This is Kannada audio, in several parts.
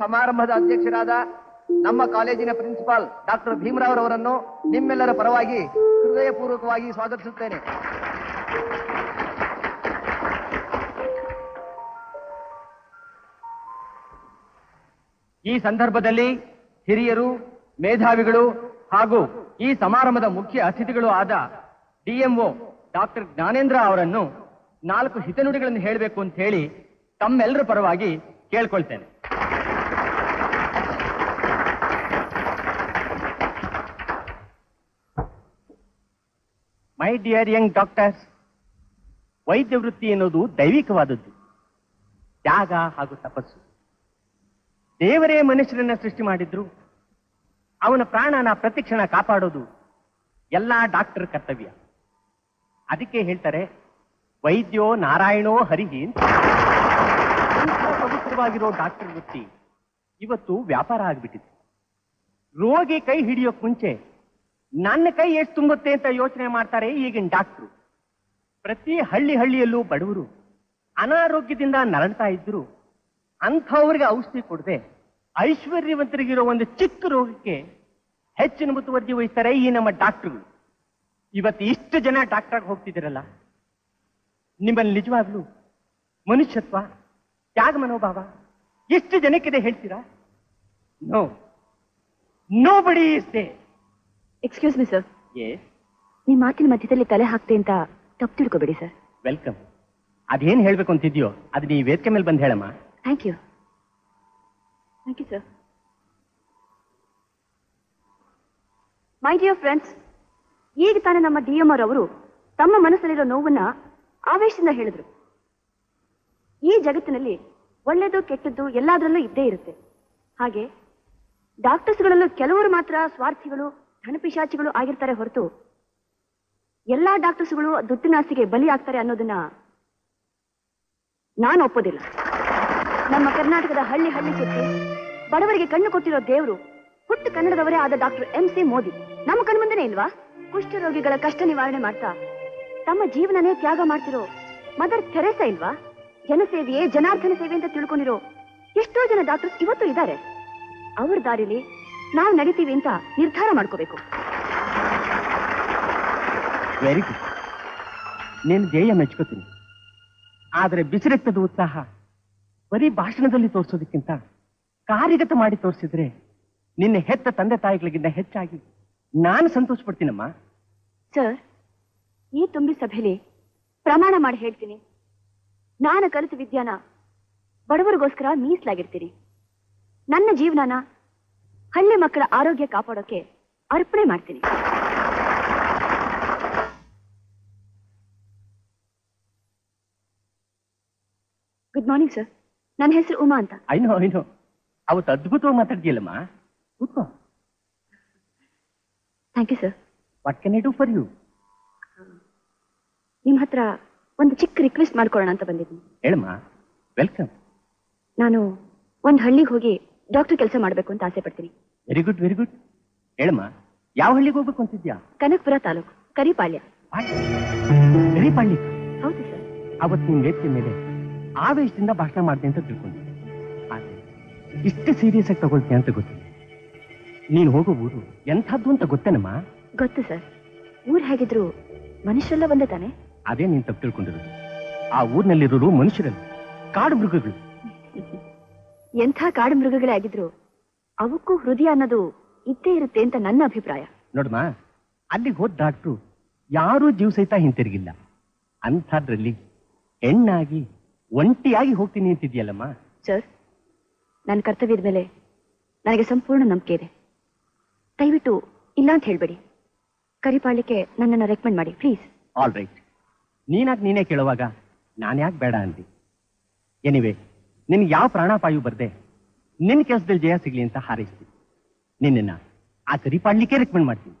ಸಮಾರಂಭದ ಅಧ್ಯಕ್ಷರಾದ ನಮ್ಮ ಕಾಲೇಜಿನ ಪ್ರಿನ್ಸಿಪಾಲ್ ಡಾಕ್ಟರ್ ಭೀಮರಾವ್ ಅವರನ್ನು ನಿಮ್ಮೆಲ್ಲರ ಪರವಾಗಿ ಹೃದಯಪೂರ್ವಕವಾಗಿ ಸ್ವಾಗತಿಸುತ್ತೇನೆ ಈ ಸಂದರ್ಭದಲ್ಲಿ ಹಿರಿಯರು ಮೇಧಾವಿಗಳು ಹಾಗೂ ಈ ಸಮಾರಂಭದ ಮುಖ್ಯ ಅತಿಥಿಗಳು ಆದ ಡಿಎಂಒ ಡಾಕ್ಟರ್ ಜ್ಞಾನೇಂದ್ರ ಅವರನ್ನು ನಾಲ್ಕು ಹಿತನುಡಿಗಳನ್ನು ಹೇಳಬೇಕು ಅಂತ ಹೇಳಿ ತಮ್ಮೆಲ್ಲರ ಪರವಾಗಿ ಕೇಳ್ಕೊಳ್ತೇನೆ ಮೈ ಡಿಯರ್ ಯಂಗ್ ಡಾಕ್ಟರ್ಸ್ ವೈದ್ಯ ವೃತ್ತಿ ಎನ್ನುವುದು ದೈವಿಕವಾದದ್ದು ತ್ಯಾಗ ಹಾಗೂ ತಪಸ್ಸು ದೇವರೇ ಮನುಷ್ಯರನ್ನ ಸೃಷ್ಟಿ ಮಾಡಿದ್ರು ಅವನ ಪ್ರಾಣನ ಪ್ರತಿಕ್ಷಣ ಕಾಪಾಡೋದು ಎಲ್ಲಾ ಡಾಕ್ಟರ್ ಕರ್ತವ್ಯ ಅದಕ್ಕೆ ಹೇಳ್ತಾರೆ ವೈದ್ಯೋ ನಾರಾಯಣೋ ಹರಿಹಿ ಅಂತ. ಇಂಥ ಪವಿತ್ರವಾಗಿರೋ ಡಾಕ್ಟರ್ ವೃತ್ತಿ ಇವತ್ತು ವ್ಯಾಪಾರ ಆಗ್ಬಿಟ್ಟಿದೆ ರೋಗಿ ಕೈ ಹಿಡಿಯೋಕ್ ಮುಂಚೆ ನನ್ನ ಕೈ ಎಷ್ಟು ತುಂಬುತ್ತೆ ಅಂತ ಯೋಚನೆ ಮಾಡ್ತಾರೆ ಈಗಿನ ಡಾಕ್ಟ್ರು ಪ್ರತಿ ಹಳ್ಳಿ ಹಳ್ಳಿಯಲ್ಲೂ ಬಡವರು ಅನಾರೋಗ್ಯದಿಂದ ನರಳ್ತಾ ಇದ್ರು ಅಂಥವ್ರಿಗೆ ಔಷಧಿ ಕೊಡದೆ ಐಶ್ವರ್ಯವಂತರಿಗಿರೋ ಒಂದು ಚಿಕ್ಕ ರೋಗಕ್ಕೆ ಹೆಚ್ಚಿನ ಮುತುವರ್ಜಿ ವಹಿಸ್ತಾರೆ ಈ ನಮ್ಮ ಡಾಕ್ಟರ್ಗಳು ಇವತ್ತು ಇಷ್ಟು ಜನ ಡಾಕ್ಟರ್ ಹೋಗ್ತಿದ್ದೀರಲ್ಲ ನಿಮ್ಮಲ್ಲಿ ನಿಜವಾಗ್ಲೂ ಮನುಷ್ಯತ್ವ ತ್ಯಾಗ ಮನೋಭಾವ ಎಷ್ಟು ಜನಕ್ಕಿದೆ ಹೇಳ್ತೀರಾ no nobody is there excuse me sir yes ನಿಮ್ ಮಾತಿನ ಮಧ್ಯದಲ್ಲಿ ತಲೆ ಹಾಕ್ತೆ ಅಂತ ತಪ್ಪು ತಿಳ್ಕೊಬೇಡಿ ಸರ್ ವೆಲ್ಕಮ್ ಅದೇನ್ ಹೇಳ್ಬೇಕು ಅಂತಿದ್ಯೋ ಅದು ನೀ ವೇದಿಕೆ ಮೇಲೆ ಬಂದು ಹೇಳಮ್ಮ thank you thank you sir my dear friends ಈಗ ತಾನೇ ನಮ್ಮ ಡಿ ಎಂ ಅವರು ತಮ್ಮ ಮನಸ್ಸಲ್ಲಿರೋ ನೋವನ್ನ ಆವೇಶದಿಂದ ಹೇಳಿದ್ರು ಈ ಜಗತ್ತಿನಲ್ಲಿ ಒಳ್ಳೆಯದು ಕೆಟ್ಟದ್ದು ಎಲ್ಲದರಲ್ಲೂ ಇದ್ದೇ ಇರುತ್ತೆ ಹಾಗೆ ಡಾಕ್ಟರ್ಸ್ಗಳಲ್ಲೂ ಕೆಲವರು ಮಾತ್ರ ಸ್ವಾರ್ಥಿಗಳು ಧನಪಿಶಾಚಿಗಳು ಆಗಿರ್ತಾರೆ ಹೊರತು ಎಲ್ಲಾ ಡಾಕ್ಟರ್ಸ್ಗಳು ದುಡ್ಡಿನಾಸೆಗೆ ಬಲಿ ಆಗ್ತಾರೆ ಅನ್ನೋದನ್ನ ನಾನು ಒಪ್ಪೋದಿಲ್ಲ ನಮ್ಮ ಕರ್ನಾಟಕದ ಹಳ್ಳಿ ಹಳ್ಳಿ ಸುತ್ತಿ ಬಡವರಿಗೆ ಕಣ್ಣು ಕೊಟ್ಟಿರೋ ದೇವರು ಹುಟ್ಟು ಕನ್ನಡದವರೇ ಆದ ಡಾಕ್ಟರ್ ಎಂ ಸಿ ಮೋದಿ ನಮ್ಮ ಕಣ್ಮುಂದೆನೇ ಇಲ್ವಾ ಕುಷ್ಠರೋಗಿಗಳ ಕಷ್ಟ ನಿವಾರಣೆ ಮಾಡ್ತಾ ತಮ್ಮ ಜೀವನನೇ ತ್ಯಾಗ ಮಾಡ್ತಿರೋ ಮದರ್ ಥೆರೇಸಾ ಇಲ್ವಾ ಜನಸೇವೆಯೇ ಜನಾರ್ದನ ಸೇವೆ ಅಂತ ತಿಳ್ಕೊಂಡಿರೋ ಎಷ್ಟೋ ಜನ ಡಾಕ್ಟರ್ಸ್ ಇವತ್ತು ಇದ್ದಾರೆ ಅವ್ರ ದಾರಿಲಿ ನಾವು ನಡಿತೀವಿ ಅಂತ ನಿರ್ಧಾರ ಮಾಡ್ಕೋಬೇಕು ವೆರಿ ಗುಡ್ ನೀನು ಧ್ಯೇಯ ಮೆಚ್ಕೋತೀನಿ ಆದರೆ ಬಿಸಿರೆತ್ತದ ಉತ್ಸಾಹ ಬರೀ ಭಾಷಣದಲ್ಲಿ ತೋರಿಸೋದಕ್ಕಿಂತ ಕಾರ್ಯಗತ ಮಾಡಿ ತೋರಿಸಿದ್ರೆ ನಿನ್ನೆ ಹೆತ್ತ ತಂದೆ ತಾಯಿಗಳಿಗಿಂತ ಹೆಚ್ಚಾಗಿ ನಾನು ಸಂತೋಷ ಪಡ್ತೀನಮ್ಮ ಸರ್ ಈ ತುಂಬಿ ಸಭೆಯಲ್ಲಿ ಪ್ರಮಾಣ ಮಾಡಿ ಹೇಳ್ತೀನಿ ನಾನು ಕಲಿತ ವಿದ್ಯಾನ ಬಡವರಿಗೋಸ್ಕರ ಮೀಸಲಾಗಿರ್ತೀನಿ ನನ್ನ ಜೀವನನ ಹಳ್ಳಿ ಮಕ್ಕಳ ಆರೋಗ್ಯ ಕಾಪಾಡೋಕೆ ಅರ್ಪಣೆ ಮಾಡ್ತೀನಿ ಗುಡ್ ಮಾರ್ನಿಂಗ್ ಸರ್ ನನ್ನ ಹೆಸರು ಉಮಾ ಅಂತ ಐನೋ ಐನೋ ಅವತ್ತು ಅದ್ಭುತವಾಗಿ ಮಾತಾಡ್ತೀಯಲ್ಲಮ್ಮ ಕೂತ್ಕೋ thank you sir what can I do for you ನಿಮ್ಮ ಹತ್ರ ಒಂದು ಚಿಕ್ಕ ರಿಕ್ವೆಸ್ಟ್ ಮಾಡ್ಕೊಳ್ಳೋಣ ಅಂತ ಬಂದಿದ್ದೀನಿ ಹೇಳಮ್ಮ ವೆಲ್ಕಮ್ ನಾನು ಒಂದು ಹಳ್ಳಿಗೆ ಹೋಗಿ ಡಾಕ್ಟರ್ ಕೆಲಸ ಮಾಡಬೇಕು ಅಂತ ಆಸೆ ಪಡ್ತೀನಿ ವೆರಿ ಗುಡ್ ವೆರಿ ಗುಡ್ ಹೇಳಮ್ಮ ಯಾವ ಹಳ್ಳಿಗೆ ಹೋಗ್ಬೇಕು ಅಂತಿದ್ಯಾ ಕನಕಪುರ ತಾಲೂಕು ಕರಿಪಾಳ್ಯ ವೆರಿ ಪಳ್ಳಿ ಹೌದು ಸರ್ ಅವತ್ತು ನಿನ್ ವೇದಿಕೆ ಮೇಲೆ ಆವೇಶದಿಂದ ಭಾಷಣ ಮಾಡಿದೆ ಅಂತ ತಿಳ್ಕೊಂಡೆ ಆದ್ರೆ ಇಷ್ಟು ಸೀರಿಯಸ್ ಆಗಿ ತಗೊಳ್ತೀಯ ಅಂತ ಗೊತ್ತಿಲ್ಲ ನೀನು ಹೋಗೋ ಊರು ಎಂಥದ್ದು ಅಂತ ಗೊತ್ತೇನಮ್ಮ ಗೊತ್ತು ಸರ್ ಊರ್ ಹೇಗಿದ್ರು ಮನುಷ್ಯರೆಲ್ಲ ಒಂದೇ ತಾನೆ ಅದೇ ನೀನ್ ತಪ್ಪು ತಿಳ್ಕೊಂಡಿರೋದು ಆ ಊರಿನಲ್ಲಿರೋರು ಮನುಷ್ಯರಲ್ಲ ಕಾಡು ಮೃಗಗಳು ಎಂಥ ಕಾಡು ಮೃಗಗಳೇ ಆಗಿದ್ರು ಅವಕ್ಕೂ ಹೃದಯ ಅನ್ನೋದು ಇದ್ದೇ ಇರುತ್ತೆ ಅಂತ ನನ್ನ ಅಭಿಪ್ರಾಯ ನೋಡಮ್ಮ ಅಲ್ಲಿಗೆ ಹೋದ ಡಾಕ್ಟ್ರು ಯಾರೂ ಜೀವ ಸಹಿತ ಹಿಂತಿರುಗಿಲ್ಲ ಅಂಥದ್ರಲ್ಲಿ ಹೆಣ್ಣಾಗಿ ಒಂಟಿಯಾಗಿ ಹೋಗ್ತೀನಿ ಅಂತಿದ್ಯಲ್ಲಮ್ಮ ಸರ್ ನನ್ನ ಕರ್ತವ್ಯದ ಮೇಲೆ ನನಗೆ ಸಂಪೂರ್ಣ ನಂಬಿಕೆ ಇದೆ ದಯವಿಟ್ಟು ಇಲ್ಲ ಅಂತ ಹೇಳ್ಬೇಡಿ ಕರಿಪಾಳ್ಯಕ್ಕೆ ನನ್ನನ್ನು ರೆಕಮೆಂಡ್ ಮಾಡಿ ಪ್ಲೀಸ್ ಆಲ್ ರೈಟ್ ನೀನಾಗ್ ನೀನೇ ಕೇಳುವಾಗ ನಾನು ಯಾಕೆ ಬೇಡ ಅಂದಿ ಎನಿವೆ ನಿನ್ಗೆ ಯಾವ ಪ್ರಾಣಾಪಾಯು ಬರ್ದೆ ನಿನ್ನ ಕೆಲಸದಲ್ಲಿ ಜಯ ಸಿಗ್ಲಿ ಅಂತ ಹಾರೈಸ್ತೀನಿ ನಿನ್ನನ್ನ ಆ ಕರಿಪಾಡ್ಲಿಕ್ಕೆ ರೆಕಮೆಂಡ್ ಮಾಡ್ತೀನಿ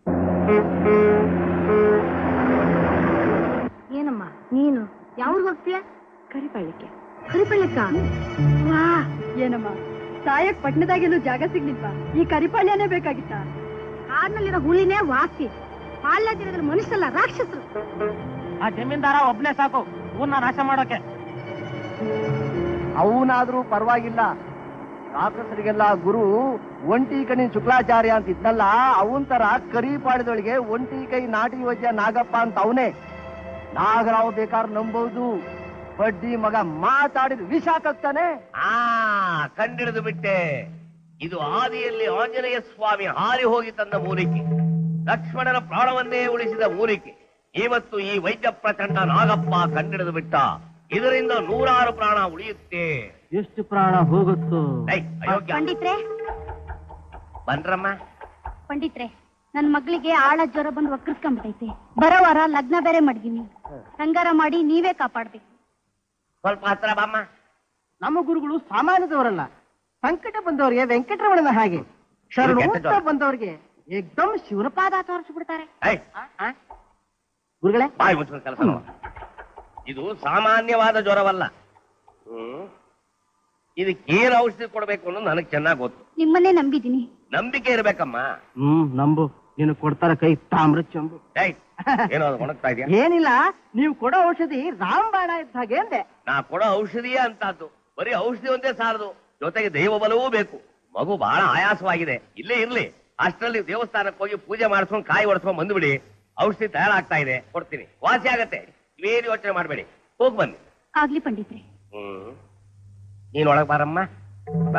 ಏನಮ್ಮ ನೀನು ಯಾವ್ರಿಗೆ ಹೋಗ್ತೀಯ ಕರಿಪಾಳ್ಯಕ್ಕೆ ಕರಿಪಾಳ್ಯಕ್ಕ ವಾ ಏನಮ್ಮ ಸಾಯಕ್ ಪಟ್ಟಣದಾಗೆಲ್ಲೂ ಜಾಗ ಸಿಗ್ಲಿಲ್ವಾ ಈ ಕರಿಪಾಳ್ಯನೇ ಬೇಕಾಗಿತ್ತ ಕಾರ್ನಲ್ಲಿರೋ ಹುಲಿನೇ ವಾಸಿ ಪಾಳ್ಯ ಜನದಲ್ಲಿ ಮನುಷ್ಯಲ್ಲ ರಾಕ್ಷಸರು ಆ ಜಮೀನ್ದಾರ ಒಬ್ನೇ ಸಾಕು ಊರ್ನ ನಾಶ ಮಾಡೋಕೆ ಅವನಾದ್ರೂ ಪರವಾಗಿಲ್ಲ ರಾಕ್ಷಸರಿಗೆಲ್ಲ ಗುರು ಒಂಟಿ ಕಣಿ ಶುಕ್ಲಾಚಾರ್ಯ ಅಂತ ಇದ್ನಲ್ಲ ಅವನ್ ತರ ಕರಿ ಪಾಡಿದೊಳಗೆ ಒಂಟಿ ಕೈ ನಾಟಿ ವಜ್ಯ ನಾಗಪ್ಪ ಅಂತ ಅವನೇ ನಾಗರಾವ್ ಬೇಕಾದ್ರೆ ನಂಬಹುದು ಬಡ್ಡಿ ಮಗ ಮಾತಾಡಿದ ವಿಷ ಕಕ್ತಾನೆ ಆ ಕಂಡಿಡಿದು ಬಿಟ್ಟೆ ಇದು ಆದಿಯಲ್ಲಿ ಆಂಜನೇಯ ಸ್ವಾಮಿ ಹಾರಿ ಹೋಗಿ ತಂದ ಮೂಲಿಕೆ ಲಕ್ಷ್ಮಣನ ಪ್ರಾಣವನ್ನೇ ಉಳಿಸಿದ ಮೂಲಿಕೆ ಇವತ್ತು ಈ ವೈದ್ಯ ಪ್ರಚಂಡ ನಾಗಪ್ಪ ಕಂಡಿಡಿದು ಬಿಟ್ಟ ಇದರಿಂದ ನೂರಾರು ಪ್ರಾಣ ಉಳಿಯುತ್ತೆ ಎಷ್ಟು ಪ್ರಾಣ ಹೋಗುತ್ತೋ ಐ, ಅಯೋಗ್ಯ. ಪಂಡಿತ್ರೆ ಬನ್ರಮ್ಮ ಪಂಡಿತ್ರೆ ನನ್ ಮಗಳಿಗೆ ಆಳ ಜ್ವರ ಬಂದು ವಕ್ರಿಸ್ಕೊಂಡ್ಬಿಟ್ಟೈತೆ ಬರೋ ವಾರ ಲಗ್ನ ಬೇರೆ ಮಾಡಿದೀನಿ ಸಂಗಾರ ಮಾಡಿ ನೀವೇ ಕಾಪಾಡ್ಬೇಕು ಸ್ವಲ್ಪ ಹತ್ರ ಬಾಮ್ಮ ನಮ್ಮ ಗುರುಗಳು ಸಾಮಾನ್ಯದವರಲ್ಲ ಸಂಕಟ ಬಂದವರಿಗೆ ವೆಂಕಟರಮಣನ ಹಾಗೆ ಶರಣು ಕೆಟ್ಟ ಜ್ವರ. ಅಂತ ಬಂದವರಿಗೆ ಏಕ್ದಮ್ ಶಿವನ ಪಾದ ತೋರಿಸ್ಬಿಡ್ತಾರೆ ಐ, ಗುರುಗಳೇ ಬಾಯಿ ಮುಚ್ಕೊಂಡು ಕೆಲಸ ಮಾಡು. ಇದು ಸಾಮಾನ್ಯವಾದ ಜ್ವರವಲ್ಲ ಹ್ಮ್ ಇದಕ್ಕೇನು ಔಷಧಿ ಕೊಡ್ಬೇಕು ಅನ್ನೋದು ನನಗೆ ಚೆನ್ನಾಗಿ ಗೊತ್ತು ನಿಮ್ಮನ್ನೇ ನಂಬಿದೀನಿ ನಂಬಿಕೆ ಇರ್ಬೇಕಮ್ಮ ಹ್ಮ್ ನಂಬು ನೀನು ಕೊಡ್ತಾರ ಕೈ ತಾಮ್ರ ಚಂಬು ಏಯ್, ಏನೋ ಅದು ಒಣಗ್ತಾ ಇದೆಯಾ ಏನಿಲ್ಲ ನೀವು ಕೊಡೋ ಔಷಧಿ ರಾಮಬಾಣ ಇದ್ದ ಹಾಗೆ ಅಂದೆ ನಾ ಕೊಡೋ ಔಷಧಿಯೇ ಅಂತದ್ದು ಬರೀ ಔಷಧಿ ಒಂದೇ ಸಾಲದು ಜೊತೆಗೆ ದೈವ ಬಲವೂ ಬೇಕು ಮಗು ಬಹಳ ಆಯಾಸವಾಗಿದೆ ಇಲ್ಲೇ ಇರ್ಲಿ ಅಷ್ಟರಲ್ಲಿ ದೇವಸ್ಥಾನಕ್ಕೆ ಹೋಗಿ ಪೂಜೆ ಮಾಡಿಸ್ಕೊಂಡು ಕಾಯಿ ಒಡ್ಸ್ಕೊಂಡ್ ಬಂದ್ಬಿಡಿ ಔಷಧಿ ತಯಾರಾಗ್ತಾ ಇದೆ ಕೊಡ್ತೀನಿ ವಾಸಿ ಆಗತ್ತೆ ಇವೇನು ಯೋಚನೆ ಮಾಡಬೇಡಿ ಹೋಗ್ ಬನ್ನಿ ಆಗ್ಲಿ ಪಂಡಿತ್ರೆ ಹ್ಮ್ ನೀನ್ ಒಳಗ್ ಬಾರಮ್ಮ ಬಾ.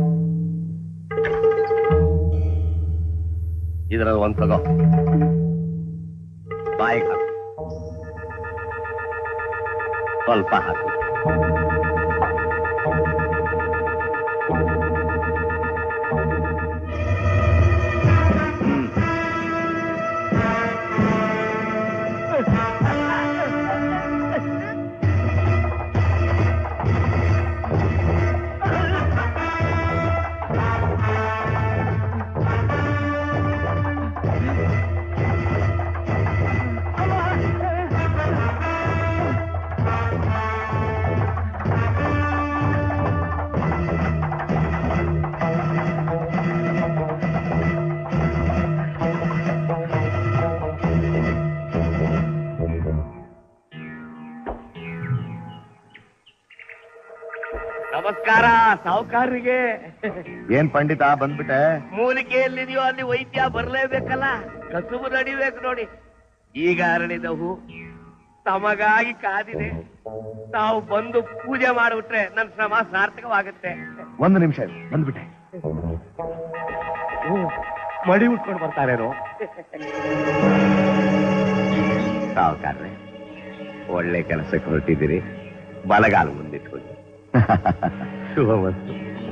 ಇದ್ರಲ್ಲಿ ಒಂದ್ ತಗೋ ಬಾಯಿಗೆ ಹಾಕು ಸ್ವಲ್ಪ ಹಾಕು ನಮಸ್ಕಾರ ಸಾವುಕಾರರಿಗೆ ಏನ್ ಪಂಡಿತ ಬಂದ್ಬಿಟ್ಟೆ ಮೂಲಿಕೆ ಎಲ್ಲಿದೆಯೋ ಅಲ್ಲಿ ವೈದ್ಯ ಬರ್ಲೇಬೇಕಲ್ಲ ಕಸುಬು ನಡಿಬೇಕು ನೋಡಿ ಈಗ ಅರಳಿದ ಹೂ ತಮಗಾಗಿ ಕಾದಿದೆ ತಾವು ಬಂದು ಪೂಜೆ ಮಾಡಿಬಿಟ್ರೆ ನನ್ನ ಶ್ರಮ ಸಾರ್ಥಕವಾಗುತ್ತೆ ಒಂದು ನಿಮಿಷ ಇರು, ಬಂದ್ಬಿಟ್ಟೆ ಮಡಿ ಉಟ್ಕೊಂಡು ಬರ್ತಾರೇನೋ ಸಾವುಕಾರ್ರೆ ಒಳ್ಳೆ ಕೆಲಸಕ್ಕೆ ಹೊರಟಿದ್ದೀರಿ ಬಲಗಾಲು ಮುಂದಿಟ್ಕೊಂಡು ಶುಭ ವಸ್ತು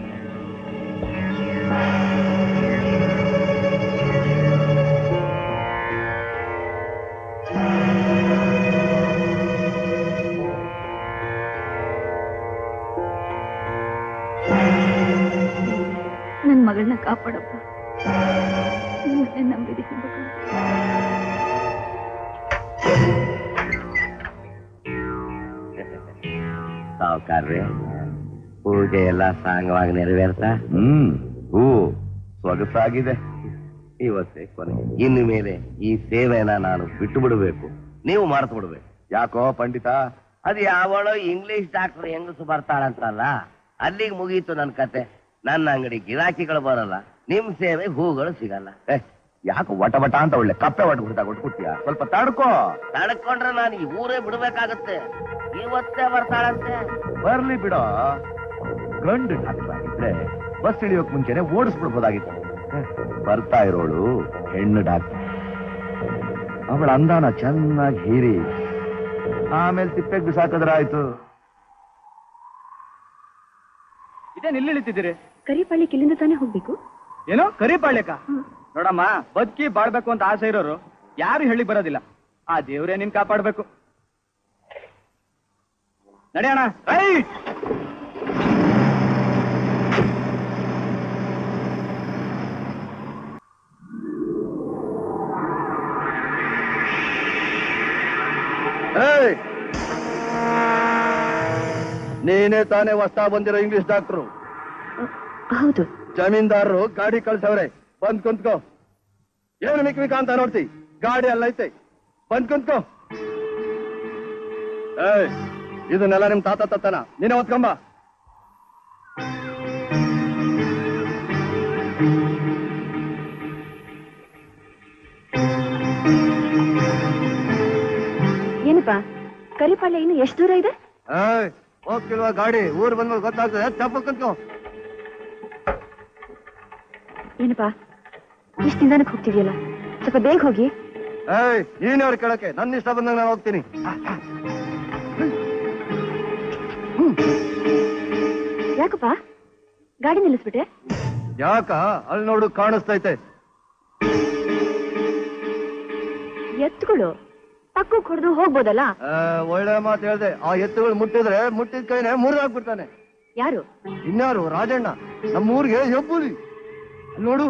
ನನ್ ಮಗಳನ್ನ ಕಾಪಾಡಪ್ಪ ನಿಮ್ಮನ್ನೇ ನಂಬಿದೀನಿ ಭಗವಂತ. ಸಾವುಕಾರ್ರೆ ಪೂಜೆ ಎಲ್ಲ ಸಾಂಗವಾಗಿ ನೆರವೇರ್ತಾ ಹ್ಮ್ ಹೂ ಸೊಗಸಾಗಿದೆ ಇವತ್ತೇ ಕೊನೆ ಇನ್ನು ಮೇಲೆ ಈ ಸೇವೆನ ನಾನು ಬಿಟ್ಟು ಬಿಡಬೇಕು ನೀವು ಮಾಡ್ತು ಬಿಡ್ಬೇಕು ಯಾಕೋ ಪಂಡಿತ ಅದು ಯಾವಳೋ ಇಂಗ್ಲಿಷ್ ಡಾಕ್ಟರ್ ಹೆಂಗಸು ಬರ್ತಾಳಂತಲ್ಲ ಅಲ್ಲಿಗೆ ಮುಗೀತು ನನ್ನ ಕತೆ ನನ್ನ ಅಂಗಡಿ ಗಿರಾಕಿಗಳು ಬರಲ್ಲ ನಿಮ್ ಸೇವೆ ಹೂಗಳು ಸಿಗಲ್ಲ ಏ ಯಾಕೋ ವಟ ವಟ ಅಂತ ಒಳ್ಳೆ ಕಪ್ಪೆ ಒಟ್ಟು ಹುಡ್ದಾಗ ಕೊಟ್ಬಿಡ್ತೀಯ ಸ್ವಲ್ಪ ತಡ್ಕೋ ತಡ್ಕೊಂಡ್ರೆ ನಾನು ಈ ಊರೇ ಬಿಡ್ಬೇಕಾಗತ್ತೆ ಇವತ್ತೇ ಬರ್ತಾಳಂತೆ ಬರ್ಲಿ ಬಿಡೋ ಗಂಡು ಡಾಕ್ಟರ್ ಆಗಿದ್ರೆ ಬಸ್ ಇಳಿಯೋಕ್ ಮುಂಚೆನೆ ಓಡಿಸ್ಬಿಡ್ಬೋದಾಗಿತ್ತು ಹೇ, ಬರ್ತಾ ಇರೋಳು ಹೆಣ್ಣು ಡಾಕ್ಟರ್ ಅವಳ ಅಂದಾನ ಚೆನ್ನಾಗಿ ಹೀರಿ ಆಮೇಲೆ ತಿಪ್ಪೆಗೆ ಬಿಸಾಕಿದ್ರೆ ಆಯ್ತು ಇದೇನ್ ಇಲ್ಲಿ ಇಳಿತಿದ್ದೀರಿ ಕರಿಪಳ್ಳಿಗೆ ಇಲ್ಲಿಂದ ತಾನೇ ಹೋಗ್ಬೇಕು ಏನು ಕರಿಪಾಳ್ಯಕ ನೋಡಮ್ಮ ಬದುಕಿ ಬಾಳ್ಬೇಕು ಅಂತ ಆಸೆ ಇರೋರು ಯಾರು ಹೇಳಿ ಬರೋದಿಲ್ಲ ಆ ದೇವ್ರೇ ನಿನ್ ಕಾಪಾಡ್ಬೇಕು ನಡೆಯೋಣ ರೈಟ್ ನೀನೇ ತಾನೇ ಹೊಸ್ತಾ ಬಂದಿರೋ ಇಂಗ್ಲಿಷ್ ಡಾಕ್ಟ್ರು ಹೌದು ಜಮೀನ್ದಾರರು ಗಾಡಿ ಕಳ್ಸವ್ರೆ ಬಂದ್ ಕುಂತ್ಕೋ ಏನು ಮಿಕ್ ಮಿಕ ಅಂತ ನೋಡ್ತಿ ಗಾಡಿ ಅಲ್ಲೈತೆ ಬಂದ್ ಕುಂತ್ಕೋ ಏಯ್ ಇದನ್ನೆಲ್ಲ ನಿಮ್ ತಾತ ತತ್ತನ ನೀನೇ ಓದ್ಕೊಂಬ ಏನಪ್ಪ ಕರಿಪಾಳ್ಯ ಇನ್ನು ಎಷ್ಟು ದೂರ ಇದೆ ಏಯ್ ಹೋಗ್ತಿಲ್ವಾ ಗಾಡಿ ಊರ್ ಬಂದ್ಮೇಲೆ ಗೊತ್ತಾಗ್ತದೆ ತಪ್ಪಕ್ಕಂತು ಏನಪ್ಪ ಇಷ್ಟು ನಿಧಾನಕ್ಕೆ ಹೋಗ್ತಿದ್ಯಲ್ಲ ಸ್ವಲ್ಪ ಬೇಗ ಹೋಗಿ ಏಯ್ ನೀನ್ ಅವ್ರ ಕೇಳಕ್ಕೆ ನನ್ನ ಇಷ್ಟ ಬಂದಾಗ ನಾನು ಹೋಗ್ತೀನಿ ಯಾಕಪ್ಪ ಗಾಡಿ ನಿಲ್ಲಿಸ್ಬಿಟ್ಟೆ ಯಾಕ ಅಲ್ಲಿ ನೋಡು ಕಾಣಿಸ್ತೈತೆ ಎತ್ತುಗಳು ಪಕ್ಕಕ್ಕೆ ಹೊಡೆದು ಹೋಗ್ಬೋದಲ್ಲ ಆ, ಒಳ್ಳೆ ಮಾತು ಹೇಳ್ದೆ ಆ ಎತ್ತುಗಳು ಮುಟ್ಟಿದ್ರೆ ಮುಟ್ಟಿದ ಕೈನೆ ಮುರಿದಾಕ್ಬಿಡ್ತಾನೆ ಯಾರು ಇನ್ಯಾರು ರಾಜಣ್ಣ ನಮ್ಮೂರಿಗೆ ಹೆಬ್ಬುಲಿ ಅಲ್ಲಿ ನೋಡು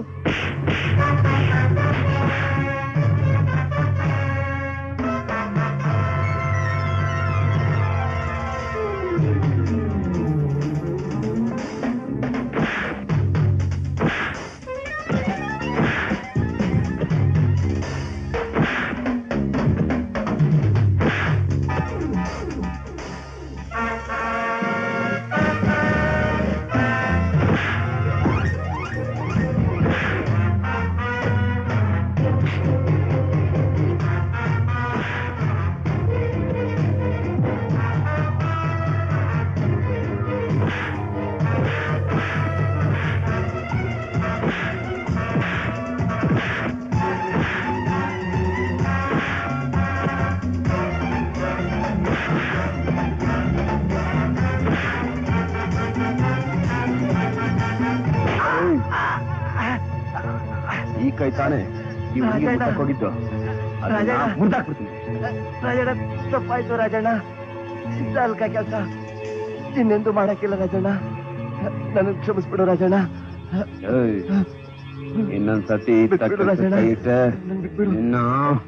ಈ ಕೈ ತಾನೆ ಈ ಹುಡುಗಿ ಮುಟ್ಟಕ್ ಹೋಗಿದ್ದು ರಾಜಣ್ಣ. ಮುರ್ದಾಕ್ಬಿಡ್ತೀನಿ ರಾಜಣ್ಣ ತಪ್ಪಾಯ್ತು ರಾಜಣ್ಣ ಸಿದ್ಧ ಅಲ್ಕ ಕೆಲಸ ಇನ್ನೆಂದು ಮಾಡಕ್ಕಿಲ್ಲ ರಾಜಣ್ಣ ನನಗೆ ಕ್ಷಮಿಸ್ಬಿಡು ರಾಜಣ್ಣ ಏಯ್, ಇನ್ನೊಂದ್ಸತಿ ಬಿಟ್ಬಿಡು ತಟ್ಟೆ ರಾಜಣ್ಣ. ಕೈ ಇಟ್ಟೆ ನನ್ ಬಿಟ್ಬಿಡು ನಿನ್ನ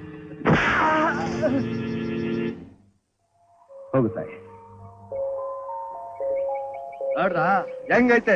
ಹೋಗು ತಾಯಿ ನೋಡ್ರ ಹೆಂಗೈತೆ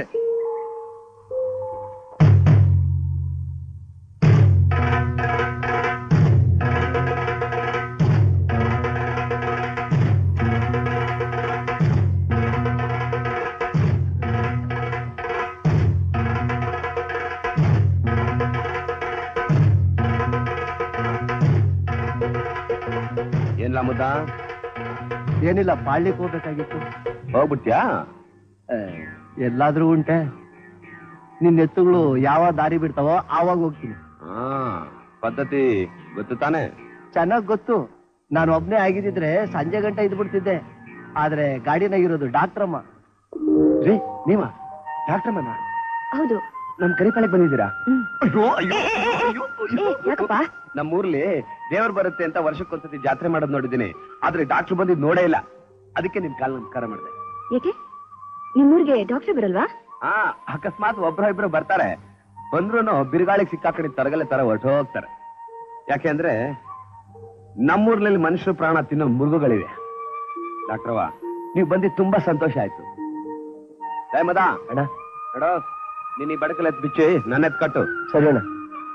ಏನ್ಲ ಮುದ್ದ ಏನಿಲ್ಲ ಪಾಳ್ಯಕ್ಕೆ ಹೋಗ್ಬೇಕಾಗಿತ್ತು ಹೋಗ್ಬಿಟ್ಯಾ ಏ, ಎಲ್ಲಾದ್ರೂ ಉಂಟೆ ನಿನ್ ಎತ್ತುಗಳು ಯಾವ ದಾರಿ ಬಿಡ್ತಾವೋ ಆವಾಗ ಹೋಗ್ತೀನಿ ಹಾ ಪದ್ಧತಿ ಗೊತ್ತು ತಾನೆ ಚೆನ್ನಾಗ್ ಗೊತ್ತು ನಾನು ಒಬ್ನೇ ಆಗಿದ್ದಿದ್ರೆ ಸಂಜೆ ಗಂಟೆ ಇದ್ಬಿಡ್ತಿದ್ದೆ ಆದ್ರೆ ಗಾಡಿನಾಗಿರೋದು ಡಾಕ್ಟ್ರಮ್ಮ ರೀ ನೀವ ಡಾಕ್ಟರ್ ಮನ ಹೌದು ನಮ್ ಕರಿಪಾಳಕ್ ಬಂದಿದ್ದೀರಾ ಹ್ಮ್. ಅಯ್ಯೋ ಅಯ್ಯೋ ಏ, ಯಾಕಪ್ಪ ನಮ್ಮೂರ್ಲಿ ದೇವ್ರು ಬರುತ್ತೆ ಅಂತ ವರ್ಷಕ್ಕೊಂದ್ಸತಿ ಜಾತ್ರೆ ಮಾಡೋದ್ ನೋಡಿದ್ದೀನಿ ಆದ್ರೆ ಡಾಕ್ಟರ್ ಬಂದಿದ್ ನೋಡೇ ಇಲ್ಲ ಅದಕ್ಕೆ ನಿಮ್ ಕಾಲ್ ನಮಸ್ಕಾರ ಮಾಡಿದೆ ಏಕೆ ನಿಮ್ಮೂರಿಗೆ ಡಾಕ್ಟರ್ ಬರಲ್ವಾ ಹಾ ಅಕಸ್ಮಾತ್ ಒಬ್ರ ಇಬ್ರು ಬರ್ತಾರೆ ಬಂದ್ರು ಬಿರುಗಾಳಿಗೆ ಸಿಕ್ಕಾಕಡೆ ತರಗಲೆ ತರ ಹೊರಟು ಹೋಗ್ತಾರೆ ಯಾಕೆಂದ್ರೆ ನಮ್ಮೂರ್ನಲ್ಲಿ ಮನುಷ್ಯರ ಪ್ರಾಣ ತಿನ್ನೋ ಮೃಗಗಳಿವೆ ಡಾಕ್ಟ್ರವ ನೀವು ಬಂದಿದ್ದು ತುಂಬಾ ಸಂತೋಷ ಆಯ್ತು ಏ ಮದ ಅಣ್ಣ ನೋಡೋ ನೀನ್ ಈ ಬಡಕಲ್ ಎತ್ ಬಿಚ್ಚಿ ನನ್ನ ಎತ್ ಕಟ್ಟು ಸರಿ ಅಣ್ಣ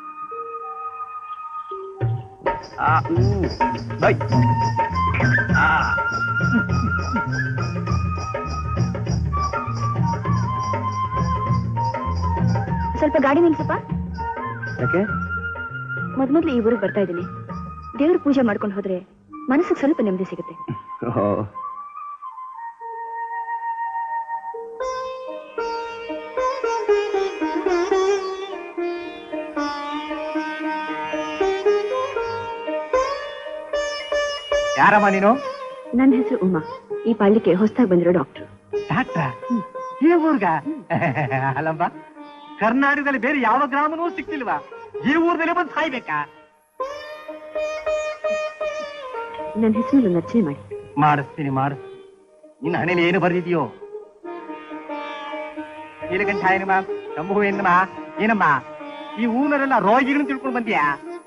ಆ, ಹ್ಮ್. ಬೈ. ಆ. ಸ್ವಲ್ಪ ಗಾಡಿ ನಿಲ್ಸಪ್ಪ ಯಾಕೆ ಮೊದ್ಮೊದ್ಲು ಈ ಊರಿಗೆ ಬರ್ತಾ ಇದ್ದೀನಿ ದೇವ್ರ ಪೂಜೆ ಮಾಡ್ಕೊಂಡು ಹೋದ್ರೆ ಮನಸ್ಸಿಗೆ ಸ್ವಲ್ಪ ನೆಮ್ಮದಿ ಸಿಗುತ್ತೆ ಓ. ಯಾರಮ್ಮ ನೀನು ನನ್ನ ಹೆಸರು ಉಮಾ ಈ ಪಾಳ್ಯಕ್ಕೆ ಹೊಸದಾಗಿ ಬಂದಿರೋ ಡಾಕ್ಟರ್ ಡಾಕ್ಟ್ರ ಈ ಊರ್ಗ ಅಲ್ಲಮ್ಮ ಕರ್ನಾಟಕದಲ್ಲಿ ಬೇರೆ ಯಾವ ಗ್ರಾಮನೂ ಸಿಕ್ತಿಲ್ವಾ ಈ ಊರ್ನಲ್ಲಿ ಬಂದು ಸಾಯ್ಬೇಕಾ ನನ್ನ ಹೆಸರು ನರ್ಚನೆ ಮಾಡಿ ಮಾಡಿಸ್ತೀನಿ ಮಾಡಿಸ್ತೀನಿ ನಿನ್ನ ಹಣೆಯಲ್ಲಿ ಏನು ಬರ್ದಿದ್ಯೋ ನೀಲಕಂಠ ಏನಮ್ಮ ಶಂಭು ಏನಮ್ಮ ಏನಮ್ಮ ಈ ಊರಲ್ಲೆಲ್ಲ ರೋಗಿಗಳನ್ನ ತಿಳ್ಕೊಂಡು ಬಂದ್ಯಾ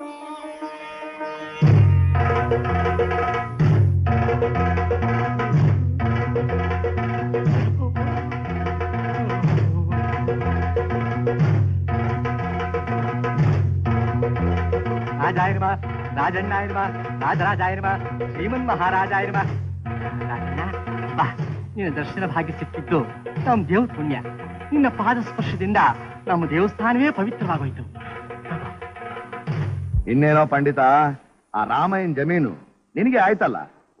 ರಾಜಾಯರ್ಮ ರಾಜಣ್ಣಾಯರ್ಮ ರಾಜರಾಜಾಯರ್ಮ ಶ್ರೀಮನ್ ಮಹಾರಾಜಾಯರ್ಮ ರಾಜಣ್ಣ, ಬಾ ನಿನ್ನ ದರ್ಶನ ಭಾಗ್ಯ ಸಿಕ್ಕಿದ್ದು ನಮ್ ದೇವ್ ಪುಣ್ಯ ನಿನ್ನ ಪಾದ ಸ್ಪರ್ಶದಿಂದ ನಮ್ಮ ದೇವಸ್ಥಾನವೇ ಪವಿತ್ರವಾಗೋಯ್ತು ಇನ್ನೇನೋ ಪಂಡಿತ ಆ ರಾಮಯ್ಯನ್ ಜಮೀನು ನಿನಗೆ ಆಯ್ತಲ್ಲ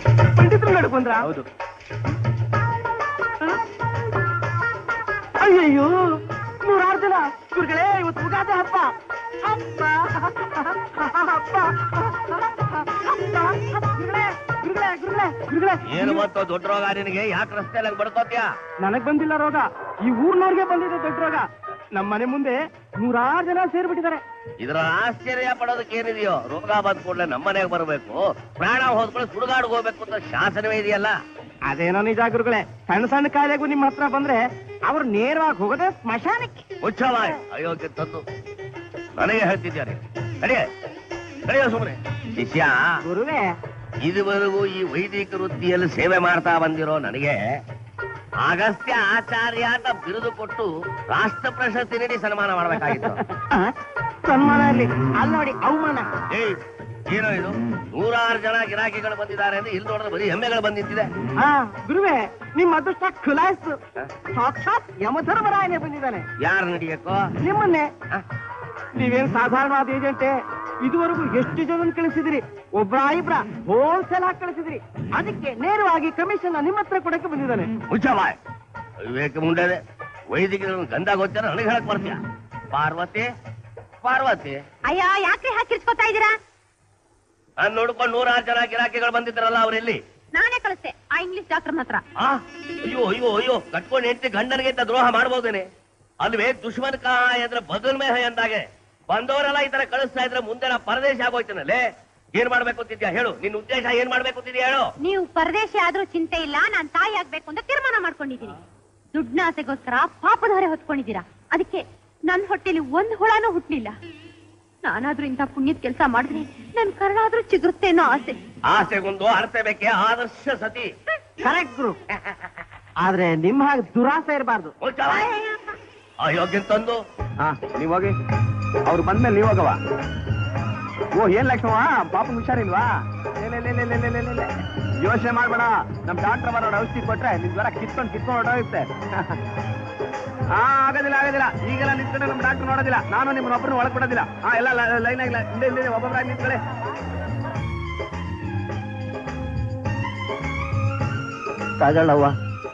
ಸುಡುಗಾಡು ಬಂದ್ರ ಹೌದು ಅಯ್ಯಯ್ಯೋ ನೂರಾರು ಜನ ಗುರುಗಳೇ ಇವತ್ತು ಉಗಾದಿ ಹಬ್ಬ ಹಬ್ಬ ಹಬ್ಬ ಗುರುಗಳೇ ಗುರುಗಳೇ ಗುರುಗಳೇ ಗುರುಗಳೇ ಏನು ಬಂತು ದೊಡ್ಡ ರೋಗ ನಿನಗೆ ಯಾಕೆ ರಸ್ತೆಯಲ್ಲಿ ಬಡ್ಕೋತ್ಯಾ ನನಗ್ ಬಂದಿಲ್ಲ ರೋಗ ಈ ಊರ್ನವ್ರಿಗೆ ಬಂದಿದೆ ದೊಡ್ಡ ರೋಗ ನಮ್ಮ ಮನೆ ಮುಂದೆ ನೂರಾರು ಜನ ಸೇರ್ಬಿಟ್ಟಿದ್ದಾರೆ ಇದ್ರ ಆಶ್ಚರ್ಯ ಪಡೋದಕ್ಕೆ ಏನಿದೆಯೋ ರೋಗ ಬಂದ ಕೂಡಲೇ ನಮ್ಮನೆಗೆ ಬರಬೇಕು ಪ್ರಾಣ ಹೋದ್ಕೊಳ್ಳಿ ಸುಡುಗಾಡ್ಗೆ ಹೋಗ್ಬೇಕು ಅಂತ ಶಾಸನವೇ ಇದೆಯಲ್ಲ ಅದೇನೋ ನಿಜ ಗುರುಗಳೇ ಸಣ್ಣ ಸಣ್ಣ ಕಾಯಿಲೆಗೂ ನಿಮ್ಮ ಹತ್ರ ಬಂದ್ರೆ ಅವ್ರು ನೇರವಾಗಿ ಹೋಗೋದೇ ಸ್ಮಶಾನಕ್ಕೆ ಮುಚ್ಚವಾಯ್ ಅಯೋಗ್ಯ ತಂದು ನನಗೆ ಹೇಳ್ತಿದ್ದಾರೆ ನಡೆಯ ನಡೆಯ ಸುಮ್ಮನೆ ಶಿಷ್ಯ ಗುರುವೇ ಇದುವರೆಗೂ ಈ ವೈದಿಕ ವೃತ್ತಿಯಲ್ಲಿ ಸೇವೆ ಮಾಡ್ತಾ ಬಂದಿರೋ ನನಗೆ ಅಗಸ್ತ್ಯ ಆಚಾರ್ಯ ಅಂತ ಬಿರುದು ಕೊಟ್ಟು ರಾಷ್ಟ್ರ ಪ್ರಶಸ್ತಿ ನೀಡಿ ಸನ್ಮಾನ ಮಾಡಬೇಕಾಗಿತ್ತು ಆ, ಸನ್ಮಾನ ಇರ್ಲಿ ಅಲ್ಲಿ ನೋಡಿ ಅವಮಾನ ಏಯ್ ಏನೋ ಇದು ನೂರಾರು ಜನ ಗಿರಾಕಿಗಳು ಬಂದಿದ್ದಾರೆ ಅಂದ್ರೆ ಇಲ್ಲಿ ನೋಡಿದ್ರೆ ಬರೀ ಎಮ್ಮೆಗಳು ಬಂದಿತ್ತಿದೆ ಹಾ ಗುರುವೇ ನಿಮ್ಮ ಅದೃಷ್ಟ ಖುಲಾಯಿಸ್ತು ಸಾಕ್ಷಾತ್ ಯಮಧರ್ಮರಾಯನೇ ಬಂದಿದ್ದಾನೆ ಯಾರು ನಡಿಯಕ್ಕೋ ನಿಮ್ಮನ್ನೇ ನೀವೇನ್ ಸಾಧಾರಣವಾದ ಏಜೆಂಟೆ ಇದುವರೆಗೂ ಎಷ್ಟು ಜನ ಕಳಿಸಿದಿರಿ ಒಬ್ರ ಇಬ್ರ ಹೋಲ್ಸೇಲ್ ಆಗಿ ಕಳಿಸಿದಿರಿ ಅದಕ್ಕೆ ನೇರವಾಗಿ ಕಮಿಷನ್ ನಿಮ್ಮ ಹತ್ರ ಕೊಡಕ್ಕೆ ಬಂದಿದ್ದಾನೆ ಮುಚ್ಚವಾಯ್ ವಿವೇಕ ಮುಂಡೆ ವೈದಿಕ ಗಂಧ ಗೊತ್ತಾರ ನನಗೆ ಹೇಳಕ್ ಬರ್ತೀಯ ಪಾರ್ವತಿ ಪಾರ್ವತಿ ಅಯ್ಯೋ ಯಾಕ್ರಿ ಹಾಕಿರ್ಸ್ಕೊತಾ ಇದ್ದೀರಾ ನಾನ್ ನೋಡ್ಕೊಂಡು ನೂರಾರು ಜನ ಗಿರಾಕಿಗಳು ಬಂದಿದ್ದಾರಲ್ಲ ಅವರೆಲ್ಲಿ ನಾನೇ ಕಳಿಸ್ತೆ ಆ ಇಂಗ್ಲಿಷ್ ಡಾಕ್ಟರ್ ಹತ್ರ ಆ ಅಯ್ಯೋ ಅಯ್ಯೋ ಅಯ್ಯೋ ಕಟ್ಕೊಂಡು ಹೆಂಡತಿ ಗಂಡನಿಗೆ ಅಂತ ದ್ರೋಹ ಮಾಡ್ಬೋದೇನೆ ಅಲ್ವೇ ದುಶ್ಮನ್ ಕಾಯ್ ಅಂದ್ರೆ ಬದಲ್ ಮೇಹ ಎಂದಾಗೆ ಬಂದವರೆಲ್ಲ ಈ ತರ ಕಳಿಸ್ತಾ ಇದ್ರೆ ಮುಂದೆ ನಾ ಪರದೇಶ ಆಗೋಯ್ತಾನಲ್ಲೇ ಏನ್ ಮಾಡ್ಬೇಕು ಅಂತಿದ್ಯಾ ಹೇಳು ನಿನ್ನ ಉದ್ದೇಶ ಏನ್ ಮಾಡ್ಬೇಕು ಅಂತಿದ್ಯಾ ಹೇಳು ನೀವು ಪರದೇಶಿ ಆದ್ರೂ ಚಿಂತೆ ಇಲ್ಲ ನಾನ್ ತಾಯಿ ಆಗ್ಬೇಕು ಅಂತ ತೀರ್ಮಾನ ಮಾಡ್ಕೊಂಡಿದ್ದೀನಿ ದುಡ್ಡಿನ ಆಸೆಗೋಸ್ಕರ ಪಾಪದ ಹೊರೆ ಹೊತ್ಕೊಂಡಿದ್ದೀರಾ ಅದಕ್ಕೆ ನನ್ ಹೊಟ್ಟೆಲಿ ಒಂದ್ ಹುಳನೂ ಹುಟ್ಲಿಲ್ಲ ನಾನಾದ್ರೂ ಇಂಥ ಪುಣ್ಯದ ಕೆಲಸ ಮಾಡಿದ್ರೆ ನನ್ ಕರಳಾದ್ರೂ ಚಿಗುರುತ್ತೇನೋ ಆಸೆ ಆಸೆಗೊಂದು ಅರ್ಥ ಬೇಕೆ ಆದರ್ಶ ಸತಿ ಕರೆಕ್ಟ್ ಗುರು ಆದ್ರೆ ನಿಮ್ಮ ಹಾಗೆ ದುರಾಸೆ ಇರಬಾರ್ದು ಮುಚ್ಚವಾಯ್. ಅಯೋಗ್ಯ ತಂದು ಹಾ ನೀವ್ ಹೋಗಿ ಅವ್ರು ಬಂದ್ಮೇಲೆ ನೀವ್ ಹೋಗವ ಓ ಏನ್ ಲಕ್ಷ್ಮವ ಪಾಪ ಹುಷಾರಿಲ್ವಾ ಯೋಚನೆ ಮಾಡ್ಬೇಡ ನಮ್ ಡಾಕ್ಟರ್ ಬರೋಣ ಔಷಧಿ ಕೊಟ್ರೆ ನಿಮ್ ಜ್ವರ ಕಿತ್ಕೊಂಡ್ ಕಿತ್ಕೊಂಡ್ ಹೊರಟೋಗುತ್ತೆ ಹಾ ಆಗೋದಿಲ್ಲ ಆಗೋದಿಲ್ಲ ಈಗೆಲ್ಲ ನಿಂತ್ಕೊಂಡ್ರೆ ನಮ್ ಡಾಕ್ಟರ್ ನೋಡೋದಿಲ್ಲ ನಾನು ನಿಮ್ಮನ್ನ ಒಬ್ಬರನ್ನ ಒಳಗ್ ಬಿಡೋದಿಲ್ಲ ಹಾ ಎಲ್ಲ ಲೈನ್ ಆಗಿಲ್ಲ ಹಿಂದೆ ಹಿಂದೆ ಒಬ್ಬೊಬ್ಬರಾಗಿ ನಿಂತ್ಕೊಳ್ಳಿ ತಗೊಳ್ಳವ್ವ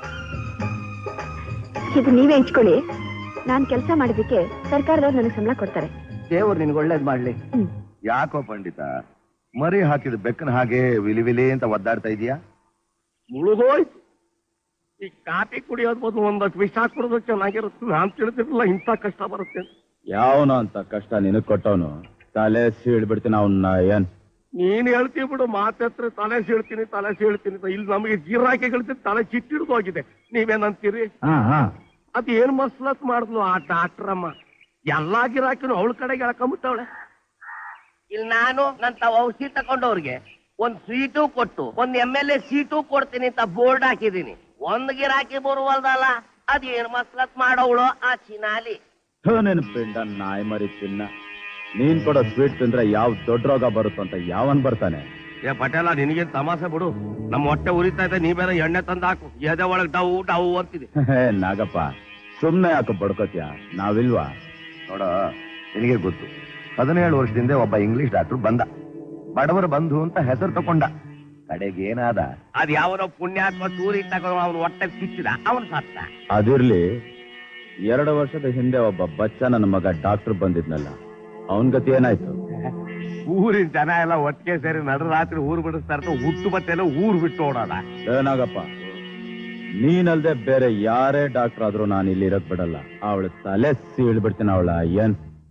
ಇದು ನೀವೇ ಹಂಚ್ಕೊಳ್ಳಿ ನಾನ್ ಕೆಲಸ ಮಾಡಿದ್ದಕ್ಕೆ ಸರ್ಕಾರದವ್ರು ನನಗೆ ಸಂಬಳ ಕೊಡ್ತಾರೆ ದೇವ್ರು ನಿನ್ಗೆ ಒಳ್ಳೇದ್ ಮಾಡ್ಲಿ ಹ್ಮ್ ಯಾಕೋ ಪಂಡಿತ ಮರಿ ಹಾಕಿದ ಬೆಕ್ಕನ ಹಾಗೆ ವಿಲಿ ವಿಲಿ ಅಂತ ಒದ್ದಾಡ್ತಾ ಇದೀಯಾ ಮುಳುಗೋಯ್ತು ಈ ಕಾಫಿ ಕುಡಿಯೋದ್ ಬದಲು ಒಂದಷ್ಟು ವಿಷ ಕುಡಿದು ಚೆನ್ನಾಗಿರುತ್ತೆ ನಾನ್ ತಿಳಿದಿರಲಿಲ್ಲ ಇಂಥ ಕಷ್ಟ ಬರುತ್ತೆ ಅಂತ. ಯಾವನು ಅಂತ ಕಷ್ಟ ನಿನಗ್ ಕೊಟ್ಟವನು ತಲೆ ಸೀಳ್ಬಿಡ್ತೀನಿ ಅವನ್ನ ಏನ್ ನೀನ್ ಹೇಳ್ತೀವಿ ಬಿಡು ಮಾತತ್ರ ತಲೆ ಸೀಳ್ತೀನಿ ತಲೆ ಸೀಳ್ತೀನಿ ಅಂತ. ಇಲ್ಲಿ ನಮಗೆ ಗಿರಾಕಿಗಳಿದ್ರೆ ತಲೆ ಚಿಟ್ಟಿಡ್ದು ಹೋಗಿದೆ ನೀವೇನಂತೀರಿ ಹಾ ಹಾ ಅದ್ ಏನ್ ಮಸ್ಲತ್ ಮಾಡಿದ್ಲು ಆ ಡಾಕ್ಟರ್ ಅಮ್ಮ ಎಲ್ಲಾ ಗಿರಾಕಿನೂ ಅವಳ ಕಡೆಗೆ ಎಳ್ಕೊಂಬಿಟ್ಟವಳೆ ಇಲ್ಲಿ ನಾನು ನನ್ನ ತಾವ್ ಔಷಧಿ ತಕೊಂಡವ್ರಿಗೆ ಒಂದ್ ಸ್ವೀಟು ಕೊಟ್ಟು ಒಂದ್ ಎಮ್ ಎಲ್ ಎ ಸೀಟು ಕೊಡ್ತೀನಿ ಅಂತ ಬೋರ್ಡ್ ಹಾಕಿದೀನಿ ಒಂದ್ ಗಿರಾಕಿ ಬರುವಲ್ದಲ್ಲ ಅದೇನ್ ಮಸ್ಲತ್ ಮಾಡೋವಳು ಆ ಚಿನಾಲಿ ಥು, ನಿನ್ ಪಿಂಡ ನಾಯಿ ಮರಿ ತಿನ್ನ ನೀನ್ ಕೊಡೋ ಸ್ವೀಟ್ ತಿಂದ್ರೆ ಯಾವ ದೊಡ್ಡ ರೋಗ ಬರುತ್ತೋ ಅಂತ ಯಾವನ್ ಬರ್ತಾನೆ ಏ ಪಟೇಲ ನಿನಗೆ ತಮಾಸೆ ಬಿಡು ನಮ್ಮ ಹೊಟ್ಟೆ ಉರಿತಾ ಇದೆ ನೀ ಬೇರೆ ಎಣ್ಣೆ ತಂದು ಹಾಕು ಎದೆ ಒಳಗ್ ಡವ್ ಡವ್ ಅಂತಿದೆ ಹೇ, ನಾಗಪ್ಪ ಸುಮ್ನೆ ಯಾಕೆ ಬಡ್ಕೋತ್ಯ ನಾವಿಲ್ವಾ ನೋಡ ನಿನಗೆ ಗೊತ್ತು ಹದಿನೇಳು ವರ್ಷದಿಂದ ಒಬ್ಬ ಇಂಗ್ಲಿಷ್ ಡಾಕ್ಟರ್ ಬಂದ ಬಡವರ ಬಂಧು ಅಂತ ಹೆಸರು ತಕೊಂಡ ಕಡೆಗೆ ಏನಾದ ಅದ್ ಯಾವನೋ ಪುಣ್ಯಾತ್ಮ ತೂರಿ ತಗೊಂಡು ಅವನು ಹೊಟ್ಟೆ ಕಿಚ್ಚಿದ ಅವನ್ ಸತ್ತ ಅದಿರ್ಲಿ ಎರಡು ವರ್ಷದ ಹಿಂದೆ ಒಬ್ಬ ಬಚ್ಚ ನನ್ನ ಮಗ ಡಾಕ್ಟರ್ ಬಂದಿದ್ನಲ್ಲ ಅವನ್ ಗತಿ ಏನಾಯ್ತು ಊರಿನ ಜನ ಎಲ್ಲ ಒಟ್ಟಿಗೆ ಸೇರಿ ನಡು ರಾತ್ರಿ ಊರು ಬಿಡಿಸ್ತಾ ಇರ್ತಾರೆ ಹುಟ್ಟು ಮತ್ತೆ ಎಲ್ಲ ಊರು ಬಿಟ್ಟು ಓಡೋಣ ಏನಾಗಪ್ಪ ನೀನಲ್ದೆ ಬೇರೆ ಯಾರೇ ಡಾಕ್ಟರ್ ಆದ್ರೂ ನಾನು ಇಲ್ಲಿ ಇರಕ್ ಬಿಡಲ್ಲ ಅವಳ ತಲೆ ಸೀಳ್ಬಿಡ್ತೀನಿ ಅವಳ ಏನ್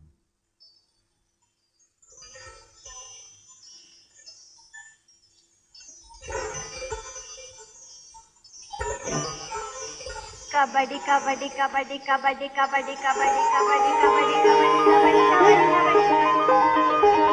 ಕಬಡ್ಡಿ ಕಬಡ್ಡಿ ಕಬಡ್ಡಿ ಕಬಡ್ಡಿ ಕಬಡ್ಡಿ ಕಬಡ್ಡಿ ಕಬಡ್ಡಿ ಕಬಡ್ಡಿ ಕಬಡ್ಡಿ ಕಬಡ್ಡಿ ಕಬಡ್ಡಿ ಕಬಡ್ಡಿ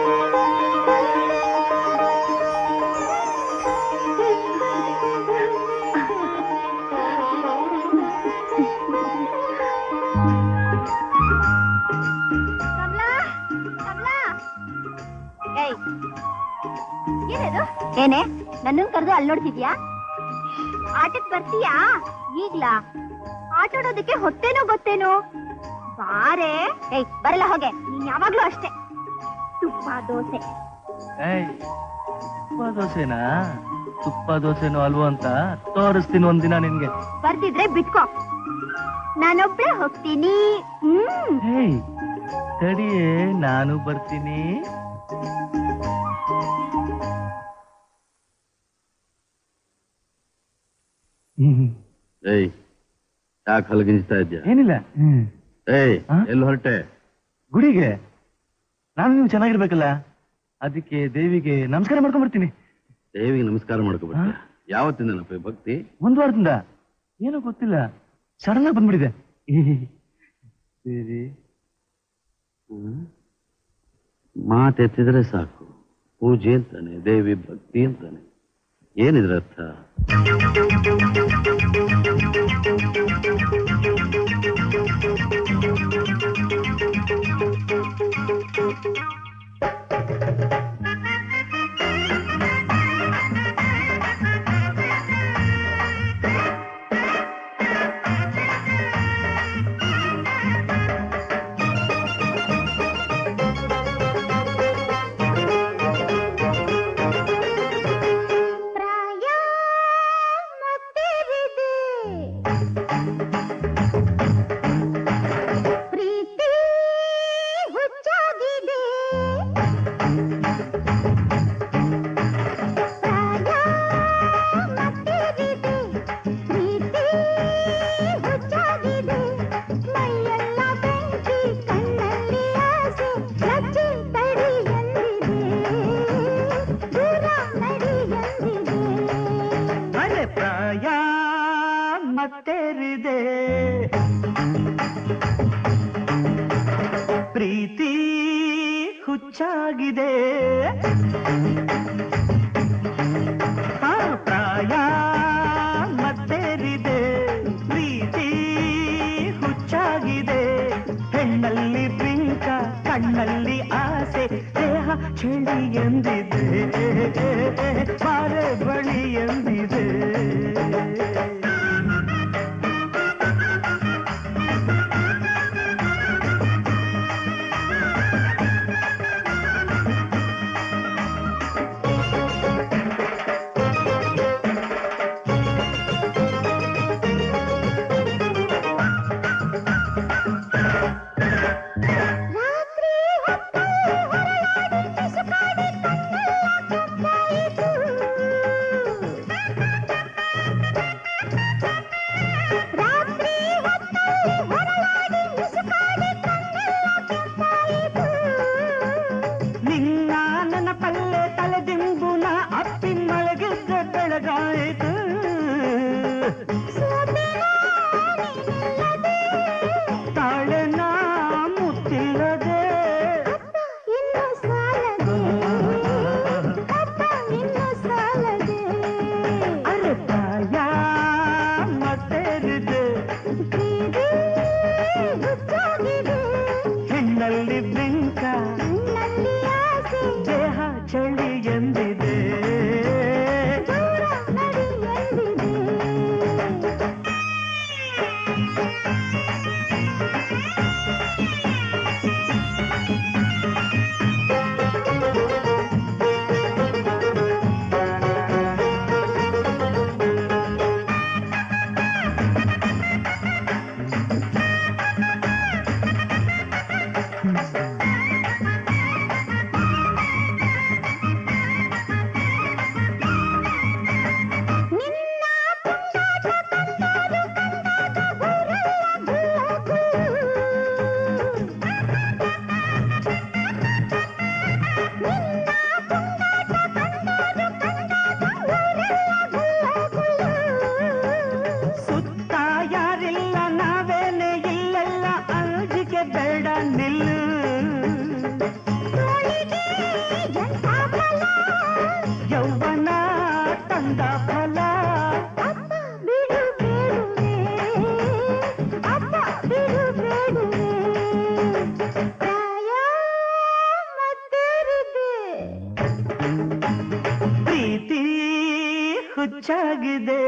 ಕಮಲಾ ಕಮಲಾ ಏಯ್ ಏನದು ಏನೇ ನನ್ನನ್ ಕರೆದು ಅಲ್ಲಿ ನೋಡ್ತಿದ್ಯಾ ಆಟಕ್ ಬರ್ತೀಯಾ ಈಗ್ಲಾ ಆಟಾಡೋದಕ್ಕೆ ಹೊತ್ತೇನೋ ಗೊತ್ತೇನೋ ಬಾರೆ ಏಯ್ ಬರಲ್ಲ ಹೋಗೆ ನೀನ್ ಯಾವಾಗ್ಲೂ ಅಷ್ಟೇ ತುಪ್ಪ ದೋಸೆ ತುಪ್ಪ ದೋಸೆನಾ ತುಪ್ಪ ದೋಸೆನೋ ಅಲ್ವೋ ಅಂತ ತೋರಿಸ್ತೀನಿ ಒಂದಿನ ನಿನ್ಗೆ ಬರ್ದಿದ್ರೆ ಬಿಟ್ಕೋ ನಾನೊಬ್ಳೆ ಹೋಗ್ತೀನಿ ಹ್ಮ್ ಹೇಯ್ ತಡಿಯೇ ನಾನು ಬರ್ತೀನಿ ಏಯ್ ಯಾಕೆ ಹಲಗಿಂಚ್ತಾ ಇದ್ಯಾ ಏನಿಲ್ಲ ಏಯ್ ಹಾ? ಎಲ್ಲಿ ಹೊರಟೆ ಗುಡಿಗೆ ನಾನು ನೀವು ಚೆನ್ನಾಗಿರ್ಬೇಕಲ್ಲ ಅದಕ್ಕೆ ದೇವಿಗೆ ನಮಸ್ಕಾರ ಮಾಡ್ಕೊಂಡ್ ಬರ್ತೀನಿ ದೇವಿಗೆ ನಮಸ್ಕಾರ ಮಾಡ್ಕೊಬಿಟ್ಟೆ ಯಾವತ್ತಿಂದನಪ್ಪ ಈ ಭಕ್ತಿ ಒಂದ್ ವಾರದಿಂದ ಏನೋ ಗೊತ್ತಿಲ್ಲ ಸಡನ್ ಆಗಿ ಬಂದ್ಬಿಟ್ಟಿದೆ ಸರಿ ಮಾತೆತ್ತಿದ್ರೆ ಸಾಕು ಪೂಜೆ ಅಂತಾನೆ ದೇವಿ ಭಕ್ತಿ ಅಂತಾನೆ ಏನಿದ್ರ ಅರ್ಥ ಪ್ರಾಯ ಮತ್ತೆರಿದೆ ಪ್ರೀತಿ ಹುಚ್ಚಾಗಿದೆ ಪ್ರಾಯ ಮತ್ತೆರಿದೆ ಪ್ರೀತಿ ಹುಚ್ಚಾಗಿದೆ ಮೈಯೆಲ್ಲ ಬೆಂಕಿ ಕಣ್ಣಲ್ಲಿ ಆಸೆ ಲಜ್ಜೆ ತಡಿ ಎಂದಿದೆ ದೂರ ನಡಿ ಎಂದಿದೆ ಅರೆ ಪ್ರಾಯ ಮತ್ತೇರಿದೆ ಪ್ರೀತಿ ಹುಚ್ಚಾಗಿದೆ ಆ ಪ್ರಾಯ ಮತ್ತೇರಿದೆ ಪ್ರೀತಿ ಹುಚ್ಚಾಗಿದೆ ಹೆಣ್ಣಲ್ಲಿ ಬಿಂಕ ಕಣ್ಣಲ್ಲಿ ಆಸೆ ದೇಹ ಚಳಿ ಎಂದಿದೆ ಬಾರೆ ಬಳಿ ಎಂದಿದೆ ರಾತ್ರಿ ಹೊತ್ತಲ್ಲಿ ಹೊರಳಾಡಿ ಪಿಸುಕಾಡಿ ಕಣ್ಣೆಲ್ಲ ಕೆಂಪಾಯಿತು. ರಾತ್ರಿ ಹೊತ್ತಲ್ಲಿ ಹೊರಳಾಡಿ ಪಿಸುಕಾಡಿ ಕಣ್ಣೆಲ್ಲ ಕೆಂಪಾಯಿತು. ನಿನ್ನ ನನ್ನ ಪಲ್ಲೆ ತಲೆದಿಂಬುನ ಅಪ್ಪಿ ಮಳಗಿದ್ದ ಬೆಳಗಾಯಿತು ಸೋತೆನೋ ನೀನಿಲ್ಲದೆ, ತಾಳೆನ ಮುತ್ತಿಲ್ಲದೆ ಅಪ್ಪ ಇನ್ನು ಸಾಲದೆ, ಅಪ್ಪ ಇನ್ನು ಸಾಲದೆ. ಅರೆ ಪ್ರಾಯ ಮತ್ತೇರಿದೆ ಪ್ರೀತಿ ಹುಚ್ಚಾಗಿದೆ, ಹೆಣ್ಣಲ್ಲಿ ಬಿಂಕ ಕಣ್ಣಲ್ಲಿ ಆಸೆ ದೇಹ ಚಳಿ ಎಂದಿದೆ ದೂರ ನಡಿ ಎಂದಿದೆ ನಿನ್ನ ಪುಂಡಾಟ ಕಂಡಾರು ಕಂಡಾಗ ಊರೆಲ್ಲ ಗುಲ್ಲು ನಿನ್ನ ಪುಂಡಾಟ ಕಂಡಾರು ಕಂಡಾಗ ಊರೆಲ್ಲ ಗುಲ್ಲು ಸುತ್ತ ಯಾರಿಲ್ಲ ನಾವೇನೆ ಇಲ್ಲೆಲ್ಲ ಅಂಜಿಕೆ ಬೇಡ ನಿಲ್ಲು ತೋಳಿಗೆ ಎಂಥ ಫಲ ಯೌವನ ತಂದ ಫಲ ಅಪ್ಪ ಬಿಡು ಬೇಡುವೆ ಅಪ್ಪ ಬಿಡು ಬೇಡುವೆ ಪ್ರಾಯ ಮತ್ತೇರಿದೆ ಪ್ರೀತಿ ಹುಚ್ಚಾಗಿದೆ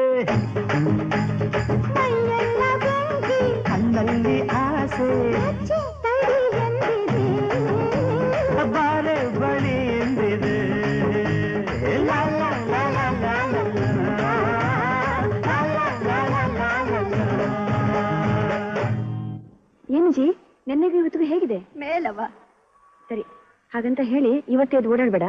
ಮೈಯೆಲ್ಲ ಬೆಂಕಿ ಕಣ್ಣಲ್ಲಿ ಆಸೆ ಲಜ್ಜೆ ತಡಿ ಎಂದಿದೆ ಬಾರೆ ಬಳಿ ಎಂದಿದೆ ನಿನ್ನೆಗೆ ಇವತ್ತಿಗೂ ಹೇಗಿದೆ ಮೇಲವ ಸರಿ ಹಾಗಂತ ಹೇಳಿ ಇವತ್ತೇ ಅದು ಓಡಾಡ್ಬೇಡ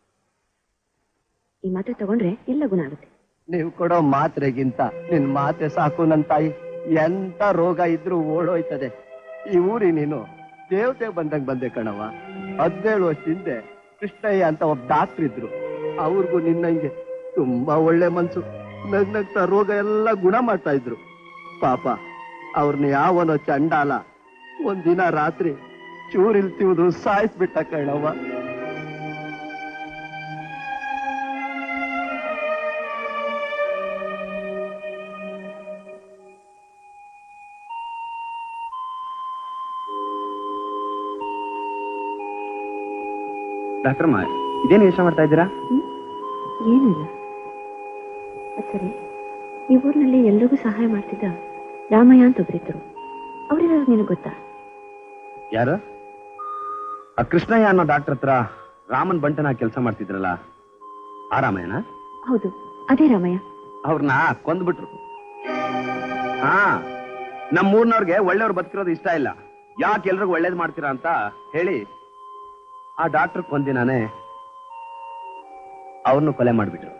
ಈ ಮಾತ್ರೆ ತಗೊಂಡ್ರೆ ಎಲ್ಲ ಗುಣ ಆಗುತ್ತೆ ನೀವು ಕೊಡೋ ಮಾತ್ರೆಗಿಂತ ನಿನ್ ಮಾತ್ರೆ ಸಾಕು ನನ್ ತಾಯಿ ಎಂತ ರೋಗ ಇದ್ರೂ ಓಡೋಯ್ತದೆ ಈ ಊರಿ ನೀನು ದೇವತೆ ಬಂದಂಗ್ ಬಂದೆ ಕಣವ ಹದಿನೇಳು ವರ್ಷ ಹಿಂದೆ ಕೃಷ್ಣಯ್ಯ ಅಂತ ಒಬ್ಬ ಡಾಕ್ಟರ್ ಇದ್ರು ಅವ್ರಿಗೂ ನಿನ್ನಂಗೆ ತುಂಬಾ ಒಳ್ಳೆ ಮನ್ಸು ನಗ್ ನಗ್ತಾ ರೋಗ ಎಲ್ಲ ಗುಣ ಮಾಡ್ತಾ ಇದ್ರು ಪಾಪ ಅವ್ರನ್ನ ಯಾವನೋ ಚಂಡಾಲ ಒಂದಿನ ರಾತ್ರಿ ಚೂರಿಲ್ ತಿವ್ದು ಸಾಯಿಸ್ಬಿಟ್ಟ ಕಣವ್ವ ಡಾಕ್ಟರ್ ಇದೇನು ಯೋಚನೆ ಮಾಡ್ತಾ ಇದ್ದೀರಾ ಏನೂ ಇಲ್ಲ ಅದ್ ಸರಿ ಈ ಊರಿನಲ್ಲಿ ಎಲ್ರಿಗೂ ಸಹಾಯ ಮಾಡ್ತಿದ್ದ ರಾಮಯ್ಯ ಅಂತ ಒಬ್ರಿದ್ರು ಅವ್ರೇನಾದ್ರು ನಿನಗೆ ಗೊತ್ತಾ ಯಾರು ಆ ಕೃಷ್ಣಯ್ಯ ಅನ್ನೋ ಡಾಕ್ಟರ್ ಹತ್ರ ರಾಮನ್ ಬಂಟನ ಕೆಲಸ ಮಾಡ್ತಿದ್ರಲ್ಲ ಆ ರಾಮಯ್ಯನ ಹೌದು ಅದೇ ರಾಮಯ್ಯ ಅವ್ರನ್ನ ಕೊಂದ್ಬಿಟ್ರು ಹಾ ನಮ್ಮೂರ್ನವ್ರಿಗೆ ಒಳ್ಳೆಯವ್ರು ಬದುಕಿರೋದು ಇಷ್ಟ ಇಲ್ಲ ಯಾಕೆ ಎಲ್ರಿಗೂ ಒಳ್ಳೇದ್ ಮಾಡ್ತೀರಾ ಅಂತ ಹೇಳಿ ಆ ಡಾಕ್ಟರ್ ಕೊಂದಿನಾನೆ ಅವ್ರನ್ನು ಕೊಲೆ ಮಾಡ್ಬಿಟ್ರು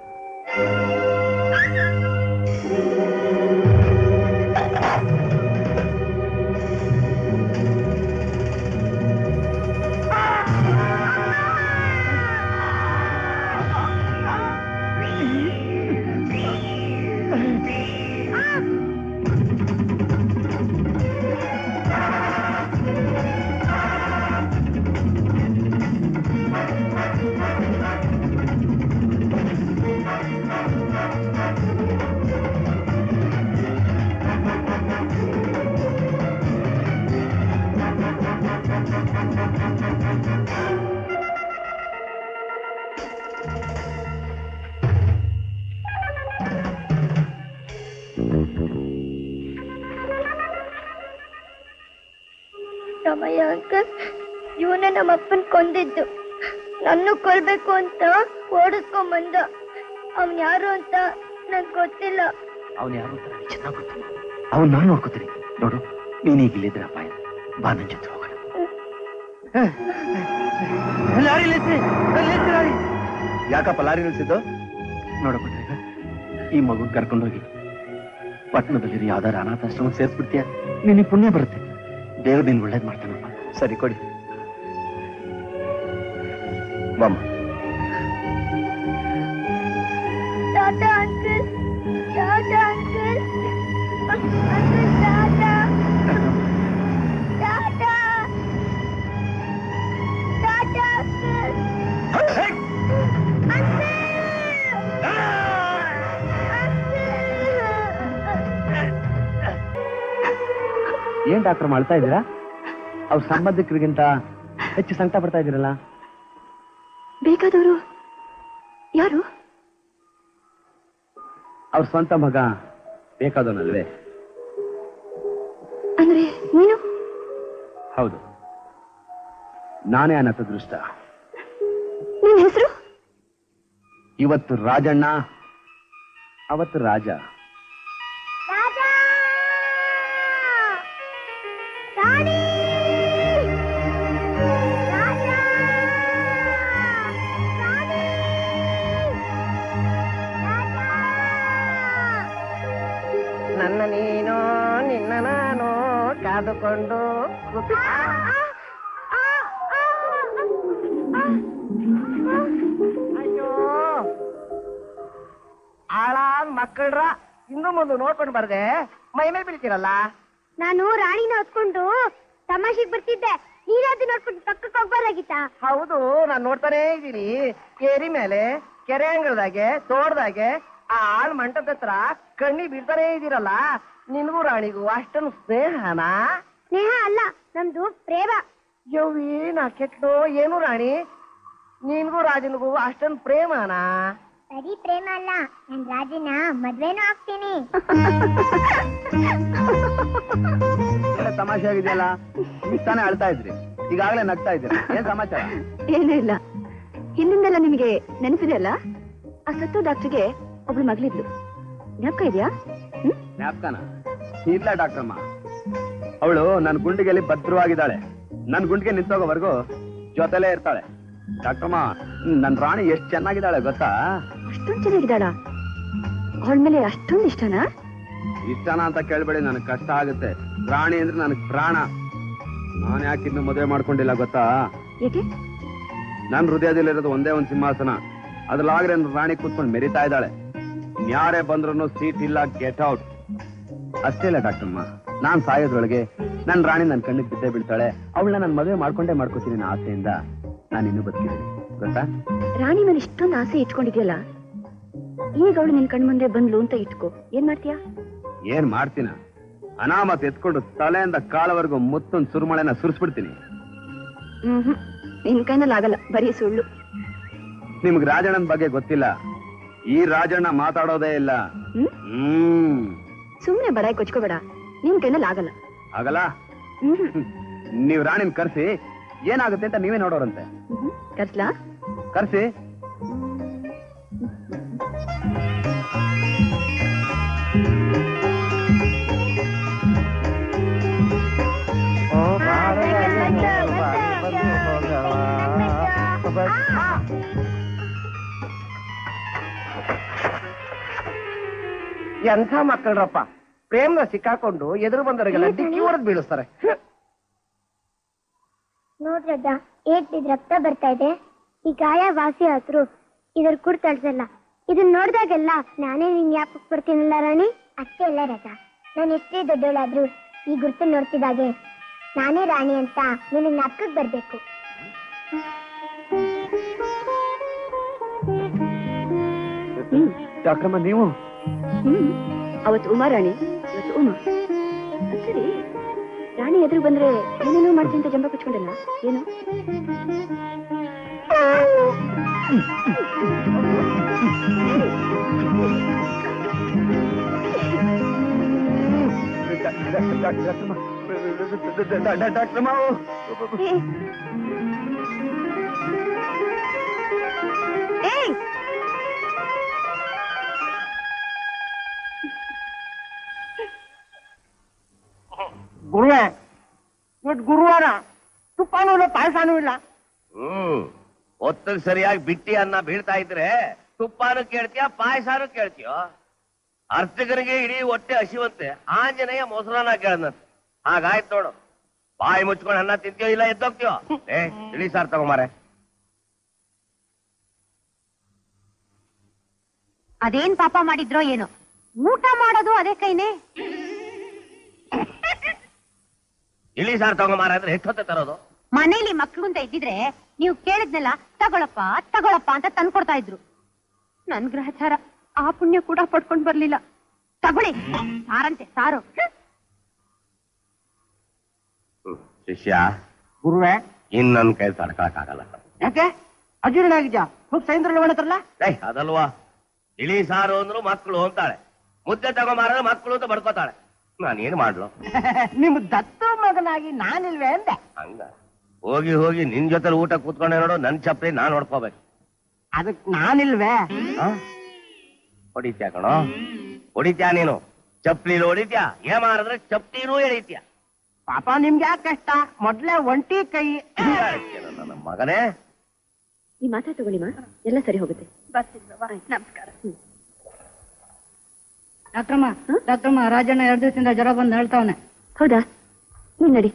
ರಾಮಯ್ಯ ಅಂಕಲ್ ಇವನೇ ನಮ್ಮ ಅಪ್ಪನ್ ಕೊಂದಿದ್ದು ನನ್ನ ಕೊಲ್ಬೇಕು ಅಂತ ಓಡಿಸ್ಕೊಂಡ್ ಬಂದ ಅವನ್ ಯಾರು ಅಂತ ನಂಗೆ ಗೊತ್ತಿಲ್ಲ ಅವನು ಯಾರು ಅಂತ ನನಗೆ ಚೆನ್ನಾಗಿ ಗೊತ್ತು ಅವನ್ ನಾನು ನೋಡ್ಕೋತೀನಿ ನೋಡು ನೀನೀಗ ಇಲ್ಲಿದ್ರೆ ಅಪಾಯ ಬಾ ನನ್ ಜೊತೆ ಹೋಗೋಣ ಯಾಕಪ್ಪ ಲಾರಿ ನಿಲ್ಸಿದ್ದು ನೋಡಪ್ಪ ಈ ಮಗುನ್ ಕರ್ಕೊಂಡೋಗಿ ಪಟ್ಟಣದಲ್ಲಿ ಯಾವ್ದಾರ ಅನಾಥಾಶ್ರಮ ಸೇರ್ಸ್ಬಿಡ್ತೀಯ ನಿನಗೆ ಪುಣ್ಯ ಬರುತ್ತೆ ದೇವ್ರು ನಿನ್ ಒಳ್ಳೇದ್ ಮಾಡ್ತಾನಪ್ಪ ಸರಿ ಕೊಡಿ ಬಮ್ಮ tata uncle tata uncle uncle tata tata tata uncle ಏನ್ ಡಾಕ್ಟರ್ ಮಾಡ್ತಾ ಇದ್ದೀರಾ ಅವ್ರ ಸಂಬಂಧಿಕರಿಗಿಂತ ಹೆಚ್ಚು ಸಂಕಟ ಪಡ್ತಾ ಇದ್ದೀರಲ್ಲ ಬೇಕಾದವರು ಯಾರು ಅವ್ರ ಸ್ವಂತ ಮಗ ಬೇಕಾದವನಲ್ವೇ ಅಂದ್ರೆ ನೀನು ಹೌದು ನಾನೇ ಅನ್ನತ ದೃಷ್ಟ ನಿನ್ ಹೆಸರು ಇವತ್ತು ರಾಜಣ್ಣ ಅವತ್ತು ರಾಜ ರಾಜಾ ರಾಣಿ ರಾಜಾ ರಾಣಿ ರಾಜಾ ನನ್ನ ನೀನು ನಿನ್ನ ನಾನು ಕಾದುಕೊಂಡು ಕೂತಿ- ಅಯ್ಯೋ ಆಳ ಮಕ್ಕಳ್ರ ಹಿಂದು ಮುಂದೆ ನೋಡ್ಕೊಂಡು ಬರ್ದೆ ಮೈ ಮೇಲೆ ಬೀಳ್ತೀರಲ್ಲ ನಾನು ರಾಣಿನ ಹೊತ್ಕೊಂಡು ತಮಾಷೆಗೆ ಬರ್ತಿದ್ದೆ ನೀನು ಅದನ್ನ ನೋಡ್ಕೊಂಡು ಪಕ್ಕಕ್ಕೆ ಹೋಗ್ಬಾರ್ದಾಗಿತ್ತ ಹೌದು ನಾನ್ ನೋಡ್ತಾನೇ ಇದ್ದೀನಿ ಏರಿ ಮೇಲೆ ಕೆರೆ ಅಂಗಳದಾಗೆ ತೋಟದಾಗೆ ಆ ಆಳ್ ಮಂಟದ ಹತ್ರ ಕಣ್ಣಿ ಬೀಳ್ತಾನೇ ಇದೀರಲ್ಲ ನಿನ್ಗೂ ರಾಣಿಗೂ ಅಷ್ಟೊಂದು ಸ್ನೇಹನ ಸ್ನೇಹ ಅಲ್ಲ ನಮ್ದು ಪ್ರೇಮ ಯವ್ವಿ ನಾ ಕೆಟ್ಟು ಏನು ರಾಣಿ ನಿನ್ಗೂ ರಾಜನಿಗೂ ಅಷ್ಟೊಂದು ಪ್ರೇಮನ ಬರೀ ಪ್ರೇಮ ಅಲ್ಲ ನನ್ ರಾಜನ ಮದ್ವೆನೂ ಆಗ್ತೀನಿ ಒಳ್ಳೆ ತಮಾಷೆ ಆಗಿದೆಯಲ್ಲ ಈಗ ತಾನೇ ಅಳ್ತಾ ಇದ್ರಿ ಈಗಾಗಲೇ ನಗ್ತಾ ಇದ್ದೀರಾ ಏನ್ ಸಮಾಚಾರ ಏನೂ ಇಲ್ಲ ಹಿಂದಿಂದೆಲ್ಲ ನಿಮಗೆ ನೆನಪಿದೆ ಅಲ್ಲ ಆ ಸತ್ತು ಡಾಕ್ಟರ್ಗೆ ಒಬ್ಳು ಮಗಳಿದ್ಲು ಜ್ಞಾಪಕ ಇದೆಯಾ ಹ್ಮ್ ಜ್ಞಾಪಕನ ಇಲ್ಲ ಡಾಕ್ಟರ್ಮ್ಮ ಅವಳು ನನ್ನ ಗುಂಡಿಗೆಲ್ಲಿ ಭದ್ರವಾಗಿದ್ದಾಳೆ ನನ್ನ ಗುಂಡಿಗೆ ನಿಂತೋಗೋವರೆಗೂ ಜೊತೆಲೇ ಇರ್ತಾಳೆ ಡಾಕ್ಟ್ರಮ್ಮ ನನ್ನ ರಾಣಿ ಎಷ್ಟು ಚೆನ್ನಾಗಿದ್ದಾಳೆ ಗೊತ್ತಾ ಅಷ್ಟೊಂದು ಚೆನ್ನಾಗಿದ್ದಾಳ ಅವಳ ಮೇಲೆ ಅಷ್ಟೊಂದು ಇಷ್ಟನಾ ಇಷ್ಟನಾ ಅಂತ ಕೇಳ್ಬೇಡಿ ನನಗೆ ಕಷ್ಟ ಆಗುತ್ತೆ ರಾಣಿ ಅಂದ್ರೆ ನನಗೆ ಪ್ರಾಣ ನಾನು ಯಾಕೆ ಇನ್ನು ಮದುವೆ ಮಾಡ್ಕೊಂಡಿಲ್ಲ ಗೊತ್ತಾ ಏಕೆ ನನ್ನ ಹೃದಯದಲ್ಲಿರೋದು ಒಂದೇ ಒಂದು ಸಿಂಹಾಸನ ಅದ್ರಲ್ಲಾಗ್ರೆ ನನ್ನ ರಾಣಿ ಕೂತ್ಕೊಂಡು ಮೆರಿತಾ ಇದ್ದಾಳೆ ಯಾರೇ ಬಂದ್ರು ಸೀಟ್ ಇಲ್ಲ ಗೆಟ್ ಔಟ್ ಅಷ್ಟೇ ಇಲ್ಲ ಡಾಕ್ಟರ್ಮ್ಮ ನಾನ್ ಸಾಯೋದ್ರೊಳಗೆ ನನ್ನ ರಾಣಿ ನನ್ನ ಕಣ್ಣಿಗೆ ಬಿದ್ದೇ ಬೀಳ್ತಾಳೆ ಅವಳನ್ನ ನಾನು ಮದುವೆ ಮಾಡ್ಕೊಂಡೇ ಮಾಡ್ಕೋತೀನಿ ಅನ್ನೋ ಆಸೆಯಿಂದ ನಾನು ಇನ್ನೂ ಬದುಕಿದ್ದೀನಿ ಗೊತ್ತಾ ರಾಣಿ ಮೇಲೆ ಇಷ್ಟೊಂದು ಆಸೆ ಇಟ್ಕೊಂಡಿದ್ಯಲ್ಲ ಈಗ ಅವಳು ನಿನ್ ಕಣ್ಮುಂದೆ ಬಂದ್ಲು ಅಂತ ಇಟ್ಕೋ ಏನ್ ಮಾಡ್ತೀಯಾ ಏನ್ ಮಾಡ್ತೀನ ಅನಾಮತ್ ಎತ್ಕೊಂಡು ತಲೆಯಿಂದ ಕಾಲವರೆಗೂ ಮುತ್ತೊಂದು ಸುರುಮಳೆನ ಸುರಿಸ್ಬಿಡ್ತೀನಿ ಹ್ಮ್ ಹ್ಮ್ ನಿನ್ ಕೈನಲ್ಲಿ ಆಗಲ್ಲ ಬರೀ ಸುಳ್ಳು ನಿಮ್ಗೆ ರಾಜಣ್ಣನ ಬಗ್ಗೆ ಗೊತ್ತಿಲ್ಲ ಈ ರಾಜಣ್ಣ ಮಾತಾಡೋದೇ ಇಲ್ಲ ಹ್ಮ್ ಹ್ಮ್ ಸುಮ್ನೆ ಬಡಾಯಿ ಕೊಚ್ಕೋಬೇಡ ನಿನ್ ಕೈನಲ್ಲಿ ಆಗಲ್ಲ ಆಗಲ್ಲ ಹ್ಮ್ ಹ್ಮ್ ನೀವ್ ರಾಣಿನ ಕರ್ಸಿ ಏನಾಗುತ್ತೆ ಅಂತ ನೀವೇ ನೋಡೋರಂತೆ ಹ್ಮ್ ಕರ್ಸ್ಲಾ ಕರ್ಸಿ ಎಂಥ ಮಕ್ಕಳ್ರಪ್ಪ ಪ್ರೇಮ್ನ ಸಿಕ್ಕಾಕೊಂಡು ಎದುರು ಬಂದವರಿಗೆಲ್ಲ ಡಿಕ್ಕಿ ಹೊಡೆದ್ ಬೀಳಿಸ್ತಾರೆ ನೋಡ್ರಜ್ಜ ಏಟ್ ರಕ್ತ ಬರ್ತಾ ಇದೆ ಈ ಗಾಯ ವಾಸಿ ಆದ್ರು ಇದ್ರ ಕುಡ್ ತಳ್ಸಲ್ಲ ಇದನ್ನ ನೋಡ್ದಾಗೆಲ್ಲ ನಾನೇ ನಿನ್ ಯಾಕೆ ಬರ್ತೀನಲ್ಲ ರಾಣಿ ಅಷ್ಟೇ ಅಲ್ಲ ರಜ ನಾನು ಎಷ್ಟೇ ದೊಡ್ಡವಳಾದ್ರೂ ಈ ಗುರ್ತು ನೋಡ್ತಿದ್ದಾಗೆ ನಾನೇ ರಾಣಿ ಅಂತ ನಿನಗೆ ಜ್ಞಾಪಕಕ್ಕೆ ಬರ್ಬೇಕು ಡಾಕ್ಟ್ರಮ್ಮ ನೀವು ಹ್ಮ್ ಅವತ್ತು ಉಮಾ ರಾಣಿ ಇವತ್ತು ಉಮಾ ಅದ್ ಸರಿ ರಾಣಿ ಎದುರು ಬಂದ್ರೆ ಏನೇನೋ ಮಾಡ್ತೀನಿ ಅಂತ ಜಂಬ ಕುಚ್ಕೊಂಡಲ್ಲ ಏನು ಡಾಕ್ಟ್ರಮ್ಮ ಏಯ್ ಗುರುವೆ ಇವತ್ತು ಗುರುವಾರ ತುಪ್ಪನೂ ಇಲ್ಲ ಪಾಯಸನೂ ಇಲ್ಲ ಹ್ಮ್ ಹೊತ್ತಿಗೆ ಸರಿಯಾಗಿ ಬಿಟ್ಟಿ ಅನ್ನ ಬೀಳ್ತಾ ಇದ್ರೆ ತುಪ್ಪಾನು ಕೇಳ್ತೀಯ ಪಾಯಸಾನು ಕೇಳ್ತೀಯೋ ಅರ್ಚಕರಿಗೆ ಇಡೀ ಹೊಟ್ಟೆ ಹಸಿವಂತೆ ಆಂಜನೇಯ ಮೊಸರನ್ನ ಕೇಳದಂತೆ ಹಾಗಾಯ್ತು ನೋಡು ಬಾಯಿ ಮುಚ್ಕೊಂಡು ಅನ್ನ ತಿಂತೀಯೋ ಇಲ್ಲ ಎದ್ದೋಗ್ತೀಯೋ ಏ ತಿಳಿ ಸಾರ್ ತಗೊಂಬಾರೆ ಅದೇನ್ ಪಾಪ ಮಾಡಿದ್ರೋ ಏನೋ ಊಟ ಮಾಡೋದು ಅದೇ ಕೈನೇ ಇಳಿ ಸಾರ್ ತಗೊಂಬಾರ ಅಂದ್ರೆ ಎಷ್ಟೊತ್ತೆ ತರೋದು ಮನೇಲಿ ಮಕ್ಳು ಅಂತ ಇದ್ದಿದ್ರೆ ನೀವು ಕೇಳಿದ್ನೆಲ್ಲ ತಗೊಳಪ್ಪ ತಗೊಳಪ್ಪ ಅಂತ ತಂದ್ಕೊಡ್ತಾ ಇದ್ರು ನನ್ ಗ್ರಹಚಾರ ಆ ಪುಣ್ಯ ಕೂಡ ಪಡ್ಕೊಂಡ್ ಬರ್ಲಿಲ್ಲ ತಗೊಳ್ಳಿ ಸಾರಂತೆ ಸಾರು ಹ್ಮ್. ಹ್ಮ್. ಶಿಷ್ಯ ಗುರುವೆ ಇನ್ ನನ್ ಕೈ ತಡ್ಕೊಳಕ್ಕಾಗಲ್ಲ ಯಾಕೆ ಅಜೀರ್ಣ ಆಗಿದ್ಯಾ ಹೋಗಿ ಸೈಂದ್ರ ತರಲ್ಲ ಏಯ್ ಅದಲ್ವಾ ಇಳಿ ಸಾರು ಅಂದ್ರು ಮಕ್ಕಳು ಅಂತಾಳೆ ಮುದ್ದೆ ತಗೊಂಬಾರ ಮಕ್ಕಳು ಅಂತ ಬಡ್ಕೋತಾಳೆ ನಾನು ಏನ್ ಮಾಡ್ಲು ನಿಮ್ ದತ್ತು ಮಗನಾಗಿ ನಾನಿಲ್ವೇ ಅಂದೆ ಹಂಗ ಹೋಗಿ ಹೋಗಿ ನಿನ್ ಜೊತೆ ಊಟ ಕೂತ್ಕೊಂಡೆ ನೋಡು ನನ್ ಚಪ್ಪಲಿ ನಾನ್ ನೋಡ್ಕೋಬೇಕು ಅದಕ್ ನಾನಿಲ್ವೇ ಹೊಡಿತ್ಯಾ ಕಣೋ ಹೊಡಿತ್ಯಾ ನೀನು ಚಪ್ಲಿಲು ಹೊಡಿತ್ಯಾ ಏ ಮಾರಿದ್ರೆ ಚಪ್ಲಿನೂ ಎಳಿತ್ಯಾ ಪಾಪ ನಿಮ್ಗೆ ಯಾಕೆ ಕಷ್ಟ ಮೊದ್ಲೇ ಒಂಟಿ ಕೈ ಏನೋ ನನ್ನ ಮಗನೇ ಈ ಮಾತಾ ತಗೊಳ್ಳಿ ಮಾ ಎಲ್ಲ ಸರಿ ಹೋಗುತ್ತೆ ನಮಸ್ಕಾರ ಡಾಕ್ಟ್ರಮ್ಮ ಡಾಕ್ಟ್ರಮ್ಮ ರಾಜಣ್ಣ ಎರಡು ದಿವಸದಿಂದ ಜ್ವರ ಬಂದು ಹೇಳ್ತಾವನೆ ಹೌದಾ ನೀನ್ ನಡಿ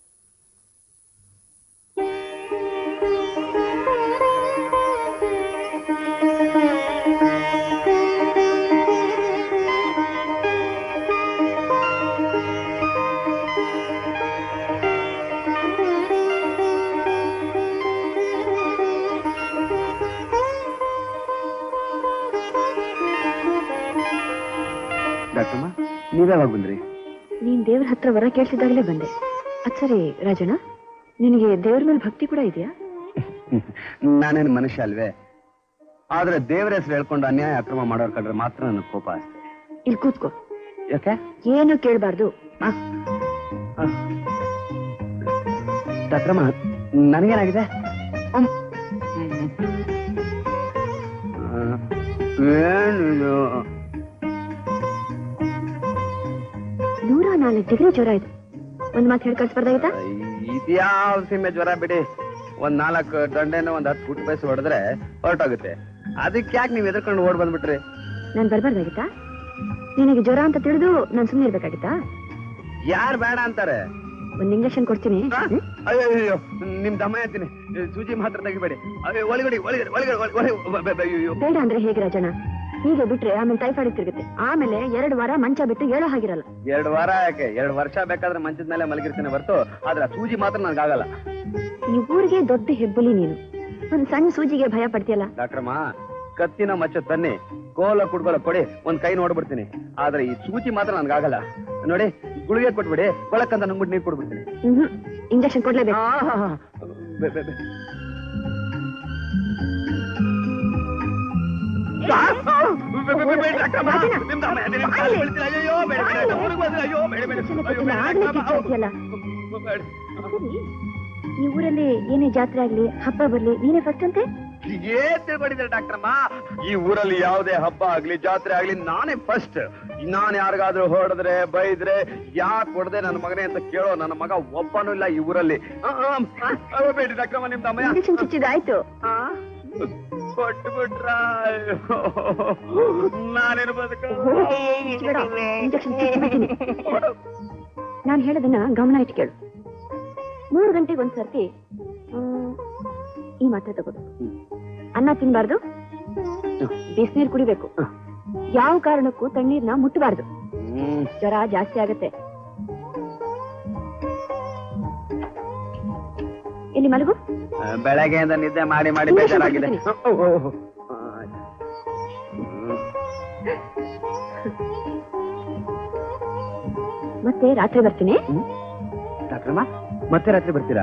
ಡಾಕ್ಟರ್ಮ್ಮ ನೀವ್ಯಾವಾಗ ಬಂದ್ರಿ ನೀನ್ ದೇವ್ರ ಹತ್ರ ವರ ಕೇಳ್ತಿದ್ದಾಗಲೇ ಬಂದೆ ಅದ್ ಸರಿ ರಾಜಣ್ಣ ನಿನಗೆ ದೇವ್ರ ಮೇಲೆ ಭಕ್ತಿ ಕೂಡ ಇದೆಯಾ ನಾನೇನು ಮನುಷ್ಯ ಅಲ್ವೇ ಆದ್ರೆ ದೇವರ ಹೆಸರು ಹೇಳ್ಕೊಂಡು ಅನ್ಯಾಯ ಅಕ್ರಮ ಮಾಡೋರ್ ಕಂಡ್ರೆ ಮಾತ್ರ ನನಗೆ ಕೋಪ ಅಷ್ಟೇ ಇಲ್ಲಿ ಕೂತ್ಕೋ ಯಾಕೆ ಏನು ಕೇಳ್ಬಾರ್ದು ಆ, ಡಾಕ್ಟ್ರಮ್ಮ ನನಗೇನಾಗಿದೆ ಹ್ಮ್. ಏನಿದು ನೂರ ನಾಲ್ಕು ಡಿಗ್ರಿ ಜ್ವರ ಇದೆ ಒಂದ್ ಮಾತು ಹೇಳಿ ಕಳ್ಸ್ಬಾರ್ದಾಗಿತ್ತಾ ಇದ್ಯಾವ ಸೀಮೆ ಜ್ವರ ಬಿಡಿ ಒಂದ್ ನಾಲ್ಕು ದಂಡೆನ ಒಂದ್ ಹತ್ತು ಫುಟ್ ಪೈಸೆ ಹೊಡೆದ್ರೆ ಹೊರಟೋಗುತ್ತೆ ಅದಕ್ಕೆ ಯಾಕೆ ನೀವ್ ಎದ್ರಕೊಂಡು ಓಡ್ ಬಂದ್ಬಿಟ್ರಿ ನಾನ್ ಬರ್ಬಾರ್ದಾಗಿತ್ತಾ ನಿನಗೆ ಜ್ವರ ಅಂತ ತಿಳಿದು ನಾನ್ ಸುಮ್ಮನೆ ಇರ್ಬೇಕಾಗಿತ್ತಾ ಯಾರ್ ಬೇಡ ಅಂತಾರೆ ಒಂದ್ ಇಂಜೆಕ್ಷನ್ ಕೊಡ್ತೀನಿ ಆ? ಹ್ಮ್? ಅಯ್ಯೋ ಅಯ್ಯೋ ನಿಮ್ ದಮ್ಮ ಅಂತೀನಿ ಸೂಜಿ ಮಾತ್ರ ತೆಗಿಬೇಡಿ ಅಯ್ಯೋ ಒಳಗಡೆ ಒಳಗಡೆ ಒಳಗಡೆ ಒಳಗಡೆ ಬ- ಬ- ಬ- ಅಯ್ಯೋ ಬೇಡ ಅಂದ್ರೆ ಹೇಗೆ ರಾಜಣ್ಣ ಹೀಗೆ ಬಿಟ್ರೆ ಆಮೇಲೆ ಟೈಫಾಯ್ಡ್ ತಿರುಗುತ್ತೆ ಆಮೇಲೆ ಎರಡು ವಾರ ಮಂಚ ಬಿಟ್ಟು ಹೇಳೋ ಹಾಗಿರಲ್ಲ ಎರಡು ವಾರ ಯಾಕೆ ಎರಡು ವರ್ಷ ಬೇಕಾದ್ರೆ ಮಂಚದ ಮೇಲೆ ಮಲಗಿರ್ತೀನಿ ಹೊರತು ಆದ್ರೆ ಆ ಸೂಜಿ ಮಾತ್ರ ನನ್ಗಾಗಲ್ಲ ಈ ಊರಿಗೆ ದೊಡ್ಡ ಹೆಬ್ಬುಲಿ ನೀನು ಒಂದ್ ಸಣ್ಣ ಸೂಜಿಗೆ ಭಯ ಪಡ್ತೀಯಲ್ಲ ಡಾಕ್ಟ್ರಮ್ಮ ಕತ್ತಿನ ಮಚ್ಚ ತನ್ನಿ ಕೋಲ ಕುಡ್ಗೋಲ ಕೊಡಿ ಒಂದ್ ಕೈ ನೋಡ್ಬಿಡ್ತೀನಿ ಆದ್ರೆ ಈ ಸೂಜಿ ಮಾತ್ರ ನನ್ಗಾಗಲ್ಲ ನೋಡಿ ಗುಳಿಗೆ ಕೊಟ್ಬಿಡಿ ಕೊಳಕ್ಕಂತ ನಂಗ್ಬಿಟ್ಟು ನೀರ್ ಕೊಡ್ಬಿಡ್ತೀನಿ ಹ್ಮ್ ಇಂಜೆಕ್ಷನ್ ಕೊಡ್ಲೇಬೇಕು ಆಹಾಹಾ. ಬೆ- ಬೆ- ಬೆ. ಬೆ- ಬೆ- ಬೆ- ಬೇಡ ಡಾಕ್ಟ್ರಮ್ಮ. ನಿಮ್ ದಮ್ಮ ಇದೆ, ನಿಮ್ ಕಾಲು ಬೀಳ್ತೀನಿ. ಅಯ್ಯಯ್ಯೋ, ಬೇಡ, ಬೇಡ, ಬೇಡ, ಊರಿಗೆ ಬಂದ್ರೆ ಅಯ್ಯೋ, ಬೇಡ, ಬೇಡ, ಅಯ್ಯೋ, ಬೇಡ, ಆಗ್ಲೇ ಡಾಕ್ಟ್ರಮ್ಮ. ಕಿತ್ತಾಡ್ತೀಯಲ್ಲ. ಬೇಡ. ಈ ಊರಲ್ಲಿ ಏನೇ ಜಾತ್ರೆ ಆಗ್ಲಿ ಹಬ್ಬ ಬರ್ಲಿ ನೀನೇ ಫಸ್ಟ್ ಅಂತೆ ಏನ್ ತಿಳ್ಕೊಂಡಿದ್ದಾರೆ ಡಾಕ್ಟ್ರಮ್ಮ ಈ ಊರಲ್ಲಿ ಯಾವುದೇ ಹಬ್ಬ ಆಗ್ಲಿ ಜಾತ್ರೆ ಆಗ್ಲಿ ನಾನೇ ಫಸ್ಟ್ ನಾನ್ ಯಾರಿಗಾದ್ರೂ ಹೊಡೆದ್ರೆ ಬೈದ್ರೆ ಯಾಕೆ ಹೊಡೆದೆ ನನ್ನ ಮಗನೇ ಅಂತ ಕೇಳೋ ನನ್ನ ಮಗ ಒಬ್ಬನೂ ಇಲ್ಲ ಈ ಊರಲ್ಲಿ ಆ, ಆ, ಆ, ಬೇಡಿ ಡಾಕ್ಟ್ರಮ್ಮ ನಿಮ್ ತಮ್ಮ ಇಂಜೆಕ್ಷನ್ ಚುಚ್ಚಿದಾಯ್ತು ಕೊಟ್ಬಿಟ್ರ ನಾನೇನು ಬದುಕ ಇಂಜೆಕ್ಷನ್ ಚುಚ್ಚಿಬಿಡ್ತೀನಿ ನಾನು ಹೇಳೋದನ್ನ ಗಮನ ಇಟ್ಟು ಕೇಳು ಮೂರು ಗಂಟೆಗೆ ಒಂದ್ ಸರ್ತಿ ಮ್, ಈ ಮಾತ್ರೆ ತಗೋದು ಅನ್ನ ತಿನ್ಬಾರ್ದು ಬಿಸಿನೀರು ಕುಡಿಬೇಕು ಯಾವ ಕಾರಣಕ್ಕೂ ತಣ್ಣೀರ್ನ ಮುಟ್ಟಬಾರ್ದು ಹ್ಮ್ ಜ್ವರ ಜಾಸ್ತಿ ಆಗತ್ತೆ ಇಲ್ಲಿ ಮಲಗು ಬೆಳಗ್ಗೆಯಿಂದ ನಿದ್ದೆ ಮಾಡಿ ಮಾಡಿ ಬೇಜಾರಾಗಿದೆ ಓ, ಓ, ಓ. ಮತ್ತೆ ರಾತ್ರಿ ಬರ್ತೀನಿ ಡಾಕ್ಟ್ರಮ್ಮ ಮತ್ತೆ ರಾತ್ರಿ ಬರ್ತೀರಾ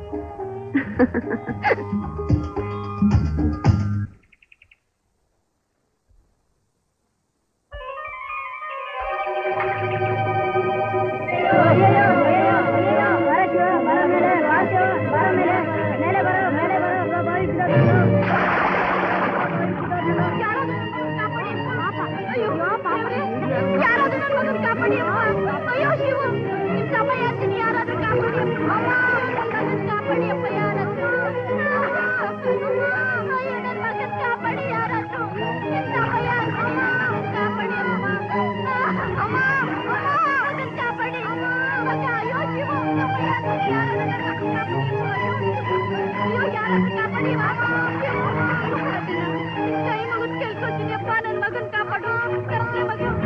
ನನ್ ಮಗನ್ ಕಾಪಾಡು ಕರ್ತೆ ಮಗನ್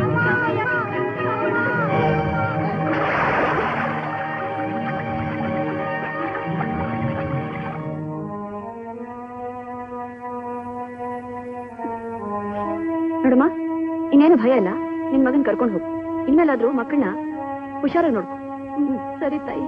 ನೋಡಮ್ಮ ಇನ್ನೇನು ಭಯ ಇಲ್ಲ ನಿನ್ ಮಗನ್ ಕರ್ಕೊಂಡು ಹೋಗು ಇನ್ಮೇಲಾದ್ರೂ ಮಕ್ಕಳನ್ನ ಹುಷಾರಾಗಿ ನೋಡ್ಕೊ ಹ್ಮ್, ಸರಿ ತಾಯಿ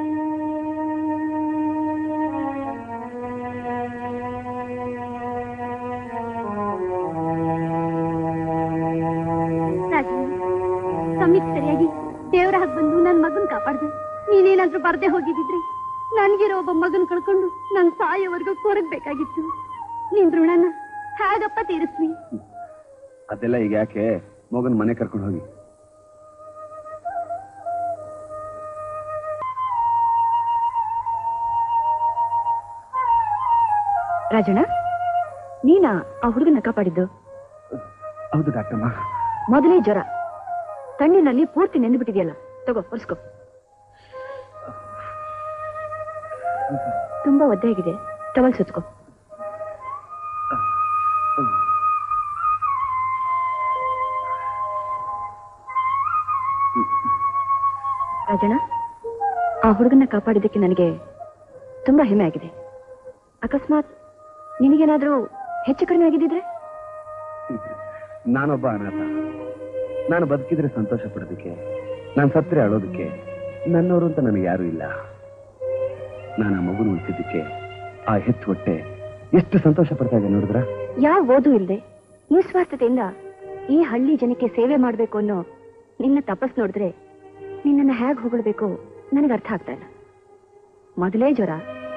ರಾಜು ಸಮಯಕ್ಕೆ ಸರಿಯಾಗಿ ದೇವರ ಹಾಗೆ ಬಂದು ನನ್ ಮಗನ್ ಕಾಪಾಡ್ದೆ ನೀನೇನಾದ್ರೂ ಬರ್ದೆ ಹೋಗಿದ್ರಿ ನನ್ಗಿರೋ ಒಬ್ಬ ಮಗನ್ ಕಳ್ಕೊಂಡು ನನ್ ಸಾಯೋವರೆಗೂ ಕೊರಗ್ಬೇಕಾಗಿತ್ತು ನಿನ್ ಋಣನ ಹೇಗಪ್ಪ ತೀರಿಸ್ಲಿ ಅದೆಲ್ಲ ಈಗ ಯಾಕೆ ಮಗನ್ ಮನೆ ಕರ್ಕೊಂಡು ಹೋಗಿ ರಾಜಣ್ಣ ನೀನಾ ಆ ಹುಡುಗನ ಕಾಪಾಡಿದ್ದು ಹೌದು ಡಾಕ್ಟರ್ಮ್ಮ ಮೊದಲೇ ಜ್ವರ ತಣ್ಣಿನಲ್ಲಿ ಪೂರ್ತಿ ನೆಂದುಬಿಟ್ಟಿದೆಯಲ್ಲ ತಗೋ ಒರ್ಸ್ಕೋ ತುಂಬಾ ಒದ್ದೆ ಆಗಿದೆ ಟವಲ್ ಸುತ್ಕೋ ರಾಜಣ್ಣ ಆ ಹುಡುಗನ ಕಾಪಾಡಿದ್ದಕ್ಕೆ ನನಗೆ ತುಂಬಾ ಹೆಮ್ಮೆ ಆಗಿದೆ ಅಕಸ್ಮಾತ್ ನಿನಗೇನಾದ್ರೂ ಹೆಚ್ಚು ಕಡಿಮೆ ಆಗಿದ್ದಿದ್ರೆ ನಾನೊಬ್ಬ ಅನಾಥ ನಾನು ಬದುಕಿದ್ರೆ ಸಂತೋಷ ಪಡೋದಕ್ಕೆ ನಾನು ಸತ್ತರೆ ಅಳೋದಕ್ಕೆ ನನ್ನವರು ಅಂತ ನನಗೆ ಯಾರು ಇಲ್ಲ ನಾನು ಆ ಮಗುನ ಉಳಿಸಿದ್ದಕ್ಕೆ ಆ ಹೆಚ್ಚು ಹೊಟ್ಟೆ ಎಷ್ಟು ಸಂತೋಷ ಪಡ್ತಾ ಇದೆ ನೋಡಿದ್ರ ಯಾವ ಓದು ಇಲ್ಲದೆ ನಿಸ್ವಾರ್ಥತೆಯಿಂದ ಈ ಹಳ್ಳಿ ಜನಕ್ಕೆ ಸೇವೆ ಮಾಡಬೇಕು ಅನ್ನೋ ನಿನ್ನ ತಪಸ್ ನೋಡಿದ್ರೆ ನಿನ್ನನ್ನು ಹೇಗೆ ಹೊಗಳ್ಬೇಕು ನನಗೆ ಅರ್ಥ ಆಗ್ತಾ ಇಲ್ಲ ಮೊದಲೇ ಜ್ವರ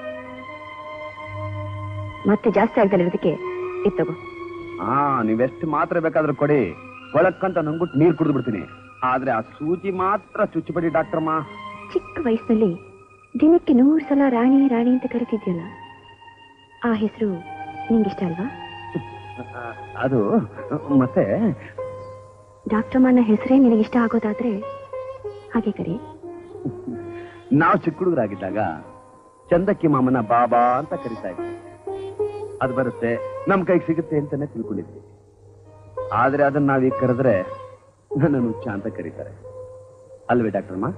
ಮತ್ತೆ ಜಾಸ್ತಿ ಆಗ್ದಲ್ಲಿರೋದಕ್ಕೆ ಇತ್ತಗೋ ಹಾ ನೀವೆಷ್ಟು ಮಾತ್ರ ಬೇಕಾದ್ರೂ ಕೊಡಿ ಕೊಳಕ್ಕಂತ ನಂಗ್ಬಿಟ್ಟು ನೀರ್ ಕುಡಿದು ಬಿಡ್ತೀನಿ ಆದ್ರೆ ಆ ಸೂಜಿ ಮಾತ್ರ ಚುಚ್ಚಿಬಿಡಿ ಡಾಕ್ಟರ್ಮ್ಮ ಚಿಕ್ಕ ವಯಸ್ಸಿನಲ್ಲಿ ದಿನಕ್ಕೆ ನೂರು ಸಲ ರಾಣಿ ರಾಣಿ ಅಂತ ಕರಿತಿದ್ಯಲ್ಲ ಆ ಹೆಸರು ನಿಂಗಿಷ್ಟ ಅಲ್ವಾ ಅದು ಮತ್ತೆ ಡಾಕ್ಟರ್ ಹೆಸರೇ ನಿನಗಿಷ್ಟ ಆಗೋದಾದ್ರೆ ಹಾಗೆ ಕರಿ ನಾವು ಚಿಕ್ಕ ಹುಡುಗರಾಗಿದ್ದಾಗ ಚಂದಕ್ಕಿ ಮಾಮನ ಬಾಬಾ ಅಂತ ಕರಿತಾ ಇದ್ವಿ ಅದು ಬರುತ್ತೆ ನಮ್ ಕೈಗೆ ಸಿಗುತ್ತೆ ಅಂತಾನೆ ತಿಳ್ಕೊಂಡಿದ್ವಿ ಆದ್ರೆ ಅದನ್ನ ನಾವೀಗ ಕರೆದ್ರೆ ನನ್ನನ್ನು ಹುಚ್ಚ ಅಂತ ಕರೀತಾರೆ ಅಲ್ವೇ ಡಾಕ್ಟರ್ ಅಮ್ಮ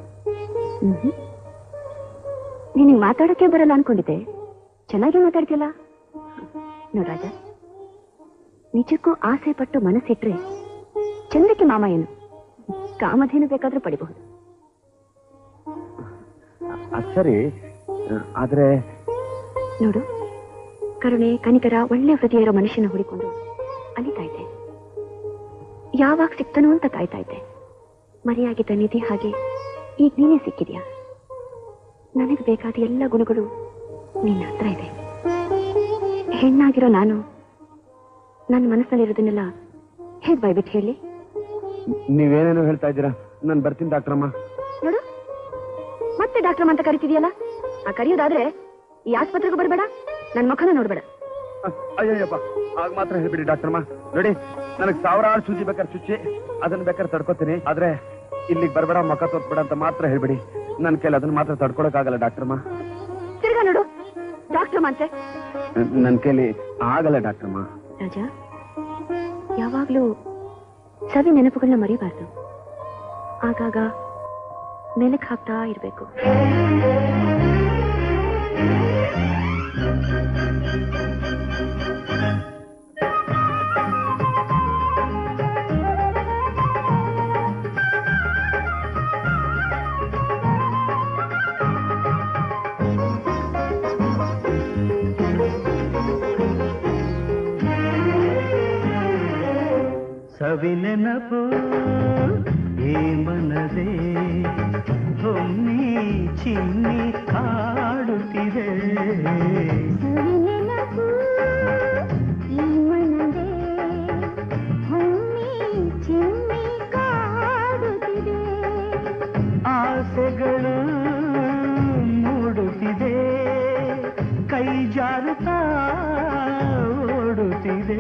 ನಿನಗೆ ಮಾತಾಡೋಕೆ ಬರಲ್ಲ ಅನ್ಕೊಂಡಿದ್ದೆ ಚೆನ್ನಾಗಿ ಮಾತಾಡ್ತಿಲ್ಲ ನೋಡ್ರಾಜ ನಿಜಕ್ಕೂ ಆಸೆ ಪಟ್ಟು ಮನಸ್ಸಿಟ್ರೆ ಚಂದಕ್ಕೆ ಮಾಮ ಏನು ಕಾಮಧೇನು ಬೇಕಾದ್ರೂ ಪಡಿಬಹುದು ಅದ್ ಸರಿ ಆದ್ರೆ ನೋಡು ಕರುಣೆ ಕನಿಕರ ಒಳ್ಳೆ ಹೃದಯ ಇರೋ ಮನುಷ್ಯನ ಹುಡಿಕೊಂಡು ಅಲಿತಾ ಇದ್ದೆ ಯಾವಾಗ ಸಿಕ್ತನೋ ಅಂತ ಕಾಯ್ತಾ ಇದ್ದೆ ಮರೆಯಾಗಿದ್ದ ನಿಧಿ ಹಾಗೆ ಈಗ ನೀನೇ ಸಿಕ್ಕಿದ್ಯಾ ನನಗೆ ಬೇಕಾದ ಎಲ್ಲ ಗುಣಗಳು ನಿನ್ನ ಹತ್ರ ಇದೆ ಹೆಣ್ಣಾಗಿರೋ ನಾನು ನನ್ನ ಮನಸ್ಸಲ್ಲಿರೋದನ್ನೆಲ್ಲ ಹೇಗ್ ಬಾಯ್ಬಿಟ್ಟು ಹೇಳಿ ನೀವೇನೇನೋ ಹೇಳ್ತಾ ಇದ್ದೀರಾ ನಾನು ಬರ್ತೀನಿ ಡಾಕ್ಟರ್ ಅಮ್ಮ ನೋಡು ಮತ್ತೆ ಡಾಕ್ಟರ್ ಅಂತ ಕರಿತಿದ್ಯಲ್ಲ ಆ ಕರೆಯೋದಾದ್ರೆ ಈ ಆಸ್ಪತ್ರೆಗೂ ಬರಬೇಡ ನನ್ನ ಮುಖನ ನೋಡ್ಬೇಡ ಅಯ್ಯಯ್ಯಪ್ಪ ಆಗ ಮಾತ್ರ ಹೇಳ್ಬಿಡಿ ಡಾಕ್ಟರ್ ಅಮ್ಮ ನೋಡಿ ನನಗೆ ಸಾವಿರಾರು ಸೂಜಿ ಬೇಕಾದ್ರೆ ಚುಚ್ಚಿ ಅದನ್ನ ಬೇಕಾದ್ರೆ ತಡ್ಕೋತೀನಿ ಆದ್ರೆ ಇಲ್ಲಿಗೆ ಬರಬೇಡ ಮಕ್ಕ ತೋರ್ಸ್ಬೇಡ ಅಂತ ಮಾತ್ರ ಹೇಳ್ಬಿಡಿ ನನ್ನ ಕೈಲಿ ಅದನ್ನ ಮಾತ್ರ ತಡ್ಕೊಳಕ್ಕಾಗಲ್ಲ ಡಾಕ್ಟರ್ ಅಮ್ಮ ತಿರ್ಗಾ ನೋಡು ಡಾಕ್ಟರ್ ಅಂತೆ ನನ್ನ ಕೈಲಿ ಆಗಲ್ಲ ಡಾಕ್ಟರ್ ಅಮ್ಮ ರಾಜ ಯಾವಾಗ್ಲೂ ಸವಿ ನೆನಪುಗಳನ್ನ ಮರಿಬಾರ್ದು ಆಗಾಗ ಮೆಲಕ್ ಹಾಕ್ತಾ ಇರ್ಬೇಕು ಸವಿನೆನಪು ಈ ಮನದೇ ಹೊಮ್ಮಿ ಚಿಮ್ಮಿ ಕಾಡುತ್ತಿದೆ ಆಸೆಗಳು ಮೂಡುತ್ತಿದೆ ಕೈ ಜಾರುತ್ತಾ ಓಡುತ್ತಿದೆ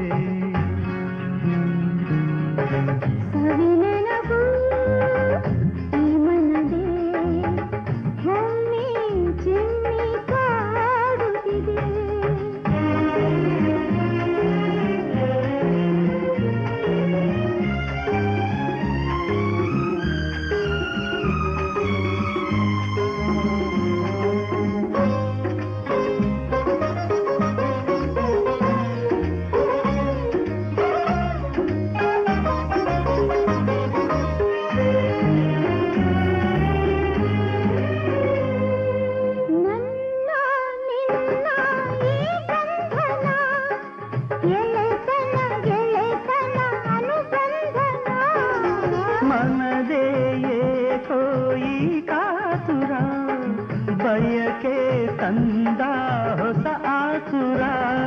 ಮನದೇ ಏಕೋ ಈ ಕಾತುರ ಬಯಕೆ ತಂದ ಹೊಸ ಆತುರ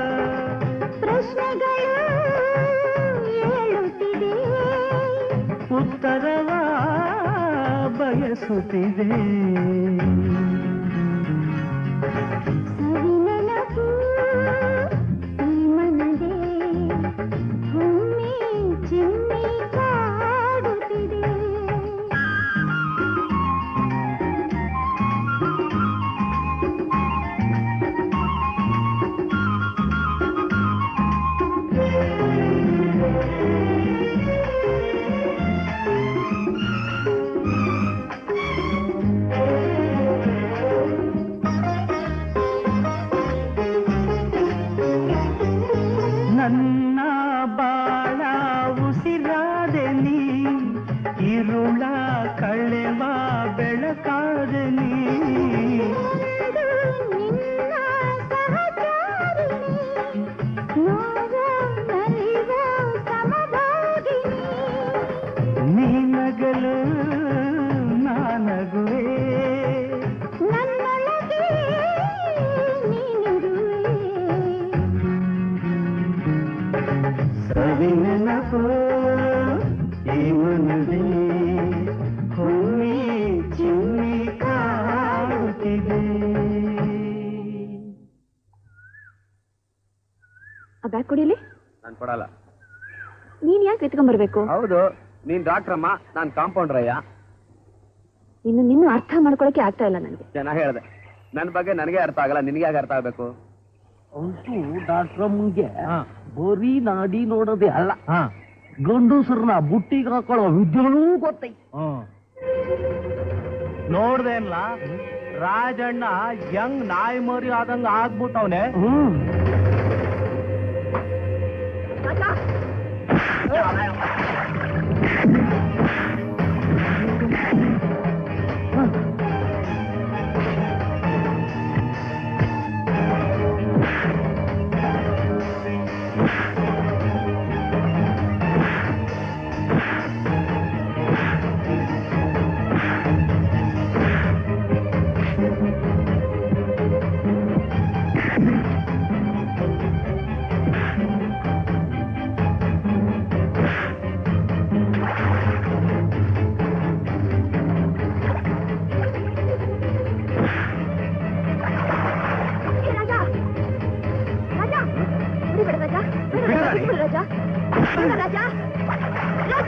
ಉತ್ತರವ ಬಯಸುತ್ತಿದೆ ನನ್ನ ಬಾಳ ಉಸಿರಾದೆ ನೀ ಇರುಳ ಕಳೆವ ಬೆಳಕಾದೆ ನೀ ನೀ ನಗಲು ನಾನಗುವೆ ಸವಿನೆನಪು ಈ ಮನದೇ ಹೊಮ್ಮಿ ಚಿಮ್ಮಿ ಯಾಕೆ ಎತ್ಕೊಂಡ್ಬರ್ಬೇಕು ಹೌದು ನೀನ್ ಡಾಕ್ಟರ್ ಅಮ್ಮ ನಾನ್ ಕಾಂಪೌಂಡರ್ ಅಯ್ಯ ಇನ್ನು ನಿನ್ನ ಅರ್ಥ ಮಾಡ್ಕೊಳಕ್ಕೆ ಆಗ್ತಾ ಇಲ್ಲ ನನಗೆ ಚೆನ್ನಾಗಿ ಹೇಳ್ದೆ ನನ್ ಬಗ್ಗೆ ನನಗೆ ಅರ್ಥ ಆಗಲ್ಲ ನಿನಗೆ ಯಾಕೆ ಅರ್ಥ ಆಗ್ಬೇಕು ಅಂತೂ ಡಾಕ್ಟ್ರ ಮುಂಗೆ ಬರೀ ನಾಡಿ ನೋಡೋದೇ ಅಲ್ಲ ಗಂಡಸರನ್ನ ಬುಟ್ಟಿಗೆ ಹಾಕೊಳ್ಳೋ ವಿದ್ಯೆನೂ ಗೊತ್ತೈ ನೋಡ್ದೇನ್ಲ ರಾಜಣ್ಣ ಯಂಗ್ ನಾಯಿ ಮರಿ ಆದಂಗ ಆಗ್ಬಿಟ್ಟವನೆ ರಾಜ ರಾಜ ಹೊಡಿಬೇಡ ರಾಜ ಬೇಡ ರಾಜ, ಬಿಟ್ಬಿಡು ರಾಜ ಬೇಡ ರಾಜ ರಾಜ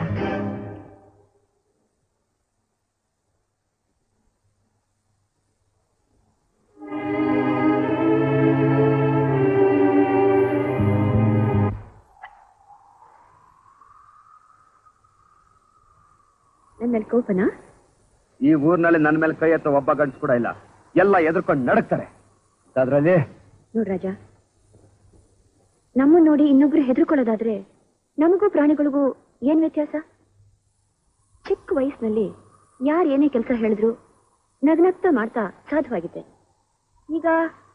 ನನ್ನ ಮೇಲೆ ಕೋಪನಾ ಈ ಊರ್ನಲ್ಲಿ ನನ್ ಮೇಲೆ ಕೈ ಎತ್ತ ಒಬ್ಬ ಗಂಡ್ಸ್ ಕೂಡ ಇಲ್ಲ ಎಲ್ಲ ಎದುರ್ಕೊಂಡು ನಡಕ್ತಾರೆ ಅದ್ರಲ್ಲಿ ನೋಡ್ ರಾಜ ನಮ್ಮನ್ನ ನೋಡಿ ಇನ್ನೊಬ್ರು ಹೆದರ್ಕೊಳ್ಳೋದಾದ್ರೆ ನಮಗೂ ಪ್ರಾಣಿಗಳಿಗೂ ಏನ್ ವ್ಯತ್ಯಾಸ ಚಿಕ್ಕ ವಯಸ್ಸಿನಲ್ಲಿ ಯಾರು ಏನೇ ಕೆಲಸ ಹೇಳಿದ್ರು ನಗ್ನಗ್ತಾ ಮಾಡ್ತಾ ಸಾಧುವಾಗಿದ್ದೆ ಈಗ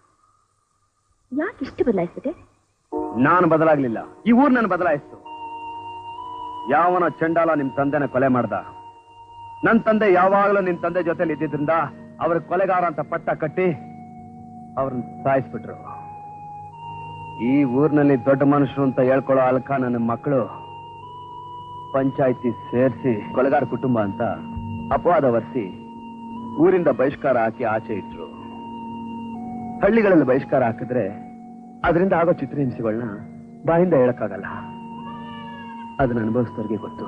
ಯಾಕೆ ಇಷ್ಟು ಬದಲಾಯಿಸಿದೆ ನಾನು ಬದಲಾಗ್ಲಿಲ್ಲ ಈ ಊರ್ ನನ್ನ ಬದಲಾಯಿಸ್ತು ಯಾವನ ಚಂಡಾಲ ನಿಮ್ ತಂದೆನ ಕೊಲೆ ಮಾಡ್ದ ನನ್ ತಂದೆ ಯಾವಾಗಲೂ ನಿಮ್ ತಂದೆ ಜೊತೆಲಿ ಇದ್ದಿದ್ರಿಂದ ಅವ್ರ ಕೊಲೆಗಾರ ಅಂತ ಪಟ್ಟ ಕಟ್ಟಿ ಅವ್ರನ್ನ ಸಾಯಿಸ್ಬಿಟ್ರು ಈ ಊರ್ನಲ್ಲಿ ದೊಡ್ಡ ಮನುಷ್ಯರು ಅಂತ ಹೇಳ್ಕೊಳ್ಳೋ ಅಲ್ಕ ನನ್ನ ಮಕ್ಕಳು ಪಂಚಾಯಿತಿ ಸೇರಿಸಿ ಕೊಲೆಗಾರ ಕುಟುಂಬ ಅಂತ ಅಪವಾದ ವರ್ಸಿ ಊರಿಂದ ಬಹಿಷ್ಕಾರ ಹಾಕಿ ಆಚೆ ಇಟ್ರು ಹಳ್ಳಿಗಳಲ್ಲಿ ಬಹಿಷ್ಕಾರ ಹಾಕಿದ್ರೆ ಅದರಿಂದ ಆಗೋ ಚಿತ್ರಹಿಂಸೆಗಳನ್ನ ಬಾಯಿಂದ ಹೇಳಕ್ಕಾಗಲ್ಲ ಅದನ್ನ ಅನುಭವಿಸಿದವ್ರಿಗೆ ಗೊತ್ತು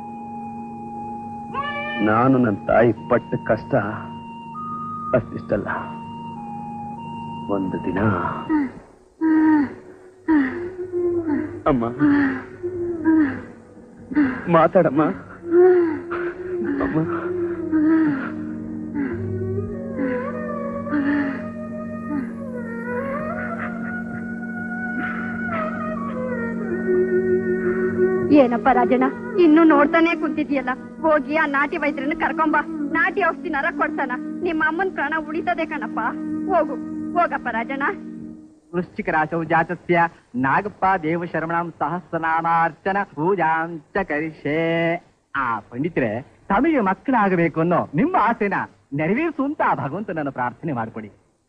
ನಾನು ನನ್ನ ತಾಯಿ ಪಟ್ಟ ಕಷ್ಟ ಅಷ್ಟಿಷ್ಟಲ್ಲ ಒಂದು ದಿನ ಅಮ್ಮ ಮಾತಾಡಮ್ಮ ಅಮ್ಮ ಏನಪ್ಪ ರಾಜಣ್ಣ ಇನ್ನು ನೋಡ್ತಾನೆ ಕುಂತಿದ್ಯಲ್ಲ ಹೋಗಿ ಆ ನಾಟಿ ವೈದ್ಯರನ್ನ ಕರ್ಕೊಂಬ ನಾಟಿ ಔಷಧಿ ನರ ಕೊಡ್ತಾನ ನಿಮ್ಮ ಅಮ್ಮನ್ ಪ್ರಾಣ ಉಳಿತದೆ ಕಣಪ್ಪ ಹೋಗು ಹೋಗಪ್ಪ ರಾಜಣ್ಣ ವೃಶ್ಚಿಕ ರಾಶೌ ಜಾತಸ್ಯ ನಾಗಪ್ಪ ದೇವಶರಮಣಂ ಸಹಸ್ರನಾಮಾರ್ಚನ ಪೂಜಾಂಚ ಕರಿಷೆ ಆ ಪಂಡಿತರೆ ತಮಗೆ ಮಕ್ಕಳಾಗಬೇಕು ಅನ್ನೋ ನಿಮ್ಮ ಆಸೆನ ನೆರವೇರಿಸು ಅಂತ ಆ ಭಗವಂತನನ್ನು ಪ್ರಾರ್ಥನೆ ಮಾಡಿಕೊಡಿ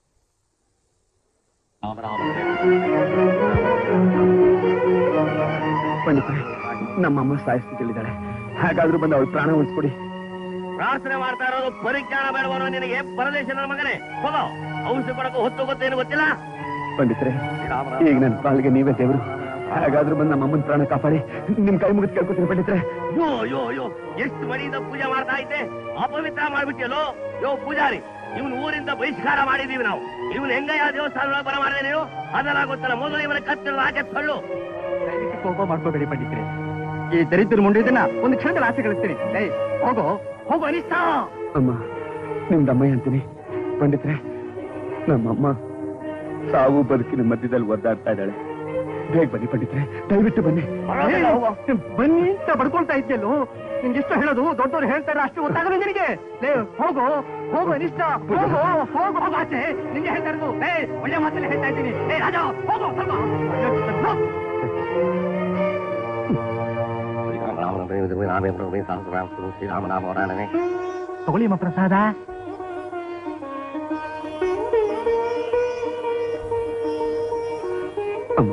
ಪಂಡಿತರೆ ನಮ್ಮಮ್ಮ ಸಾಯಿಸ್ತಿದ್ದಾಳೆ ಹಾಗಾದ್ರೂ ಬಂದು ಅವಳು ಪ್ರಾಣ ಉಳಿಸ್ಕೊಡಿ ಪ್ರಾರ್ಥನೆ ಮಾಡ್ತಾ ಇರೋದು ಪರಿಜ್ಞಾನ ಬೇಡವನು ನಿನಗೆ ಪರದೇಶ ನನ್ನ ಮಗನೇ ಹೋಗೋ ಔಷಧಿ ಕೊಡಕ್ಕೆ ಹೊತ್ತು ಗೊತ್ತೇನು ಗೊತ್ತಿಲ್ಲ ಪಂಡಿತರೆ ಈಗ ನನ್ನ ಪಾಲಿಗೆ ನೀವೇ ದೇವರು ಹಾಗಾದ್ರೂ ಬಂದು ನಮ್ಮಮ್ಮನ ಪ್ರಾಣ ಕಾಪಾಡಿ ನಿಮ್ ಕೈ ಮುಗಿದು ಕೇಳ್ಕೊತೀನಿ ಪಂಡಿತರೆ ಯೋ ಯೋ ಯೋ ಎಷ್ಟು ಮಡಿಯಿಂದ ಪೂಜೆ ಮಾಡ್ತಾ ಇದ್ದೆ ಅಪವಿತ್ರ ಮಾಡ್ಬಿಟ್ಟಿಯಲ್ಲೋ ಯೋ ಪೂಜಾರಿ ಇವನ್ ಊರಿಂದ ಬಹಿಷ್ಕಾರ ಮಾಡಿದೀವಿ ನಾವು ಇವನ್ ಹೆಂಗಯ್ಯ ದೇವಸ್ಥಾನದೊಳಗೆ ಬರ ಮಾಡಿದೆ ನೀವು ಅದೆಲ್ಲ ಗೊತ್ತಲ್ಲ ಮೊದಲು ಇವನ ಕತ್ತಿರ ಆಚೆ ತಳ್ಳು ದಯವಿಟ್ಟು ಕೋಪ ಮಾಡ್ಕೋಬೇಡಿ ಪಂಡಿತರೆ ಈ ದರಿದ್ರ ಮುಂಡಿದನ್ನ ಒಂದು ಕ್ಷಣದಲ್ಲಿ ಆಸೆ ಕಳಿಸ್ತೀನಿ ಏಯ್ ಹೋಗೋ ಹೋಗೋ ಅನಿಷ್ಟ ಅಮ್ಮ ನಿಮ್ದಮ್ಮಯ್ಯ ಅಂತೀನಿ ಪಂಡಿತ್ರೆ ನಮ್ಮಮ್ಮ ಸಾವು ಬದುಕಿನ ಮಧ್ಯದಲ್ಲಿ ಒದ್ದಾಡ್ತಾ ಇದ್ದಾಳೆ ಬೇಗ ಬನ್ನಿ ಪಂಡಿತ್ರೆ ದಯವಿಟ್ಟು ಬನ್ನಿ ಬನ್ನಿ ಅಂತ ಬಡ್ಕೊಳ್ತಾ ಇದ್ದೆಲ್ಲೋ ನಿನ್ಗೆ ಎಷ್ಟು ಹೇಳೋದು ದೊಡ್ಡವ್ರು ಹೇಳ್ತಾರೆ ಅಷ್ಟು ಗೊತ್ತಾಗಲ್ಲ ನಿನಗೆ ಲೇ ಹೋಗೋ ಹೋಗು ಅನಿಷ್ಟ ಹೋಗೋ ಹೋಗು ಹೋಗು ಆಚೆ ನಿಂಗೆ ಹೇಳ್ತಾ ಇರೋದು ಏ ಒಳ್ಳೆ ಮಾತಲ್ಲಿ ಹೇಳ್ತಾ ಇದ್ದೀನಿ ಏ ರಾಜ ಹೋಗೋ ಸ್ವಲ್ಪ ತಗೊಳ್ಳಿ ಅಮ್ಮ ಪ್ರಸಾದ ಅಮ್ಮ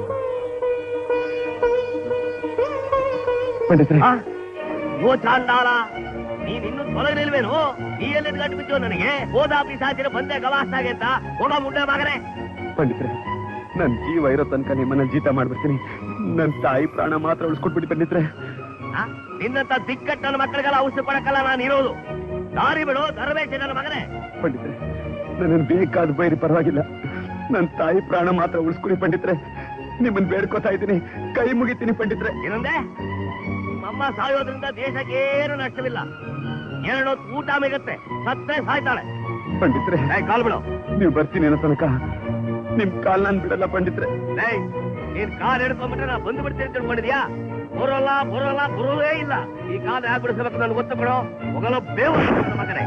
ಪಂಡಿತ್ರೆ ಓ ಚಾಂಡಾಲ ನೀನ್ ಇನ್ನು ತೊಲಗಲಿಲ್ವೇನು ನೀ ಎಲ್ಲಿ ಗಂಟು ಬಿದ್ದು ನನಗೆ ಹೋದ ಪಿಸಾಚಿನ ಬಂದೆ ಗವಾಸ್ತಾಗೆ ಅಂತ ಹೋಗ ಮುಂಡೆ ಮಗನೇ ಪಂಡಿತ್ರೆ ನನ್ ಜೀವ ಇರೋ ತನಕ ನಿಮ್ಮನ್ನ ಜೀತ ಮಾಡ್ಬಿಡ್ತೀನಿ ನನ್ ತಾಯಿ ಪ್ರಾಣ ಮಾತ್ರ ಉಳಿಸ್ಕೊಟ್ಬಿಟ್ಟು ಬಂದಿದ್ರೆ ಆ? ನಿನ್ನಂತ ದಿಕ್ಕಟ್ಟ ನನ್ನ ಮಕ್ಕಳಿಗೆಲ್ಲ ಔಷಧಿ ಕೊಡಕ್ಕಲ್ಲ ನಾನು ಇರೋದು ದಾರಿ ಬಿಡು ಧರ್ಮೇಶ್ ನನ್ನ ಮಗನೇ ಪಂಡಿತ್ರೆ ನನ್ನ ಬೇಕಾದ ಬೈರಿ ಪರವಾಗಿಲ್ಲ ನನ್ ತಾಯಿ ಪ್ರಾಣ ಮಾತ್ರ ಉಳಿಸ್ಕೊಡಿ ಪಂಡಿತ್ರೆ ನಿಮ್ಮನ್ ಬೇಡ್ಕೋತಾ ಇದ್ದೀನಿ ಕೈ ಮುಗಿತೀನಿ ಪಂಡಿತ್ರೆ ಏನಂದೆ ನಿಮ್ಮಮ್ಮ ಸಾಯೋದ್ರಿಂದ ದೇಶಕ್ಕೆ ಏನು ನಷ್ಟವಿಲ್ಲ ಎರಡು ಊಟ ಮಿಗತ್ತೆ ಸತ್ತೇ ಸಾಯ್ತಾಳೆ ಪಂಡಿತ್ರೆ ಏಯ್, ಕಾಲ್ ಬಿಡು ನೀವು ಬರ್ತೀನಿ ಅನ್ನೋ ತನಕ ನಿಮ್ ಕಾಲ್ ನಾನ್ ಬಿಡಲ್ಲ ಪಂಡಿತ್ರೆ ಏಯ್, ನೀನ್ ಕಾಲ್ ಹಿಡ್ಕೊಂಡ್ಬಿಟ್ರೆ ನಾ ಬಂದು ಬಿಡ್ತೀನಿ ಅಂತ ತಿಳ್ಕೊಂಡಿದ್ಯಾ ಬರೋಲ್ಲ ಬರೋಲ್ಲ ಬರೋದೇ ಇಲ್ಲ ಈ ಕಾಲ ಯಾಕೆ ಬಿಡಿಸ್ಬೇಕು ನನ್ಗೆ ಗೊತ್ತು ಬಿಡು ಹೋಗಲ್ಲ ಬೇವ ನನ್ನ ಮಗನೇ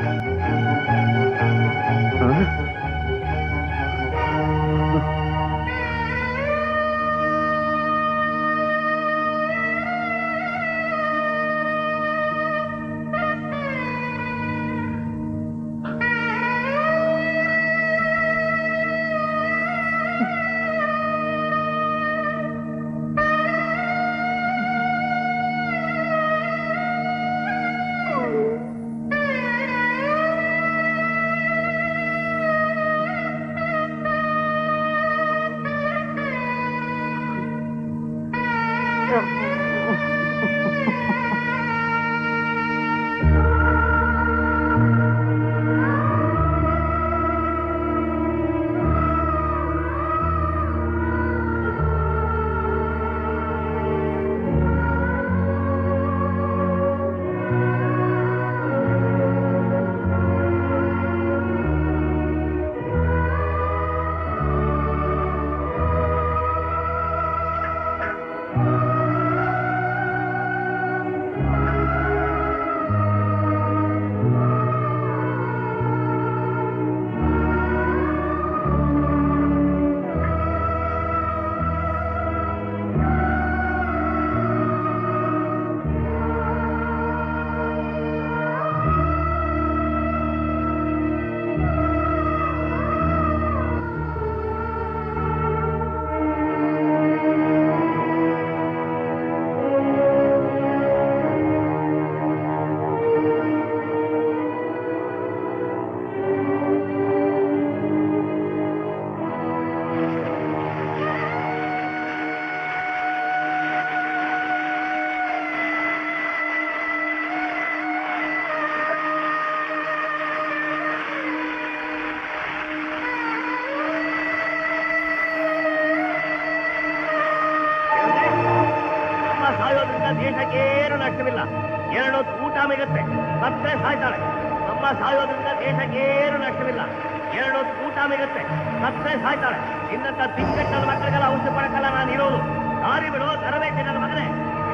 ಅಮ್ಮ ಸಾಯೋದ್ರಿಂದ ದೇಶಕ್ಕೆ ಏನು ನಷ್ಟವಿಲ್ಲ ಎರಡು ಊಟ ಮಿಗತ್ತೆ ಸತ್ತೇ ಸಾಯ್ತಾಳೆ ಅಮ್ಮ ಸಾಯೋದ್ರಿಂದ ದೇಶಕ್ಕೆ ಏನು ನಷ್ಟವಿಲ್ಲ ಎರಡು ಊಟ ಮಿಗತ್ತೆ ಸತ್ತೇ ಸಾಯ್ತಾಳೆ ನಿನ್ನಂತ ದಿಕ್ಕಟ್ಟ ಮಕ್ಕಳಿಗೆಲ್ಲ ಔಷಧಿ ಪಡಕ್ಕಲ್ಲ ನಾನು ಇರೋದು ದಾರಿ ಬಿಡು ತರಬೇತಿ ನನ್ನ ಮಗನೇ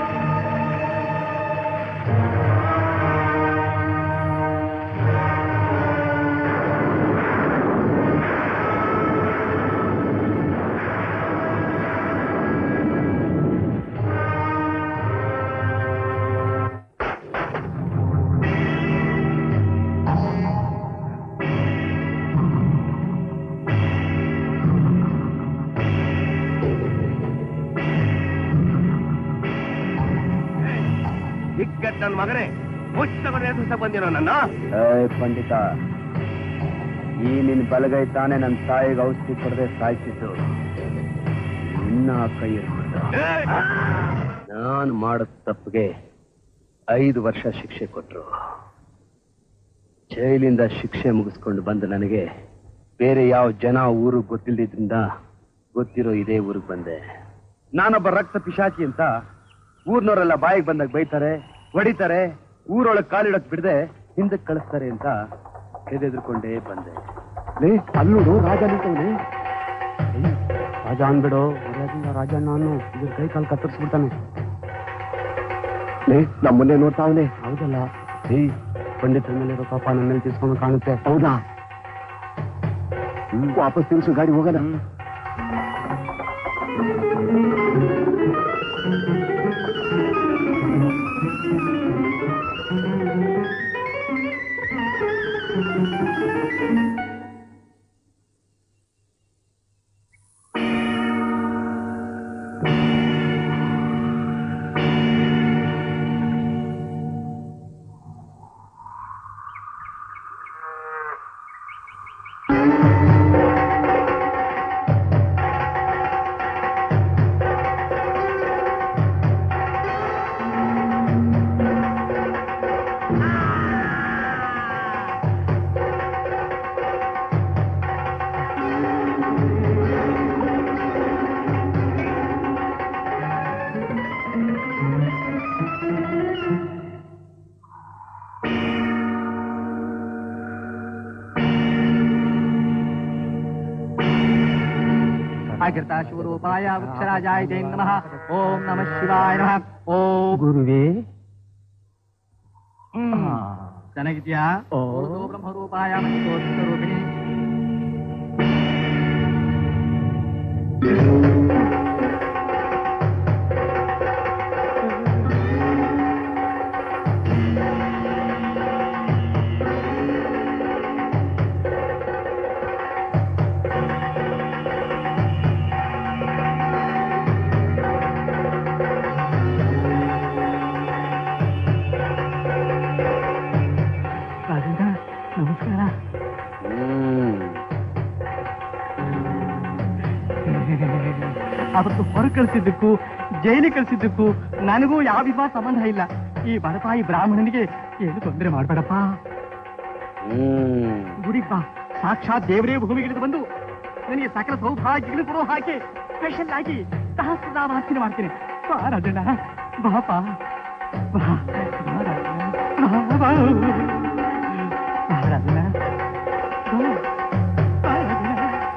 ದಿಕ್ಕಟ್ಟ ನನ್ನ ಮಗನೇ ಮುಚ್ಚಗೊಂಡು ಎದುರಿಸ ಬಂದಿರೋ ನನ್ನ ಪಂಡಿತ ಈ ನಿನ್ ಬಲಗೈ ತಾನೇ ನನ್ನ ತಾಯಿಗೆ ಔಷಧಿ ಕೊಡದೆ ಸಾಯಿಸಿದ್ದು ಇನ್ನ ಕೈ ನಾನು ಮಾಡಿದ ತಪ್ಪಿಗೆ ಐದು ವರ್ಷ ಶಿಕ್ಷೆ ಕೊಟ್ರು ಜೈಲಿಂದ ಶಿಕ್ಷೆ ಮುಗಿಸ್ಕೊಂಡು ಬಂದ ನನಗೆ ಬೇರೆ ಯಾವ ಜನ ಊರು ಗೊತ್ತಿಲ್ದಿದ್ರಿಂದ ಗೊತ್ತಿರೋ ಇದೇ ಊರಿಗೆ ಬಂದೆ ನಾನೊಬ್ಬ ರಕ್ತ ಪಿಶಾಚಿ ಅಂತ ಊರ್ನವರೆಲ್ಲ ಬಾಯಿಗೆ ಬಂದಾಗ ಬೈತಾರೆ ಹೊಡಿತಾರೆ ಊರೊಳಗೆ ಕಾಲಿಡಕ್ ಬಿಡದೆ ಹಿಂದಕ್ಕೆ ಕಳಿಸ್ತಾರೆ ಅಂತ ಹೆದೆದ್ಕೊಂಡೇ ಬಂದೆ ಲೇ ಅಲ್ಲೋಡು ರಾಜ ನಿಂತವ್ನೆ ಏಯ್, ರಾಜ ಅನ್ಬಿಡು ಮರ್ಯಾದೆಯಿಂದ ರಾಜ ನಾನು ಇದ್ರ ಕೈ ಕಾಲು ಕತ್ತರಿಸ್ಬಿಡ್ತಾನೆ ಲೇ ನಮ್ಮ ಮುಂದೆ ನೋಡ್ತಾವನೆ ಹೌದಲ್ಲ ಏಯ್ ಪಂಡಿತರ ಮೇಲೆ ಇರೋ ಪಾಪ ನನ್ನ ಮೇಲೆ ತಿರ್ಸ್ಕೊಂಡು ಕಾಣುತ್ತೆ ಹೌದಾ ವಾಪಸ್ ತಿರ್ಸು ಗಾಡಿ ಹೋಗೋಣ ಆಗಿರ್ತಾ ಶಿವರೂಪಾಯ ವೃಕ್ಷರಾಜಾಯ ಜೈ ನಮಃ ಓಂ ನಮಃ ಶಿವಾಯ ನಮಃ ಓಂ ಗುರುವೇ ಚೆನ್ನಾಗಿದ್ಯಾ ಓ ಬ್ರಹ್ಮರೂಪಾಯ ರೂಪಿಣಿ ನಮಸ್ಕಾರ ಅವತ್ತು ಹೊರ ಕಳಿಸಿದ್ದಕ್ಕೂ ಜೈಲಿಗೆ ಕಳಿಸಿದ್ದಕ್ಕೂ ನನಗೂ ಯಾವ ವಿವಾಹ ಸಂಬಂಧ ಇಲ್ಲ ಈ ಬಡಪಾಯಿ ಬ್ರಾಹ್ಮಣನಿಗೆ ಏನು ತೊಂದರೆ ಮಾಡಬೇಡಪ್ಪ ಗುಡಿ ಬಾ ಸಾಕ್ಷಾತ್ ದೇವರೇ ಭೂಮಿಗಿಳಿದು ಬಂದು ನನಗೆ ಸಕಲ ಸೌಭಾಗ್ಯಗಳು ಕೊಡೋ ಹಾಕಿ ಸ್ಪೆಷಲ್ ಆಗಿ ಸಹಸ್ರನಾಮ ಹತ್ತಿರ ಮಾಡ್ತೀನಿ ಬಾ ರಾಜಣ್ಣ ಬಾಪ ಬಾ ಬಾ ರಾಜಣ್ಣ. ಬಾ, ಬಾ. ಬಾ ರಾಜಣ್ಣ. ಬಾ. ಬಾ ರಾಜಣ್ಣ.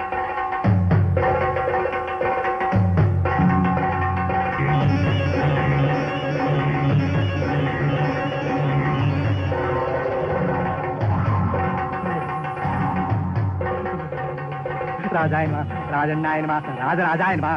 ರಾಜಾಯ ನಮಃ ರಾಜಣ್ಣಾಯ ನಮಃ ರಾಜರಾಜಾಯ ನಮಃ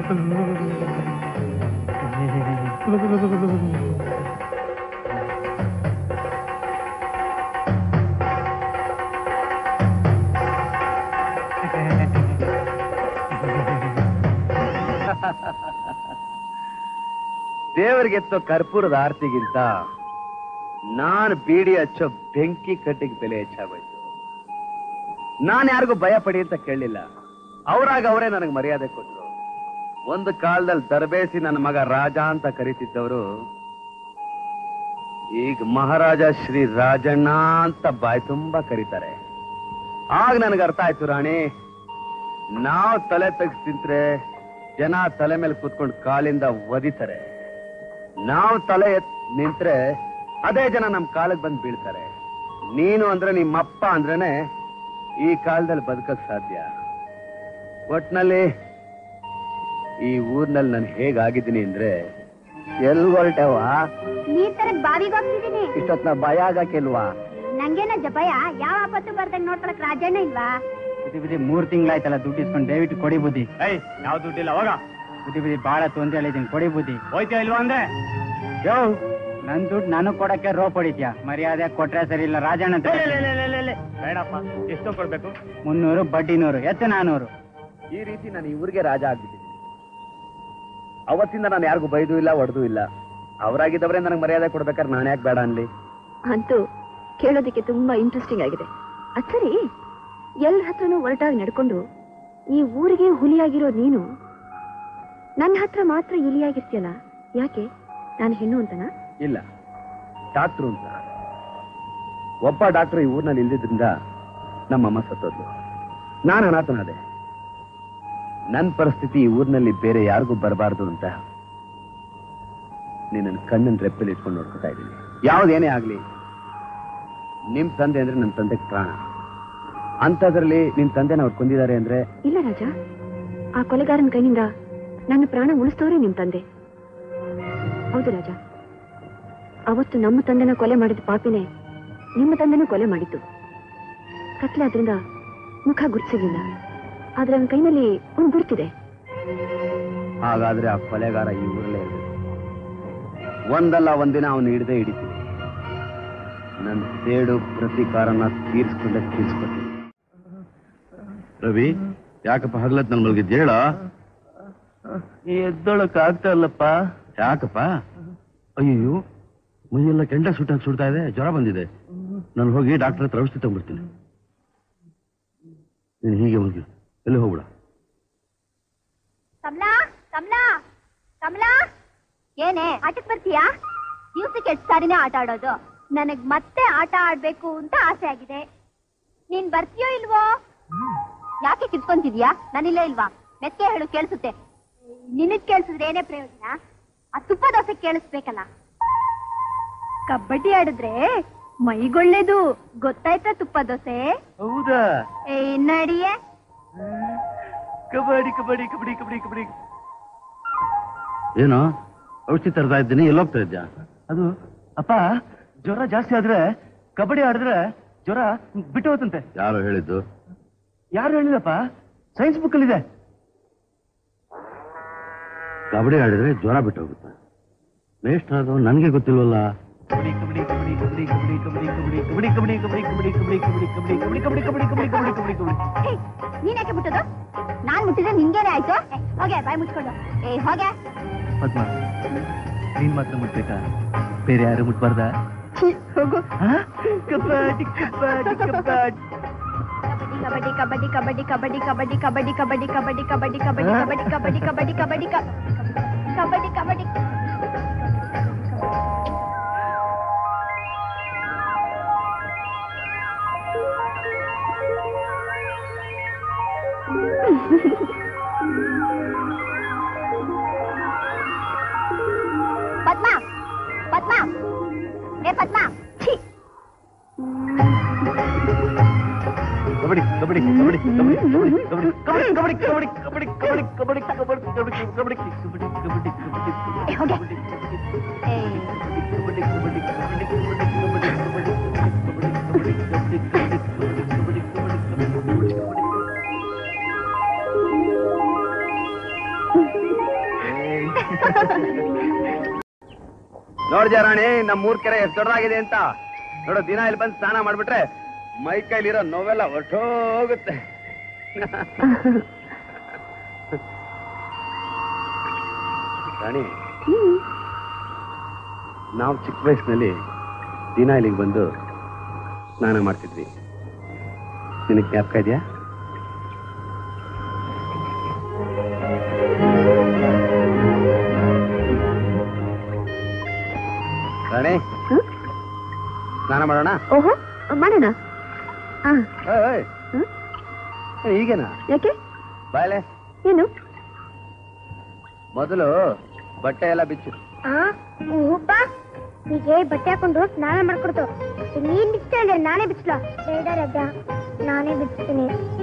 ದೇವರಿಗೆತ್ತೋ ಕರ್ಪೂರದ ಆರತಿಗಿಂತ ನಾನು ಬೀಡಿ ಹಚ್ಚೋ ಬೆಂಕಿ ಕಟ್ಟಿಗೆ ಬೆಲೆ ಹೆಚ್ಚಾಗೋಯ್ತು ನಾನು ಯಾರಿಗೂ ಭಯ ಪಡಿ ಅಂತ ಕೇಳಲಿಲ್ಲ ಅವರಾಗ ಅವರೇ ನನಗೆ ಮರ್ಯಾದೆ ಕೊಟ್ಟರು ಒಂದು ಕಾಲದಲ್ಲಿ ತರಬೇಸಿ ನನ್ನ ಮಗ ರಾಜ ಅಂತ ಕರೀತಿದ್ದವರು ಈಗ ಮಹಾರಾಜ ಶ್ರೀ ರಾಜಣ್ಣ ಅಂತ ಬಾಯಿ ತುಂಬಾ ಕರೀತಾರೆ ಆಗ ನನಗೆ ಅರ್ಥ ಆಯ್ತು ರಾಣಿ ನಾವು ತಲೆ ತೆಗ್ಸ್ ತಿಂತ್ರೆ ಜನ ತಲೆ ಮೇಲೆ ಕೂತ್ಕೊಂಡು ಕಾಲಿಂದ ಒದಿತಾರೆ ನಾವು ತಲೆ ಎತ್ ನಿಂತ್ರೆ ಅದೇ ಜನ ನಮ್ ಕಾಲಕ್ಕೆ ಬಂದು ಬೀಳ್ತಾರೆ ನೀನು ಅಂದ್ರೆ ನಿಮ್ಮಪ್ಪ ಅಂದ್ರೇನೆ ಈ ಕಾಲದಲ್ಲಿ ಬದುಕಕ್ ಸಾಧ್ಯ ಒಟ್ನಲ್ಲಿ ಈ ಊರ್ನಲ್ಲಿ ನಾನು ಹೇಗಾಗಿದ್ದೀನಿ ಅಂದ್ರೆ ಎಲ್ ಹೊರಟವ ನೀರ್ ತರಕ್ ಬಾವಿಗೆ ಹೋಗ್ತಿದೀನಿ ಇಷ್ಟೊತ್ನ ಭಯ ಆಗಕ್ಕಿಲ್ವಾ ನಂಗೇನ ಭಯ ಯಾವ ಆಪತ್ತು ಬರ್ದಂಗ್ ನೋಡ್ಕೊಳಕ್ ರಾಜಣ್ಣ ಇಲ್ವಾ ಬುದ್ಧಿ ಬುದ್ಧಿ ಮೂರ್ ತಿಂಗಳಾಯ್ತಲ್ಲ ದುಡ್ಡು ಇಸ್ಕೊಂಡು ದಯವಿಟ್ಟು ಕೊಡಿ ಬುದ್ಧಿ ಏಯ್ ಯಾವ ದುಡ್ಡಿಲ್ಲ ಹೋಗ ಬುದ್ಧಿ ಬುದ್ಧಿ ಬಾಳ ತೊಂದ್ರೆ ಹೇಳಿದೀನಿ ಕೊಡಿ ಬುದ್ಧಿ ಹೋಯ್ತಾ ಇಲ್ವಾ ಅಂದೆ ಯೋ ನನ್ ದುಡ್ಡು ನನಗ್ ಕೊಡಕ್ಕೆ ರೋಪ್ ಹೊಡಿತ್ಯಾ ಮರ್ಯಾದೆ ಕೊಟ್ರೆ ಸರಿ ಇಲ್ಲ ರಾಜಣ್ಣ ಅಂತ ಲೇ, ಲೇ, ಲೇ, ಲೇ, ಲೇ, ಲೇ. ಬೇಡಪ್ಪ ಎಷ್ಟು ಕೊಡ್ಬೇಕು ಮುನ್ನೂರು ಬಡ್ಡಿ ನೂರು ಎತ್ತು ನಾನೂರು ಈ ರೀತಿ ನಾನು ಈ ಊರಿಗೆ ರಾಜ ಆಗ್ಬಿಟ್ಟಿದ್ದೀನಿ ಅವತ್ತಿಂದ ನಾನು ಯಾರಿಗೂ ಬೈದು ಇಲ್ಲ ಹೊಡೆದು ಇಲ್ಲ ಅವರಾಗಿದ್ದವರೇ ನನಗೆ ಮರ್ಯಾದೆ ಕೊಡ್ಬೇಕಾದ್ರೆ ನಾನು ಯಾಕೆ ಬೇಡ ಅನ್ಲಿ ಅಂತೂ ಕೇಳೋದಕ್ಕೆ ತುಂಬಾ ಇಂಟ್ರೆಸ್ಟಿಂಗ್ ಆಗಿದೆ ಅದ್ ಸರಿ ಎಲ್ರ ಹತ್ರನೂ ಒರಟಾಗಿ ನಡ್ಕೊಂಡು ಈ ಊರಿಗೆ ಹುಲಿಯಾಗಿರೋ ನೀನು ನನ್ನ ಹತ್ರ ಮಾತ್ರ ಇಲಿಯಾಗಿರ್ತೀಯಲ್ಲ ಯಾಕೆ ನಾನು ಹೆಣ್ಣು ಅಂತನಾ ಇಲ್ಲ ಡಾಕ್ಟ್ರು ಅಂತ ಒಬ್ಬ ಡಾಕ್ಟರ್ ಈ ಊರಿನಲ್ಲಿ ಇಲ್ದಿದ್ರಿಂದ ನಮ್ಮಮ್ಮ ಸತ್ತೋದ್ಲು ನಾನು ಅನಾಥನಾದೆ ನನ್ನ ಪರಿಸ್ಥಿತಿ ಈ ಊರಿನಲ್ಲಿ ಬೇರೆ ಯಾರಿಗೂ ಬರಬಾರ್ದು ಅಂತ ನಿನ್ನ ಕಣ್ಣನ್ ರೆಪ್ಪಲ್ಲಿ ಇಟ್ಕೊಂಡು ನೋಡ್ಕೊತಾ ಇದ್ದೀನಿ ಯಾವ್ದೇನೇ ಆಗ್ಲಿ ನಿಮ್ ತಂದೆ ಅಂದ್ರೆ ನನ್ನ ತಂದೆಗೆ ಪ್ರಾಣ ಅಂಥದ್ರಲ್ಲಿ ನಿನ್ ತಂದೆನ ಅವ್ರು ಕೊಂದಿದ್ದಾರೆ ಅಂದ್ರೆ ಇಲ್ಲ ರಾಜ ಆ ಕೊಲೆಗಾರನ ಕೈನಿಂದ ನನ್ನ ಪ್ರಾಣ ಉಳಿಸ್ತವ್ರೆ ನಿಮ್ ತಂದೆ ಹೌದು ರಾಜ ಅವತ್ತು ನಮ್ಮ ತಂದೆನ ಕೊಲೆ ಮಾಡಿದ ಪಾಪಿನೇ ನಿಮ್ಮ ತಂದೆನೂ ಕೊಲೆ ಮಾಡಿದ್ದು ಕತ್ಲೆ ಆದ್ರಿಂದ ಮುಖ ಗುರ್ತಿಸಿರ್ಲಿಲ್ಲ ಆದ್ರೆ ಅವನ ಕೈನಲ್ಲಿ ಒಂದು ಗುರ್ತಿದೆ ಹಾಗಾದ್ರೆ ಆ ಕೊಲೆಗಾರ ಈ ಊರಲ್ಲೇ ಇರಬೇಕು ಒಂದಲ್ಲ ಒಂದಿನ ಅವನು ಹಿಡ್ದೇ ಹಿಡಿತೀವಿ ನನ್ನ ಸೇಡು ಪ್ರತೀಕಾರನ ತೀರ್ಸ್ಕೊಂಡೆ ತೀರ್ಸ್ಕೊತೀನಿ ರವಿ ಯಾಕಪ್ಪ ಹಗಲತ್ ನನ್ ಮಲಗಿದ್ ಹೇಳ ಎದ್ದೊಳಕ್ ಆಗ್ತಾ ಇಲ್ಲಪ್ಪ ಯಾಕಪ್ಪ ಅಯ್ಯೋ ಮೈಯೆಲ್ಲ ಕೆಂಡ ಸುಟ್ಟಾಗಿ ಸುಡ್ತಾ ಇದೆ ಜ್ವರ ಬಂದಿದೆ ನಾನು ಹೋಗಿ ಡಾಕ್ಟರ್ ಹತ್ರ ಔಷಧಿ ತಗೊಂಡ್ಬಿಡ್ತೀನಿ ನೀನು ಹೀಗೆ ಮಲಗಿ ಎಲ್ಲಿ ಹೋಗ್ಬಿಡ ಕಮಲಾ ಕಮಲಾ ಕಮಲಾ ಏನೇ ಆಟಕ್ ಬರ್ತೀಯಾ ದಿವ್ಸಕ್ಕೆ ಎಷ್ಟು ಸಾರಿನೇ ಆಟ ಆಡೋದು ನನಗ್ ಮತ್ತೆ ಆಟ ಆಡ್ಬೇಕು ಅಂತ ಆಸೆ ಆಗಿದೆ ನೀನ್ ಬರ್ತೀಯೋ ಇಲ್ವೋ ಯಾಕೆ ಕಿತ್ಕೊಂತಿದ್ಯಾ ನಾನಿಲ್ಲ ಇಲ್ವಾ ಮೆಕ್ಕೆ ಹೇಳು ಕೇಳಿಸುತ್ತೆ ನಿನಗ್ ಕೇಳಿಸಿದ್ರೆ ಏನೇ ಪ್ರಯೋಜನ ಆ ತುಪ್ಪ ದೋಸೆ ಕೇಳಿಸ್ಬೇಕಲ್ಲ ಕಬಡ್ಡಿ ಆಡಿದ್ರೆ ಮೈಗೊಳ್ಳೇದು ಗೊತ್ತಾಯ್ತಾ ತುಪ್ಪ ದೋಸೆ ಹೌದಾ ಏ ನಡಿಯೇ ಕಬಡ್ಡಿ ಕಬಡ್ಡಿ ಕಬಡ್ಡಿ ಕಬಡ್ಡಿ ಕಬಡ್ಡಿ ಏನು ಔಷಧಿ ತರ್ತಾ ಇದ್ದೀನಿ ಎಲ್ಲೋಗ್ತಾ ಇದ್ಯಾ ಅದು ಅಪ್ಪ ಜ್ವರ ಜಾಸ್ತಿ ಆದ್ರೆ ಕಬಡ್ಡಿ ಆಡಿದ್ರೆ ಜ್ವರ ಬಿಟ್ಟು ಹೋತಂತೆ ಯಾರು ಹೇಳಿದ್ದು ಯಾರು ಹೇಳಿದಪ್ಪ ಸೈನ್ಸ್ ಬುಕ್ ಅಲ್ಲಿ ಇದೆ ಕಬಡ್ಡಿ ಆಡಿದ್ರೆ ಜ್ವರ ಬಿಟ್ಟು ಹೋಗುತ್ತೆ ವೇಸ್ಟ್ ಅದು ನನಗೆ ಗೊತ್ತಿಲ್ವಲ್ಲ ಕಬಡ್ಡಿ ಕಬಡ್ಡಿ ಕಬಡ್ಡಿ ಕಬಡ್ಡಿ ಕಬಡ್ಡಿ ಕಬಡ್ಡಿ ಕಬಡ್ಡಿ ಕಬಡ್ಡಿ ಕಬಡ್ಡಿ ಕಬಡ್ಡಿ ಕಬಡ್ಡಿ ಕಬಡ್ಡಿ ಕಬಡ್ಡಿ ಕಬಡ್ಡಿ ಕಬಡ್ಡಿ ಕಬಡ್ಡಿ ಕಬಡ್ಡಿ ಕಬಡ್ಡಿ ಕಬಡ್ಡಿ ಹೇ, ನೀನ್ ಯಾಕೆ ಬಿಟ್ಟದು ನಾನ್ ಮುಟ್ಟಿದ್ರೆ ನಿಂಗೇನೆ ಆಯ್ತು ಏ, ಹೋಗೆ ಬಾಯ್ ಮುಚ್ಕೊಂಡು ಏ ಹೋಗೆ ಪದ್ಮ ನೀನ್ ಮಾತ್ರ ಮುಟ್ಬೇಕಾ ಬೇರೆ ಯಾರು ಮುಟ್ಬಾರ್ದ ಹೋಗು ಕಬಡ್ಡಿ ಕಬಡ್ಡಿ ಕಬಡ್ಡಿ ಕಬಡ್ಡಿ ಕಬಡ್ಡಿ ಕಬಡ್ಡಿ ಕಬಡ್ಡಿ ಕಬಡ್ಡಿ ಕಬಡ್ಡಿ ಕಬಡ್ಡಿ ಕಬಡ್ಡಿ ಕಬಡ್ಡಿ ಕಬಡ್ಡಿ ಕಬಡ್ಡಿ ಕಬಡ್ಡಿ ಕಬಡ್ಡಿ ಕಬಡ್ಡಿ ಕಬಡ್ಡಿ ಕಬಡ್ಡಿ ಪದ್ಮ ಪದ್ಮ ಏ ಪದ್ಮ ಛೀ ಕಬಡ್ಡಿ ಕಬಡ್ಡಿ ಕಬಡ್ಡಿ ಕಬಡ್ಡಿ ಕಬಡ್ಡಿ ಕಬಡ್ಡಿ ಕಬಡ್ಡಿ ಕಬಡ್ಡಿ ಕಬಡ್ಡಿ ಕಬಡ್ಡಿ ಕಬಡ್ಡಿ ಕಬಡ್ಡಿ ಕಬಡ್ಡಿ ಕಬಡ್ಡಿ ಕಬಡ್ಡಿ ಕಬಡ್ಡಿ ಏ, ಹೋಗೆ. ಏ, ಕಬಡ್ಡಿ ಕಬಡ್ಡಿ ಕಬಡ್ಡಿ ಕಬಡ್ಡಿ ಕಬಡ್ಡಿ ಕಬಡ್ಡಿ ಕಬಡ್ಡಿ ಕಬಡ್ಡಿ ಕಬಡ್ಡಿ ಕಬಡ್ಡಿ ಕಬಡ್ಡಿ ಕಬಡ್ಡಿ ನೋಡ್ಜ ರಾಣಿ ನಮ್ಮ ಮೂರ್ ಕೆರೆ ಎಷ್ಟು ದೊಡ್ಡದಾಗಿದೆ ಅಂತ ನೋಡು ದಿನ ಇಲ್ಲಿ ಬಂದು ಸ್ನಾನ ಮಾಡ್ಬಿಟ್ರೆ ಮೈ ಕೈಲಿರೋ ನೋವೆಲ್ಲ ಹೊರಟೋಗುತ್ತೆ ರಾಣಿ ನಾವು ಚಿಕ್ಕ ವಯಸ್ಸಿನಲ್ಲಿ ದಿನ ಇಲ್ಲಿಗೆ ಬಂದು ಸ್ನಾನ ಮಾಡ್ತಿದ್ವಿ ನಿನಗೆ ಜ್ಞಾಪಕ ಇದೆಯಾ ರಾಣಿ ಸ್ನಾನ ಮಾಡೋಣ ಓಹೋ ಮಾಡೋಣ ಹಾ ಓಯ್, ಓಯ್. ಹ್ಮ್? ಏ, ಹೀಗೇನಾ ಯಾಕೆ ಬಾಯ್ಲೆ ಏನು ಮೊದಲು ಬಟ್ಟೆ ಎಲ್ಲ ಬಿಚ್ಚು ಉಪ್ಪ ಹೀಗೆ ಬಟ್ಟೆ ಹಾಕೊಂಡು ಸ್ನಾನ ಮಾಡ್ಕೊಡ್ತು ನೀನ್ ಬಿಚ್ತಾ ಇದ್ರೆ ನಾನೇ ಬಿಚ್ಚಲ ಬೇಡ ರಜ ನಾನೇ ಬಿಚ್ತೀನಿ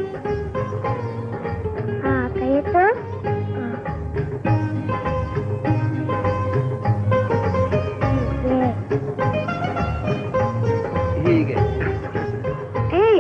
ಹಾ ಕೈ ಎತ್ತು ಹೀಗೆ ಏಯ್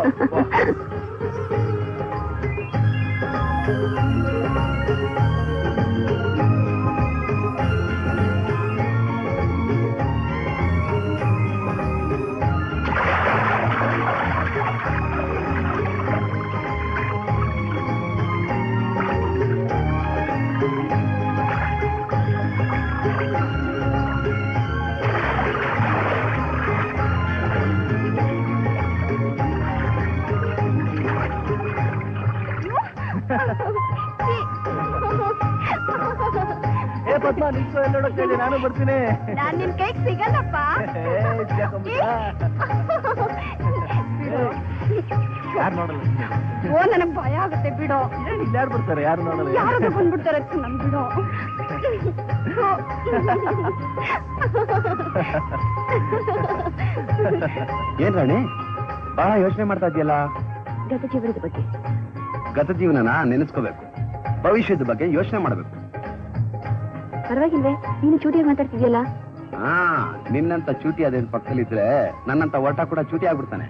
ಏ ಪದ್ಮ ನಿಲ್ಸು ಎಲ್ಲ ನೋಡಕ್ ಹೇಳಿ ನಾನು ಬರ್ತೀನಿ ನಾನ್ ನಿನ್ ಕೈಗೆ ಸಿಗಲ್ಲಪ್ಪ ಯಾರು ನೋಡಲ್ಲ ಓ ನನಗ್ ಭಯ ಆಗುತ್ತೆ ಬಿಡು ಯಾರು ಬರ್ತಾರೆ ಯಾರು ನೋಡಲ್ಲ ಯಾರಾದ್ರೂ ಬಂದ್ಬಿಡ್ತಾರೆ ನನ್ ಬಿಡು ಏನ್ ರಾಣಿ ಬಹಳ ಯೋಚನೆ ಮಾಡ್ತಾ ಇದೆಯಲ್ಲ ಗತ ಜೀವನದ ಬಗ್ಗೆ ಗತ ಜೀವನನ ನೆನೆಸ್ಕೋಬೇಕು ಭವಿಷ್ಯದ ಬಗ್ಗೆ ಯೋಚನೆ ಮಾಡಬೇಕು ಪರವಾಗಿಲ್ವೇ ನೀನು ಚೂಟಿಯಾಗಿ ಮಾತಾಡ್ತಿದ್ಯಲ್ಲ ಹಾ ನಿನ್ನಂತ ಚೂಟಿ ಅದೇನ್ ಪಕ್ಕದಲ್ಲಿದ್ರೆ ನನ್ನಂತ ಒಟ ಕೂಡ ಚೂಟಿ ಆಗ್ಬಿಡ್ತಾನೆ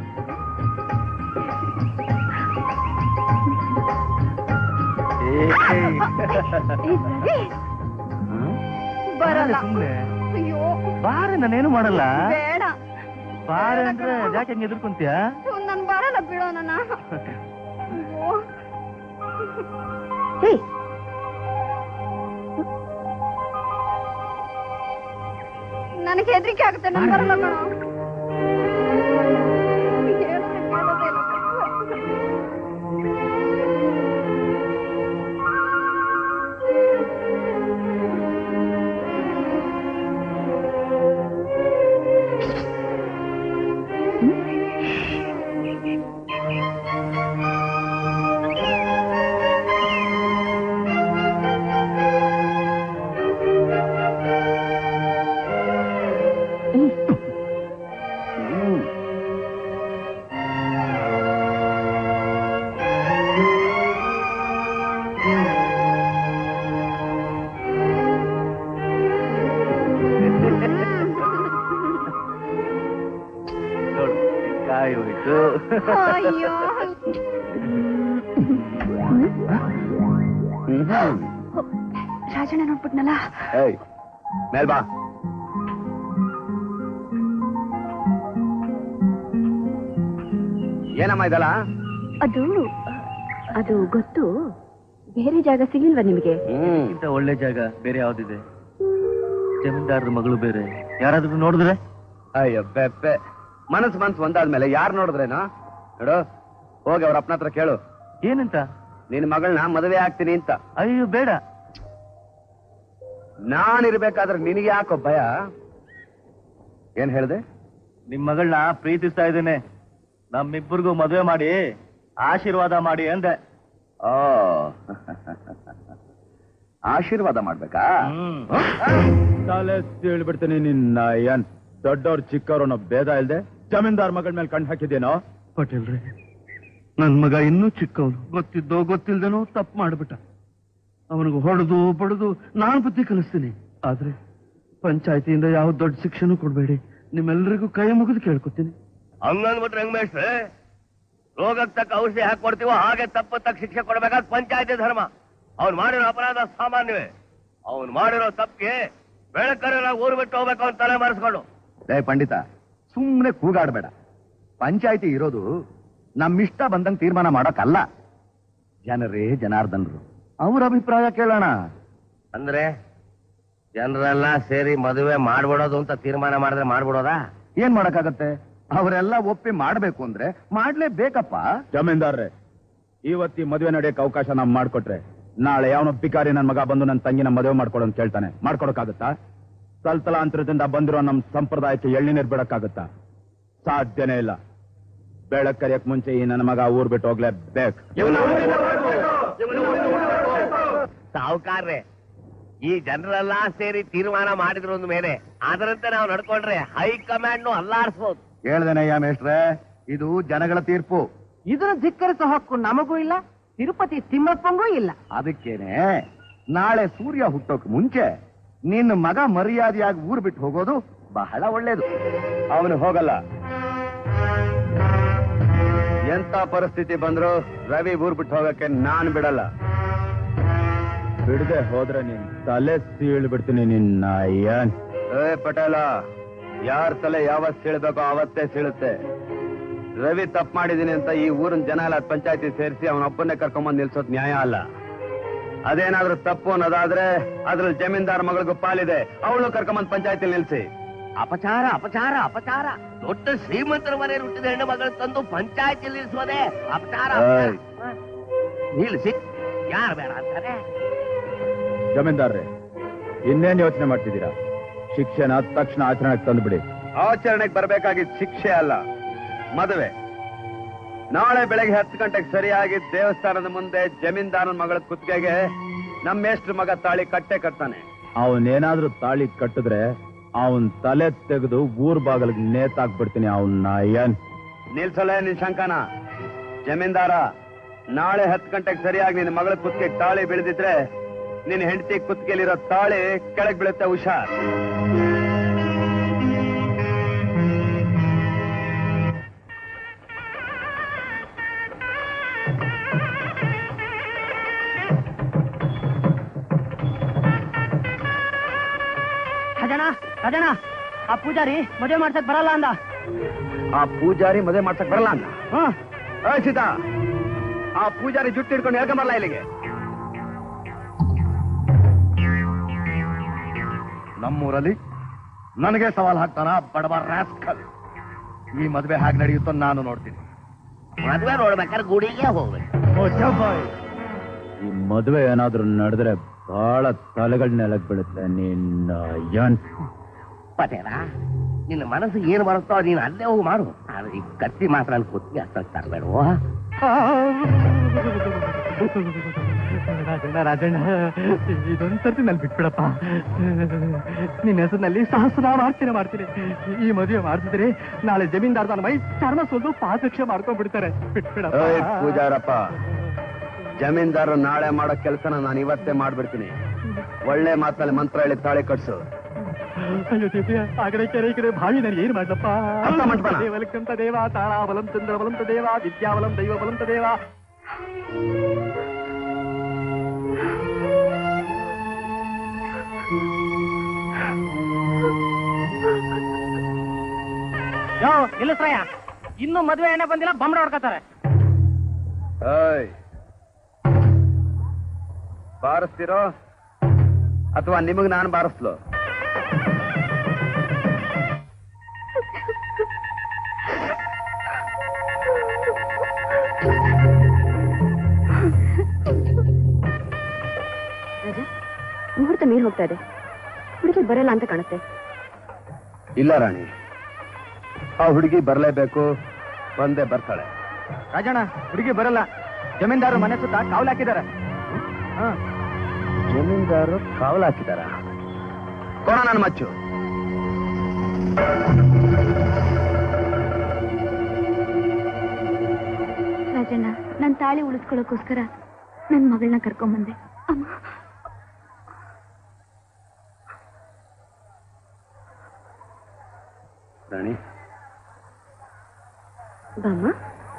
ಬರಲ್ಲ ಸುಮ್ನೆ ಅಯ್ಯೋ ಬಾರೆ ನಾನೇನು ಮಾಡಲ್ಲ ಬೇಡ ಬಾರೆ ಅಂದ್ರೆ ಯಾಕೆ ಹಂಗೆ ಎದುರ್ಕೊಂತೀಯ ನನ್ ಬರಲ್ಲ ಬಿಡೋ ನನ್ನ ಅಯ್ಯೋ. ಏಯ್ ನನಗೆ ಹೆದರಿಕೆ ಆಗುತ್ತೆ ನನ್ ಬರಲ್ಲ ಕಣೋ ಹೇಳಿದ್ರೆ ಕೇಳೋದೇ ಇಲ್ಲ. ನೋಡು ಕಾಯಿ ಹೋಯ್ತು ಅಯ್ಯೋ ರಾಜಣ್ಣ ನೋಡ್ಬಿಟ್ನಲ್ಲ ಏಯ್ ಮೇಲ್ ಬಾ ಏನಮ್ಮ ಇದಲ್ಲ ಅದು ಅದು ಗೊತ್ತು ಬೇರೆ ಜಾಗ ಸಿಗ್ಲಿಲ್ವಾ ನಿಮಗೆ ಹ್ಮ್ ಇಂಥ ಒಳ್ಳೆ ಜಾಗ ಬೇರೆ ಯಾವ್ದಿದೆ ಜಮೀನ್ದಾರರ ಮಗಳು ಬೇರೆ ಯಾರಾದ್ರೂ ನೋಡಿದ್ರೆ ಅಯ್ಯೋ ಬೆಪ್ಪೆ ಮನಸ್ಸು ಮನ್ಸು ಒಂದಾದ್ಮೇಲೆ ಯಾರು ನೋಡಿದ್ರೇನೋ ನೋಡು ಹೋಗಿ ಅವ್ರ ಅಪ್ಪನ ಹತ್ರ ಕೇಳು ಏನಂತ ನಿನ್ ಮಗಳನ್ನ ಮದುವೆ ಆಗ್ತೀನಿ ಅಂತ ಅಯ್ಯೋ ಬೇಡ ನಾನಿರ್ಬೇಕಾದ್ರೆ ನಿನಗೆ ಯಾಕೋ ಭಯ ಏನ್ ಹೇಳ್ದೆ ನಿಮ್ ಮಗಳನ್ನ ಪ್ರೀತಿಸ್ತಾ ಇದ್ದೇನೆ ನಮ್ಮಿಬ್ಬರಿಗೂ ಮದುವೆ ಮಾಡಿ ಆಶೀರ್ವಾದ ಮಾಡಿ ಅಂದೆ ಓ ಆಶೀರ್ವಾದ ಮಾಡ್ಬೇಕಾ ಹ್ಮ್ ತಲೆ ಹೇಳ್ಬಿಡ್ತೀನಿ ನಿನ್ನ ಏನ್ ದೊಡ್ಡವ್ರು ಚಿಕ್ಕವ್ರು ಅನ್ನೋ ಭೇದ ಇಲ್ದೆ ಜಮೀನ್ದಾರ್ ಮಗಳ ಮೇಲೆ ಕಣ್ಣು ಹಾಕಿದೇನೋ ಪಟೇಲ್ರೆ ನನ್ ಮಗ ಇನ್ನೂ ಚಿಕ್ಕವನು ಗೊತ್ತಿದ್ದೋ ಗೊತ್ತಿಲ್ದೇನೋ ತಪ್ಪು ಮಾಡ್ಬಿಟ್ಟ ಅವನಿಗೆ ಹೊಡೆದು ಬಡದು ನಾನ್ ಬುದ್ಧಿ ಕಲಿಸ್ತೀನಿ ಆದ್ರೆ ಪಂಚಾಯತಿಯಿಂದ ಯಾವ ದೊಡ್ಡ ಶಿಕ್ಷೆನೂ ಕೊಡ್ಬೇಡಿ ನಿಮ್ಮೆಲ್ಲರಿಗೂ ಕೈ ಮುಗಿದು ಕೇಳ್ಕೊತೀನಿ ಹಂಗಂದ್ಬಿಟ್ರೆ ಹೆಂಗ್ ಮೇಷ್ಟ್ರೆ ರೋಗಕ್ಕೆ ತಕ್ಕ ಔಷಧಿ ಹಾಕಿ ಕೊಡ್ತೀವೋ ಹಾಗೆ ತಪ್ಪು ತಕ್ಕ ಶಿಕ್ಷೆ ಕೊಡ್ಬೇಕಾದ ಪಂಚಾಯತಿ ಧರ್ಮ ಅವ್ನು ಮಾಡಿರೋ ಅಪರಾಧ ಸಾಮಾನ್ಯವೇ ಅವ್ನು ಮಾಡಿರೋ ತಪ್ಪಿಗೆ ಬೆಳಕರೆಲ್ಲ ಊರು ಬಿಟ್ಟು ಹೋಗ್ಬೇಕು ಅಂತ ತಲೆ ಮರೆಸ್ಕೊಂಡು ಲೇ ಪಂಡಿತ ಸುಮ್ಮನೆ ಕೂಗಾಡ್ಬೇಡ ಪಂಚಾಯತಿ ಇರೋದು ನಮ್ಮಿಷ್ಟ ಬಂದಂಗ್ ತೀರ್ಮಾನ ಮಾಡೋಕಲ್ಲ ಜನರೇ ಜನಾರ್ದನರು ಅವ್ರ ಅಭಿಪ್ರಾಯ ಕೇಳೋಣ ಅಂದ್ರೆ ಜನರೆಲ್ಲ ಸೇರಿ ಮದುವೆ ಮಾಡ್ಬಿಡೋದು ಅಂತ ತೀರ್ಮಾನ ಮಾಡಿದ್ರೆ ಮಾಡ್ಬಿಡೋದಾ ಏನ್ ಮಾಡಕ್ಕಾಗತ್ತೆ ಅವರೆಲ್ಲ ಒಪ್ಪಿ ಮಾಡ್ಬೇಕು ಅಂದ್ರೆ ಮಾಡ್ಲೇಬೇಕಪ್ಪ ಜಮೀನ್ದಾರ್ರೆ ಇವತ್ತಿ ಮದುವೆ ನಡೆಯಕ್ಕೆ ಅವಕಾಶ ನಾವ್ ಮಾಡ್ಕೊಟ್ರೆ ನಾಳೆ ಯಾವನೋ ಪಿಕಾರಿ ನನ್ ಮಗ ಬಂದು ನನ್ನ ತಂಗಿನ ಮದುವೆ ಮಾಡ್ಕೊಡು ಅಂತ ಕೇಳ್ತಾನೆ ಮಾಡ್ಕೊಡಕ್ಕಾಗತ್ತಾ ತಲತಲಾಂತರದಿಂದ ಬಂದಿರೋ ನಮ್ ಸಂಪ್ರದಾಯಕ್ಕೆ ಎಳ್ಳಿನೀರ್ ಬಿಡಕ್ಕಾಗತ್ತಾ ಸಾಧ್ಯನೇ ಇಲ್ಲ ಬೆಳಕ್ ಕರಿಯಕ್ ಮುಂಚೆ ಈ ನನ್ನ ಮಗ ಊರ್ ಬಿಟ್ಟು ಹೋಗ್ಲೇಬೇಕು ಸಾಹುಕಾರ್ರೆ ಈ ಜನರೆಲ್ಲ ಸೇರಿ ತೀರ್ಮಾನ ಮಾಡಿದ್ರು ಅಂದ ಮೇಲೆ ಅದರಂತೆ ನಾವು ನಡ್ಕೊಂಡ್ರೆ ಹೈಕಮಾಂಡ್ ಅಲ್ಲಾಡಿಸ್ಬೋದು ಹೇಳ್ದೇನಯ್ಯ ಮೇಷ್ಟ್ರೆ ಇದು ಜನಗಳ ತೀರ್ಪು ಇದನ್ನು ಧಿಕ್ಕರಿಸೋ ಹಕ್ಕು ನಮಗೂ ಇಲ್ಲ ತಿರುಪತಿ ತಿಮ್ಮಪ್ಪಂಗೂ ಇಲ್ಲ ಅದಕ್ಕೇನೆ ನಾಳೆ ಸೂರ್ಯ ಹುಟ್ಟೋಕ್ ಮುಂಚೆ ನಿನ್ನ ಮಗ ಮರ್ಯಾದೆಯಾಗಿ ಊರ್ ಬಿಟ್ಟು ಹೋಗೋದು ಬಹಳ ಒಳ್ಳೇದು ಅವನು ಹೋಗಲ್ಲ ಎಂತ ಪರಿಸ್ಥಿತಿ ಬಂದ್ರು ರವಿ ಊರ್ ಬಿಟ್ಟು ಹೋಗಕ್ಕೆ ನಾನ್ ಬಿಡಲ್ಲ ಬಿಡದೆ ಹೋದ್ರೆ ನೀನ್ ತಲೆ ಸೀಳ್ ಬಿಡ್ತೀನಿ ನಿನ್ನ ಏನ್ ಏ ಪಟೇಲ ಯಾರ ತಲೆ ಯಾವತ್ ಸೀಳ್ಬೇಕೋ ಅವತ್ತೇ ಸೀಳುತ್ತೆ ರವಿ ತಪ್ಪು ಮಾಡಿದೀನಿ ಅಂತ ಈ ಊರಿನ ಜನ ಎಲ್ಲ ಪಂಚಾಯತಿ ಸೇರಿಸಿ ಅವನೊಬ್ಬನ್ನೇ ಕರ್ಕೊಂಬಂದ್ ನಿಲ್ಸೋದ್ ನ್ಯಾಯ ಅಲ್ಲ ಅದೇನಾದ್ರೂ ತಪ್ಪು ಅನ್ನೋದಾದ್ರೆ ಅದ್ರಲ್ಲಿ ಜಮೀನ್ದಾರ್ ಮಗಳಿಗೂ ಪಾಲಿದೆ ಅವಳು ಕರ್ಕೊಂಬಂದ್ ಪಂಚಾಯತಿ ನಿಲ್ಸಿ ಅಪಚಾರ ಅಪಚಾರ ಅಪಚಾರ ದೊಡ್ಡ ಶ್ರೀಮಂತರ ಮನೆ ಹುಟ್ಟಿದ ಹೆಣ್ಣು ಮಗಳು ತಂದು ಪಂಚಾಯತಿ ನಿಲ್ಲಿಸೋದೆ ಅಪಚಾರ ಏಯ್. ನಿಲ್ಲಿಸಿ ಯಾರು ಬೇಡ ಅಂತಾರೆ ಜಮೀನ್ದಾರ್ರೆ ಇನ್ನೇನ್ ಯೋಚನೆ ಮಾಡ್ತಿದ್ದೀರಾ ಶಿಕ್ಷೆನ ತಕ್ಷಣ ಆಚರಣೆಗೆ ತಂದ್ಬಿಡಿ ಆಚರಣೆಗೆ ಬರ್ಬೇಕಾಗಿದ್ ಶಿಕ್ಷೆ ಅಲ್ಲ ಮದುವೆ ನಾಳೆ ಬೆಳಗ್ಗೆ ಹತ್ತು ಗಂಟೆಗೆ ಸರಿಯಾಗಿ ದೇವಸ್ಥಾನದ ಮುಂದೆ ಜಮೀನ್ದಾರನ ಮಗಳ ಕುತ್ತಿಗೆಗೆ ನಮ್ಮ ಮೇಷ್ಟ್ರ ಮಗ ತಾಳಿ ಕಟ್ಟೆ ಕಟ್ತಾನೆ ಅವನೇನಾದ್ರೂ ತಾಳಿ ಕಟ್ಟಿದ್ರೆ ಅವನ್ ತಲೆ ತೆಗೆದು ಊರ್ ಬಾಗಿಲಿಗೆ ನೇತಾಕ್ಬಿಡ್ತೀನಿ ಅವನ್ನ ಏನ್ ನಿಲ್ಸಲ್ಲ ನಿನ್ ಶಂಕನ ಜಮೀನ್ದಾರ ನಾಳೆ ಹತ್ತು ಗಂಟೆಗೆ ಸರಿಯಾಗಿ ನಿನ್ನ ಮಗಳ ಕುತ್ತಿಗೆ ತಾಳಿ ಬೀಳದಿದ್ರೆ ನಿನ್ನ ಹೆಂಡತಿ ಕುತ್ತಿಗೆಲಿರೋ ತಾಳಿ ಕೆಳಗ್ ಬೀಳುತ್ತೆ ಹುಷಾರ್ ರಾಜಣ್ಣ ರಾಜಣ್ಣ ಆ ಪೂಜಾರಿ ಮದುವೆ ಮಾಡ್ಸಕ್ ಬರಲ್ಲ ಅಂದ ಆ ಪೂಜಾರಿ ಮದುವೆ ಮಾಡ್ಸಕ್ ಬರಲ್ಲ ಅಂತ ಹ್ಮ್ ಏ ಸೀತಾ ಆ ಪೂಜಾರಿ ಜುಟ್ಟು ಹಿಡ್ಕೊಂಡು ಹೇಳ್ಕೊಂಬರಲ್ಲ ಇಲ್ಲಿಗೆ ನಮ್ಮೂರಲ್ಲಿ ನನಗೆ ಸವಾಲ್ ಹಾಕ್ತಾನ ಬಡವ ರಾಸ್ಕಲ್ ಈ ಮದುವೆ ಹೇಗೆ ನಡೆಯುತ್ತೋ ನಾನು ನೋಡ್ತೀನಿ ಮದ್ವೆ ನೋಡ್ಬೇಕಾದ್ರೆ ಗುಡಿಗೆ ಹೋಗ್ಬೇಕು ಈ ಮದುವೆ ಏನಾದ್ರೂ ನಡೆದ್ರೆ ಬಹಳ ತಲೆಗಳ ನೆಲಕ್ ಬೀಳುತ್ತೆ ನಿನ್ನ ಏನ್ ಪಟೇಲ ನಿನ್ನ ಮನಸ್ಸು ಏನ್ ಬರುತ್ತೋ ನೀನು ಅಲ್ಲೇ ಹೋಗಿ ಮಾಡು ಆದ್ರೆ ಈ ಕತ್ತಿ ಮಾತ್ರ ಅಲ್ಲಿ ಕುತ್ತಿಗೆ ಹಚ್ಚಕ್ ತರಬೇಡ ರಾಜಣ್ಣ ರಾಜಣ್ಣ ಇದೊಂದ್ ಸರ್ತಿ ನಲ್ಲಿ ಬಿಟ್ಬಿಡಪ್ಪ ನಿನ್ನ ಹೆಸರಿನಲ್ಲಿ ಸಹಸ್ರಾರು ಅರ್ಚನೆ ಮಾಡ್ತೀನಿ ಈ ಮದುವೆ ಮಾಡ್ತಿದ್ರೆ ನಾಳೆ ಜಮೀನ್ದಾರ್ ನನ್ನ ಮೈ ಚರ್ಮ ಸೋದು ಪಾದಕ್ಷೆ ಮಾಡ್ಕೊಂಡ್ಬಿಡ್ತಾರೆ ಏಯ್, ಬಿಟ್ಬಿಡಪ್ಪ ಪೂಜಾರಪ್ಪ ಜಮೀನ್ದಾರ ನಾಳೆ ಮಾಡೋ ಕೆಲಸನ ನಾನು ಇವತ್ತೇ ಮಾಡ್ಬಿಡ್ತೀನಿ ಒಳ್ಳೆ ಮಾತಲ್ಲಿ ಮಂತ್ರ ಹೇಳಿ ತಾಳೆ ಕಟ್ಸು ಅಯ್ಯೋ ದಿವ್ಯ ಆ ಕಡೆ ಕೆರೆ ಈ ಕಡೆ ಬಾವಿ ನನಗೆ ಏನ್ ಮಾಡ್ಲಪ್ಪ ಅರ್ಥ ಮಾಡ್ಕೊಳ. ದೇವಲಕ್ಕಂತ ದೇವ ತಾರಾ ಬಲಂ ಚಂದ್ರ ಬಲಂತ ದೇವ ವಿದ್ಯಾಬಲಂ ದೈವ ಬಲಂತ ದೇವ ಯೋ ನಿಲ್ಲಿಸ್ರಯ್ಯ ಇನ್ನು ಮದ್ವೆ ಎಣ್ಣೆ ಬಂದಿಲ್ಲ ಬಂಬಡ ಹೊಡ್ಕತಾರೆ ಏಯ್ ಬಾರಿಸ್ತಿರೋ ಅಥವಾ ನಿಮಗ್ ನಾನು ಬಾರಿಸ್ಲು ರಾಜ ಮುಹೂರ್ತ ಮೀರ್ ಹೋಗ್ತಾ ಇದೆ ಹುಡುಗಿ ಬರಲ್ಲ ಅಂತ ಕಾಣುತ್ತೆ ಇಲ್ಲ ರಾಣಿ ಆ ಹುಡುಗಿ ಬರ್ಲೇಬೇಕು ಬಂದೇ ಬರ್ತಾಳೆ ರಾಜಣ್ಣ ಹುಡುಗಿ ಬರಲ್ಲ ಜಮೀನ್ದಾರರು ಮನೆ ಸುತ್ತ ಕಾವಲು ಹಾಕಿದ್ದಾರೆ ಜಮೀನ್ದಾರರು ಕಾವಲು ಹಾಕಿದಾರ ಕೊಡ ನನ್ನ ಮಚ್ಚು ರಾಜಣ್ಣ ನನ್ ತಾಳಿ ಉಳಿಸ್ಕೊಳ್ಳೋಕೋಸ್ಕರ ನನ್ ಮಗಳನ್ನ ಕರ್ಕೊಂಬಂದೆ ಅಮ್ಮ ರಾಣಿ ಬಾಮ್ಮ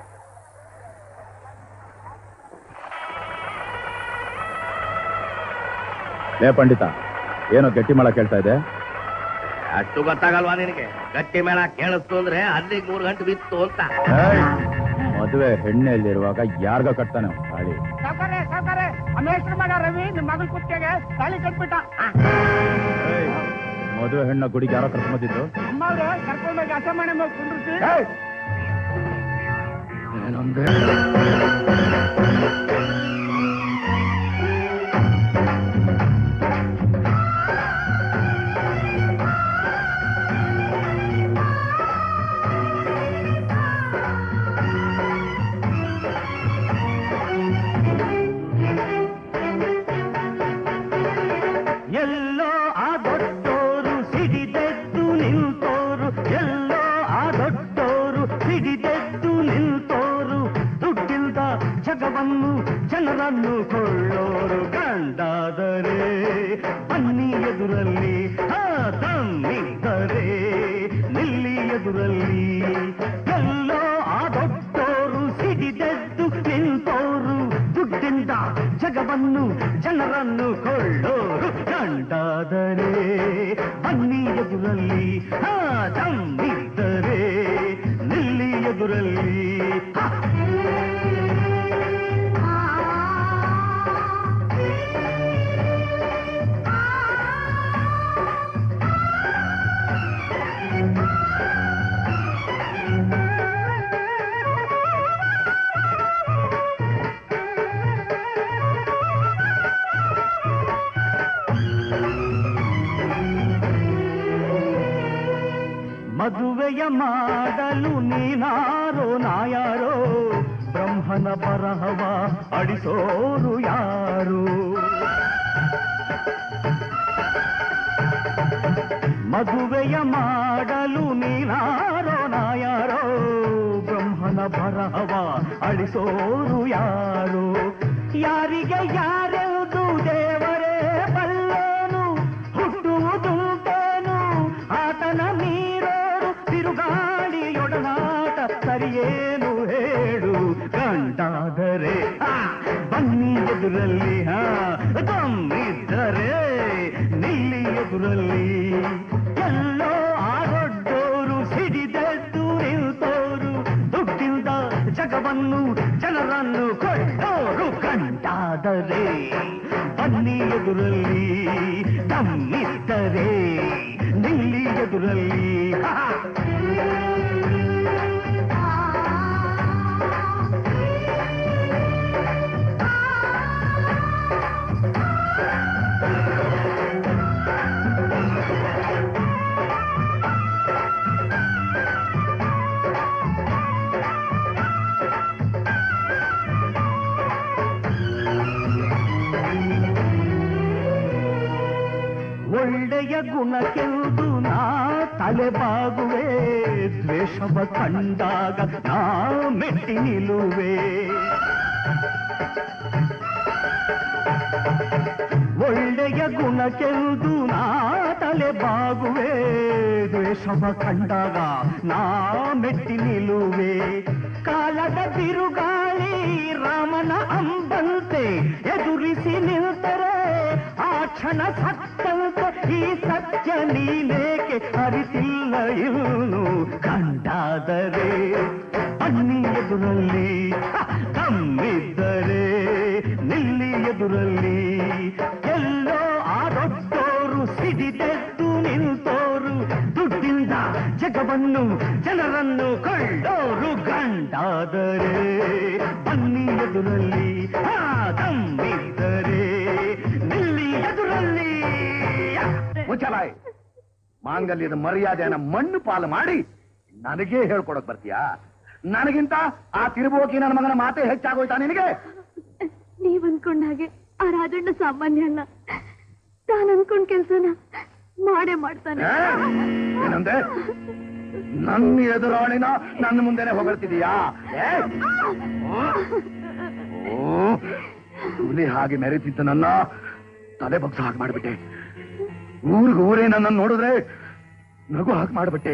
ಲೇ ಪಂಡಿತ ಏನೋ ಗಟ್ಟಿ ಮಳ ಕೇಳ್ತಾ ಇದೆ ಅಷ್ಟು ಗೊತ್ತಾಗಲ್ವಾ ನಿನಗೆ ಗಟ್ಟಿ ಮೇಳ ಕೇಳಿಸ್ತು ಅಂದ್ರೆ ಅಲ್ಲಿಗೆ ಮೂರು ಗಂಟೆ ಬಿತ್ತು ಅಂತ ಏಯ್, ಮದುವೆ ಹೆಣ್ಣೆಯಲ್ಲಿರುವಾಗ ಯಾರ್ಗ ಕಟ್ತಾನೆ ಅವ್ನ್ ತಾಳಿ ಸಾವ್ಕಾರೆ ಸಾವ್ಕಾರೆ ಅಮೇಶ್ವರ ಮಗ ರವಿ ನಿಮ್ ಮಗಳ ಕುತ್ತಿಗೆಗೆ ತಾಳಿ ಕಟ್ಬಿಟ್ಟ ಏಯ್, ಮದುವೆ ಹೆಣ್ಣ ಗುಡಿಗೆ ಯಾರೋ ಕರ್ಕೊಂಬಂದಿದ್ದು ಅಮ್ಮವ್ರೆ ಕರ್ಕೊಂಡೋಗಿ ಅಸಮಾನ ಮೇಲೆ ಕುಂಡ್ರಿಸಿ ಎಲ್ಲೋ ಆ ದೊಡ್ಡೋರು ಸಿಡಿದೆದ್ದು ನಿಲ್ತೋರು ಎಲ್ಲೋ ಆ ದೊಡ್ಡೋರು ಸಿಡಿದೆದ್ದು ನಿಲ್ತೋರು ದುಡ್ಡಿಲ್ದ ಜಗವನ್ನು ಜನರನ್ನು ಕೊಳ್ಳೋರು ಕಂಡಾದರೆ ಬನ್ನಿ ಎದುರಲ್ಲಿ ಹಾ ತಮ್ಮಿದ್ದರೆ ನಿಲ್ಲಿ ಎದುರಲ್ಲಿ ಎಲ್ಲೋ ಆ ದೊಡ್ಡೋರು ಸಿಡಿದೆದ್ದು ನಿಲ್ತೋರು ದುಡ್ಡಿಂದ ಜಗವನ್ನು ಜನರನ್ನು ಕೊಳ್ಳೋರು ಕಂಡಾದರೆ ಬನ್ನಿ ಎದುರಲ್ಲಿ ಹಾ ತಮ್ಮಿದ್ದರೆ ನಿಲ್ಲಿ ಎದುರಲ್ಲಿ ಹಾ. ಮದುವೆಯ ಮಾಡಲು ನೀನಾರೋ ನಾಯಾರೋ ಬ್ರಹ್ಮನ ಬರಹವ ಅಡಿಸೋರು ಯಾರು ಮದುವೆಯ ಮಾಡಲು ನೀನಾರೋ ನಾಯಾರೋ ಬ್ರಹ್ಮನ ಬರಹವ ಅಳಿಸೋರು ಯಾರು ಯಾರಿಗೆ ಯಾರೆಂದು ದೇವರೇ ಬಲ್ಲೋನು ಹುಟ್ಟುವುದುಂಟೇನು ಆತನ ಮೀರೋರು ತಿರುಗಾಳಿಯೊಡನಾಟ ಸರಿಯೇನು ಹೇಳು ಕಂಡಾದರೆ ಆ, ಬನ್ನಿ ಎದುರಲ್ಲಿ ಹಾ ತಮ್ಮಿದ್ದರೆ ನಿಲ್ಲಿ ಎದುರಲ್ಲಿ ಎಲ್ಲೋ ಆ ದೊಡ್ಡೋರು ಸಿಡಿದೆದ್ದು ನಿಲ್ತೋರು ದುಡ್ಡಿಲ್ದ ಜಗವನ್ನು ಜನರನ್ನು ಕೊಳ್ಳೋರು ಕಂಡಾದರೆ ಬನ್ನಿ ಎದುರಲ್ಲಿ ತಮ್ಮಿದ್ದರೆ ನಿಲ್ಲಿ ಎದುರಲ್ಲಿ ಹಾ ಗುಣಕ್ಕೆಂದು ನಾ ತಲೆ ಬಾಗುವೆ ದ್ವೇಷವ ಕಂಡಾಗ ನಾ ಮೆಟ್ಟಿ ನಿಲ್ಲುವೆ ಒಳ್ಳೆಯ ಗುಣಕ್ಕೆಂದು ನಾ ತಲೆ ಬಾಗುವೆ ದ್ವೇಷವ ಕಂಡಾಗ ನಾ ಮೆಟ್ಟಿ ನಿಲ್ಲುವೆ ಕಾಲದ ಬಿರುಗಾಳಿ ರಾಮನ ಅಂಬಂತೆ ಎದುರಿಸಿ ನಿಲ್ತರೆ ಆ ಕ್ಷಣ ಸತ್ತಂತೆ ಈ ಸತ್ಯ ನೀನೇಕೆ ಅರಿತಿಲ್ಲ ಇನ್ನು ಕಂಡಾದರೆ ಅನ್ನಿ ಎದುರಲ್ಲಿ ಹ, ತಮ್ಮಿದ್ದರೆ ನಿಲ್ಲಿ ಎದುರಲ್ಲಿ ಎಲ್ಲೋ ಆ ದೊಡ್ಡೋರು ಸಿಡಿದೆದ್ದು ನಿಲ್ತೋರು ದುಡ್ಡಿಂದ ಜಗವನ್ನು ಜನರನ್ನು ಕೊಳ್ಳೋರು ಗಂಡಾದರೆ ಬನ್ನಿ ಎದುರಲ್ಲಿ ಆ ತಮ್ಮಿದ್ದರೆ ನಿಲ್ಲಿ ಎದುರಲ್ಲಿ ಮುಚ್ಚಲಾಯ್ ಮಾಂಗಲ್ಯದ ಮರ್ಯಾದೆಯನ್ನ ಮಣ್ಣು ಪಾಲು ಮಾಡಿ ನನಗೇ ಹೇಳ್ಕೊಡಕ್ ಬರ್ತೀಯಾ ನನಗಿಂತ ಆ ತಿರುಬೋಕಿ ನನ್ನ ಮಗನ ಮಾತೆ ಹೆಚ್ಚಾಗೋಯ್ತಾ ನಿನಗೆ ನೀವ್ ಅನ್ಕೊಂಡ ಹಾಗೆ ಆ ರಾಜಣ್ಣ ಸಾಮಾನ್ಯ ಅಲ್ಲ ತಾನ್ ಅನ್ಕೊಂಡ್ ಕೆಲ್ಸನ ಮಾಡೇ ಮಾಡ್ತಾನೆ ಏ? ಏನಂದೆ ನನ್ನ ಎದುರಾಳಿನ ನನ್ನ ಮುಂದೆನೆ ಹೊಗಳ್ತಿದೀಯಾ ಏ? ಓ ಹುಲಿ ಹಾಗೆ ಮೆರೆತಿದ್ದ ನನ್ನ ತಲೆ ಬಗ್ಸ ಹಾಗೆ ಮಾಡ್ಬಿಟ್ಟೆ ಊರಿಗೆ ಊರೇ ನನ್ನ ನೋಡಿದ್ರೆ ನಗು ಹಾಗೆ ಮಾಡ್ಬಿಟ್ಟೆ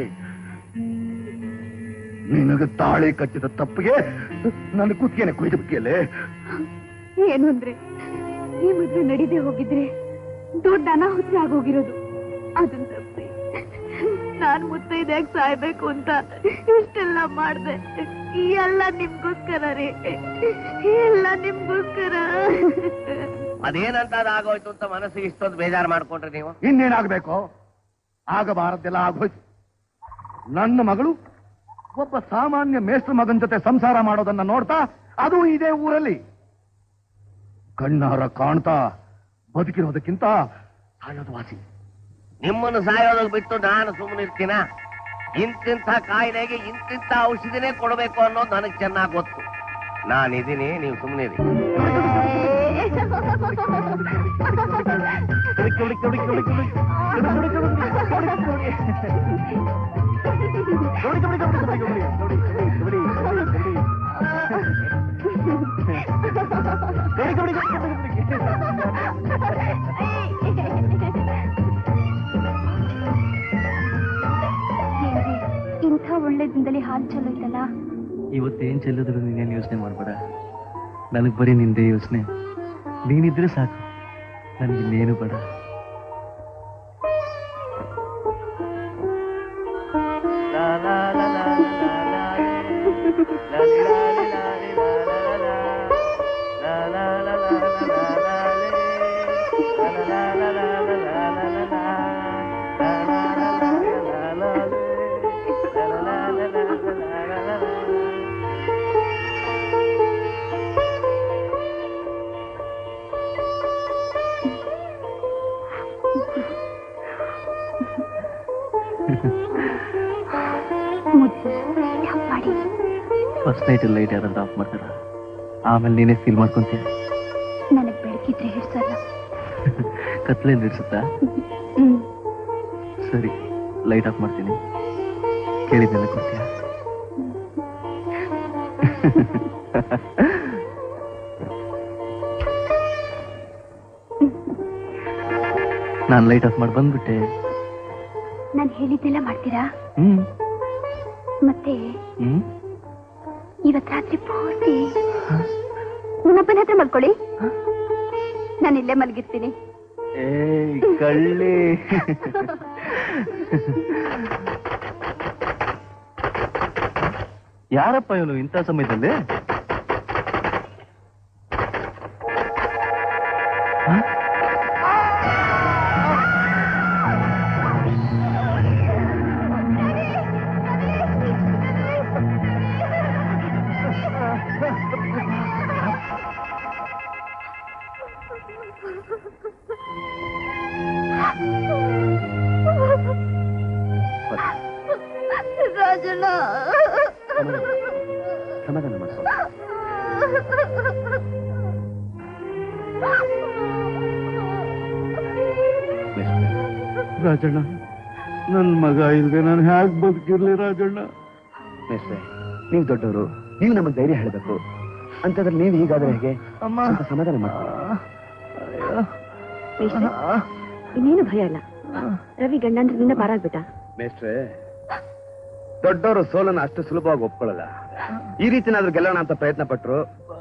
ನಿನಗೆ ತಾಳಿ ಕಟ್ಟಿದ ತಪ್ಪಿಗೆ ನನ್ನ ಕುತ್ತಿಗೆನೆ ಕುಯ್ದು ಬಿಟ್ಟಿಯಲ್ಲೇ ಏನು ಅಂದ್ರೆ ಈ ಮದ್ವೆ ನಡೀದೆ ಹೋಗಿದ್ರೆ ದೊಡ್ಡ ಅನಾಹುತಿ ಆಗೋಗಿರೋದು ಅದನ್ನ ತಪ್ಪಿ ನಾನ್ ಮುತ್ತೈದೆಯಾಗಿ ಸಾಯ್ಬೇಕು ಅಂತ ಇಷ್ಟೆಲ್ಲ ಮಾಡ್ದೆ ಈ ಎಲ್ಲ ನಿಮ್ಗೋಸ್ಕರ ರೀ ಎಲ್ಲ ನಿಮ್ಗೋಸ್ಕರ ಅದೇನಂತ ಅದಾಗೋಯ್ತು ಅಂತ ಮನಸ್ಸಿಗೆ ಇಷ್ಟೊಂದು ಬೇಜಾರು ಮಾಡ್ಕೊಂಡ್ರಿ ನೀವು ಇನ್ನೇನಾಗಬೇಕು ಆಗಬಾರದ್ದೆಲ್ಲ ಆಗೋಯ್ತು ನನ್ನ ಮಗಳು ಒಬ್ಬ ಸಾಮಾನ್ಯ ಮೇಷ್ಟ್ರ ಮಗನ ಜೊತೆ ಸಂಸಾರ ಮಾಡೋದನ್ನ ನೋಡ್ತಾ ಅದು ಇದೇ ಊರಲ್ಲಿ ಕಣ್ಣಾರ ಕಾಣ್ತಾ ಬದುಕಿರೋದಕ್ಕಿಂತ ಸಾಯೋದು ವಾಸಿ ನಿಮ್ಮನ್ನು ಸಾಯೋದಕ್ಕೆ ಬಿಟ್ಟು ನಾನು ಸುಮ್ಮನಿರ್ತೀನ ಇಂತಿಂಥ ಕಾಯಿಲೆಗೆ ಇಂತಿಂಥ ಔಷಧಿನೇ ಕೊಡಬೇಕು ಅನ್ನೋದು ನನಗೆ ಚೆನ್ನಾಗಿ ಗೊತ್ತು ನಾನಿದ್ದೀನಿ ನೀವು ಸುಮ್ಮನಿರಿ ಏನ್ರಿ, ಇಂಥ ಒಳ್ಳೆ ದಿನದಲ್ಲಿ ಹಾಲು ಚಲೋಯ್ತಲ್ಲ ಇವತ್ತೇನ್ ಚೆಲ್ಲಿದ್ರು ನೀನೇನು ಯೋಚನೆ ಮಾಡಬೇಡ ನನಗೆ ಬರೀ ನಿಂದೇ ಯೋಚನೆ ನೀನಿದ್ರೆ ಸಾಕು ನನಗಿನ್ನೇನು ಬೇಡ ಮುದ್ದು ಚಪ್ಪಾಡಿ ಫಸ್ಟ್ ನೈಟ್ ಲೈಟ್ ಯಾರಾದ್ರೂ ಆಫ್ ಮಾಡ್ತಾರ ಆಮೇಲೆ ನೀನೇ ಫೀಲ್ ಮಾಡ್ಕೊಂತೀಯ ನನಗ್ ಬೆಳಕಿದ್ರೆ ಹಿಡ್ಸಲ್ಲ ಕತ್ಲೆಯಲ್ಲಿ ಇಡ್ಸುತ್ತಾ ಹ್ಮ್ ಸರಿ ಲೈಟ್ ಆಫ್ ಮಾಡ್ತೀನಿ ಕೇಳಿದ್ದೆಲ್ಲ ಕೊಡ್ತೀಯ ನಾನು ಲೈಟ್ ಆಫ್ ಮಾಡಿ ಬಂದ್ಬಿಟ್ಟೆ ನಾನು ಹೇಳಿದ್ದೆಲ್ಲ ಮಾಡ್ತೀರಾ ಹ್ಮ್ ಮತ್ತೆ ಹ್ಮ್ ಇವತ್ ರಾತ್ರಿ ಪೂರ್ತಿ ನಿಮ್ಮಪ್ಪನ ಹತ್ರ ಮಲ್ಕೊಳ್ಳಿ ನಾನು ಇಲ್ಲೇ ಮಲಗಿರ್ತೀನಿ ಏಯ್ ಕಳ್ಳಿ ಯಾರಪ್ಪ ಇವನು ಇಂಥ ಸಮಯದಲ್ಲಿ ಹ? ರಾಜಣ್ಣ ಸಮಾಧಾನ ಮಾಡ್ಕೊ ಲಕ್ಷ್ಮಿ ರಾಜಣ್ಣ ನನ್ ಮಗ ಇಲ್ದೆ ನಾನು ಹ್ಯಾಕ್ ಬದುಕಿರ್ಲಿ ರಾಜಣ್ಣ ಮೇಷ್ಟ್ರೆ ನೀವು ದೊಡ್ಡವರು ನೀವು ನಮಗೆ ಧೈರ್ಯ ಹೇಳಬೇಕು ಅಂತಂದ್ರೆ ನೀವು ಹೀಗಾದ್ರೆ ಹೇಗೆ ಸ್ವಲ್ಪ ಸಮಾಧಾನ ಮಾಡ್ಕೊಳ್ಳಿ ಮೇಷ್ಟ್ರೆ, ಇನ್ನೇನು ಭಯ ಇಲ್ಲ ರವಿ ಗಂಡಂದ್ರಿಂದ ಪಾರಾಗ್ಬಿಟ್ಟ ಮೇಷ್ಟ್ರೆ ದೊಡ್ಡವರು ಸೋಲನ್ನ ಅಷ್ಟು ಸುಲಭವಾಗಿ ಒಪ್ಕೊಳ್ಳಲ್ಲ ಈ ರೀತಿನಾದ್ರೂ ಗೆಲ್ಲೋಣ ಅಂತ ಪ್ರಯತ್ನ ಪಟ್ರು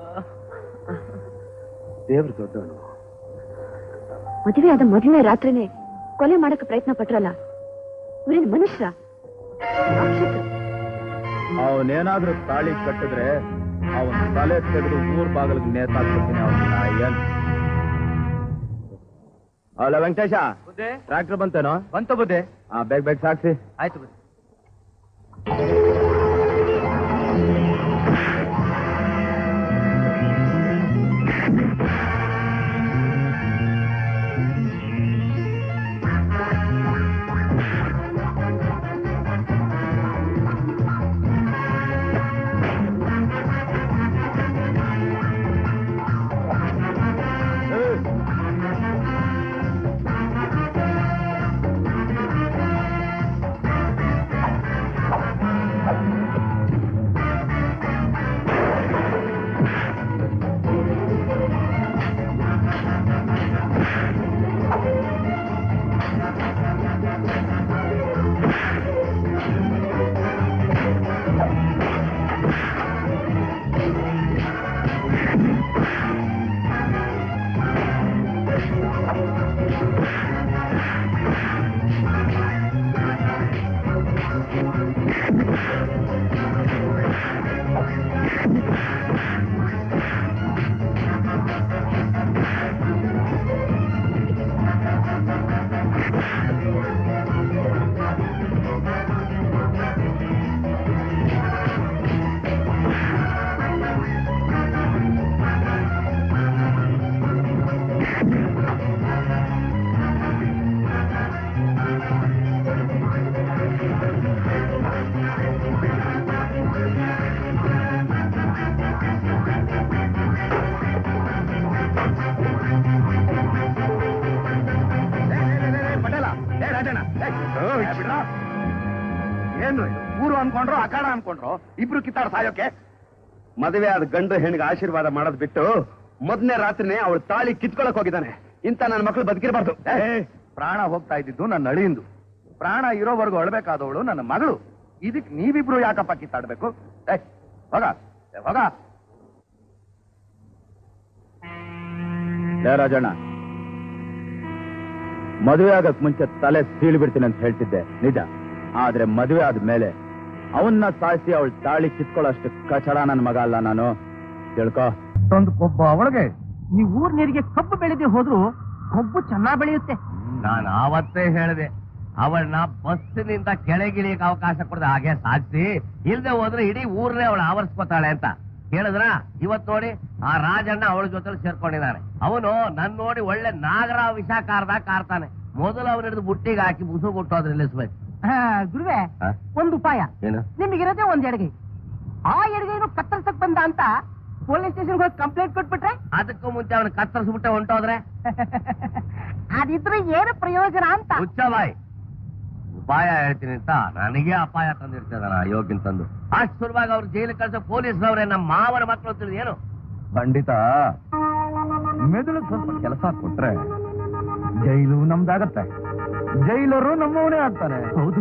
ದೇವ್ರು ದೊಡ್ಡವನು ಮದುವೆ ಆದ ಮೊದಲನೇ ರಾತ್ರಿನೇ ಕೊಲೆ ಮಾಡಕ್ಕೆ ಪ್ರಯತ್ನ ಪಟ್ರಲ್ಲ ಇವ್ರೇನ್ ಮನುಷ್ಯ ಅವನೇನಾದ್ರೂ ತಾಳಿ ಕಟ್ಟಿದ್ರೆ ಅವನ ತಲೆ ತೆಗೆದು ಊರ್ ಬಾಗಿಲಿಗೆ ನೇತಾಕ್ಬಿಡ್ತೀನಿ ಅವನ ಏನ್ ಅಲ್ಲ ವೆಂಕಟೇಶ ಟ್ರಾಕ್ಟರ್ ಬಂತೇನೋ ಬಂತು ಬುದ್ಧಿ ಹಾ ಬೇಗ ಬೇಗ ಸಾಕ್ಸಿ ಆಯ್ತು ಬುದ್ಧಿ ಏನು ಊರು ಅನ್ಕೊಂಡ್ರು ಅಖಾಡ ಅನ್ಕೊಂಡ್ರು ಇಬ್ರು ಕಿತ್ತಾಡ ಸಾಯೋಕೆ ಮದುವೆ ಆದ ಗಂಡು ಹೆಣ್ಣಿಗೆ ಆಶೀರ್ವಾದ ಮಾಡೋದ್ ಬಿಟ್ಟು ಮೊದಲನೇ ರಾತ್ರಿನೇ ಅವಳು ತಾಳಿ ಕಿತ್ಕೊಳಕ್ ಹೋಗಿದ್ದಾನೆ ಇಂತ ನನ್ನ ಮಕ್ಕಳು ಬದುಕಿರಬಾರ್ದು ಪ್ರಾಣ ಹೋಗ್ತಾ ಇದ್ದಿದ್ದು ನನ್ನ ಅಳಿಯಿಂದು ಪ್ರಾಣ ಇರೋವರೆಗೂ ಅಳ್ಬೇಕಾದವಳು ನನ್ನ ಮಗಳು ಇದಕ್ ನೀವಿಬ್ರು ಯಾಕಪ್ಪ ಕಿತ್ತಾಡ್ಬೇಕು ಏ, ಹೋಗ ಏ, ಹೋಗ ಲೇ ರಾಜಣ್ಣ ಮದುವೆ ಆಗಕ್ ಮುಂಚೆ ತಲೆ ಸೀಳಿ ಬಿಡ್ತೀನಿ ಅಂತ ಹೇಳ್ತಿದ್ದೆ ನಿಜ ಆದ್ರೆ ಮದುವೆ ಆದ್ಮೇಲೆ ಅವನ್ನ ಸಾಯಿಸಿ ಅವಳ ತಾಳಿ ಕಿತ್ಕೊಳ್ಳೋಷ್ಟು ಕಚಡ ನನ್ನ ಮಗ ಅಲ್ಲ ನಾನು ತಿಳ್ಕೊ ಒಂದು ಕೊಬ್ಬ ಅವಳಿಗೆ ಈ ಊರ್ ನೀರಿಗೆ ಕಬ್ಬು ಬೆಳೆದೇ ಹೋದ್ರು ಕೊಬ್ಬು ಚೆನ್ನಾಗ್ ಬೆಳೆಯುತ್ತೆ ನಾನು ಆವತ್ತೇ ಹೇಳಿದೆ ಅವಳನ್ನ ಬಸ್ಸಿನಿಂದ ಕೆಳಗಿಳಿಯಕ್ಕೆ ಅವಕಾಶ ಕೊಡದೆ ಹಾಗೆ ಸಾಧಿಸಿ ಇಲ್ದೆ ಹೋದ್ರೆ ಇಡೀ ಊರ್ನೇ ಅವಳು ಆವರಿಸ್ಕೊತಾಳೆ ಅಂತ ಕೇಳಿದ್ರ ಇವತ್ ನೋಡಿ ಆ ರಾಜಣ್ಣ ಅವಳ ಜೊತೆ ಸೇರ್ಕೊಂಡಿದ್ದಾನೆ ಅವನು ನನ್ ನೋಡಿ ಒಳ್ಳೆ ನಾಗರ ವಿಷ ಕಾರ್ದಾಗ ಕಾರ್ತಾನೆ ಮೊದಲು ಅವನ ಹಿಡಿದು ಬುಟ್ಟಿಗೆ ಹಾಕಿ ಮುಸು ಕೊಟ್ಟು ಅದ್ರ ನಿಲ್ಲಿಸ್ಬೇಕು ಗುರುವೆ ಹ? ಒಂದು ಉಪಾಯ ಏನು ನಿಮಗಿರೋದೇ ಒಂದ್ ಎಡಗೈ ಆ ಎಡಗೈನು ಕತ್ತರಿಸಕ್ ಬಂದ ಅಂತ ಪೊಲೀಸ್ ಸ್ಟೇಷನ್ ಹೋಗಿ ಕಂಪ್ಲೇಂಟ್ ಕೊಟ್ಬಿಟ್ರೆ ಅದಕ್ಕೂ ಮುಂಚೆ ಅವನು ಕತ್ತರಿಸ್ಬಿಟ್ಟೆ ಹೊಂಟೋದ್ರೆ ಅದಿದ್ರೆ ಏನು ಪ್ರಯೋಜನ ಅಂತ ಹುಚ್ಚಬಾಯ್ ಉಪಾಯ ಹೇಳ್ತೀನಿ ಅಂತ ನನಗೆ ಅಪಾಯ ತಂದಿರ್ತದ ಯೋಗಿನ್ ತಂದು ಅಷ್ಟು ಸುಲಭವಾಗಿ ಅವ್ರು ಜೈಲಿಗೆ ಕಳ್ಸೋ ಪೊಲೀಸ್ನವ್ರೆ ನಮ್ಮ ಮಾವನ ಮಕ್ಕಳು ತಿಳಿದು ಏನು ಖಂಡಿತ ಮೆದುಳು ಸ್ವಲ್ಪ ಕೆಲಸ ಕೊಟ್ರೆ ಜೈಲು ನಮ್ದಾಗತ್ತೆ ಜೈಲರು ನಮ್ಮವನೇ ಆಗ್ತಾನೆ ಹೌದು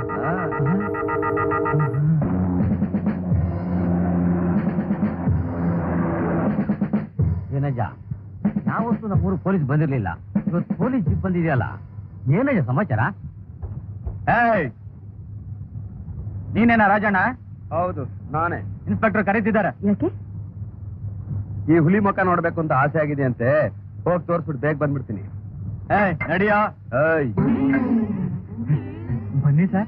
ಏನಜ್ಜ ಯಾವತ್ತು ನಮ್ಮೂರು ಪೊಲೀಸ್ ಬಂದಿರ್ಲಿಲ್ಲ ಇವತ್ತು ಪೊಲೀಸ್ ಜೀಪ್ ಬಂದಿದೆಯಲ್ಲ ಏನಜ್ಜ ಸಮಾಚಾರ ಏಯ್ ನೀನೇನಾ ರಾಜಣ್ಣ ಹೌದು ನಾನೇ ಇನ್ಸ್ಪೆಕ್ಟರ್ ಕರೀತಿದ್ದಾರೆ ಯಾಕೆ ಈ ಹುಲಿ ಮುಖ ನೋಡ್ಬೇಕು ಅಂತ ಆಸೆ ಆಗಿದೆ ಅಂತೆ ಹೋಗಿ ತೋರ್ಸ್ಬಿಟ್ಟು ಬೇಗ ಬಂದ್ಬಿಡ್ತೀನಿ ಏಯ್ ನಡಿಯೋ ಏಯ್ ಬನ್ನಿ ಸರ್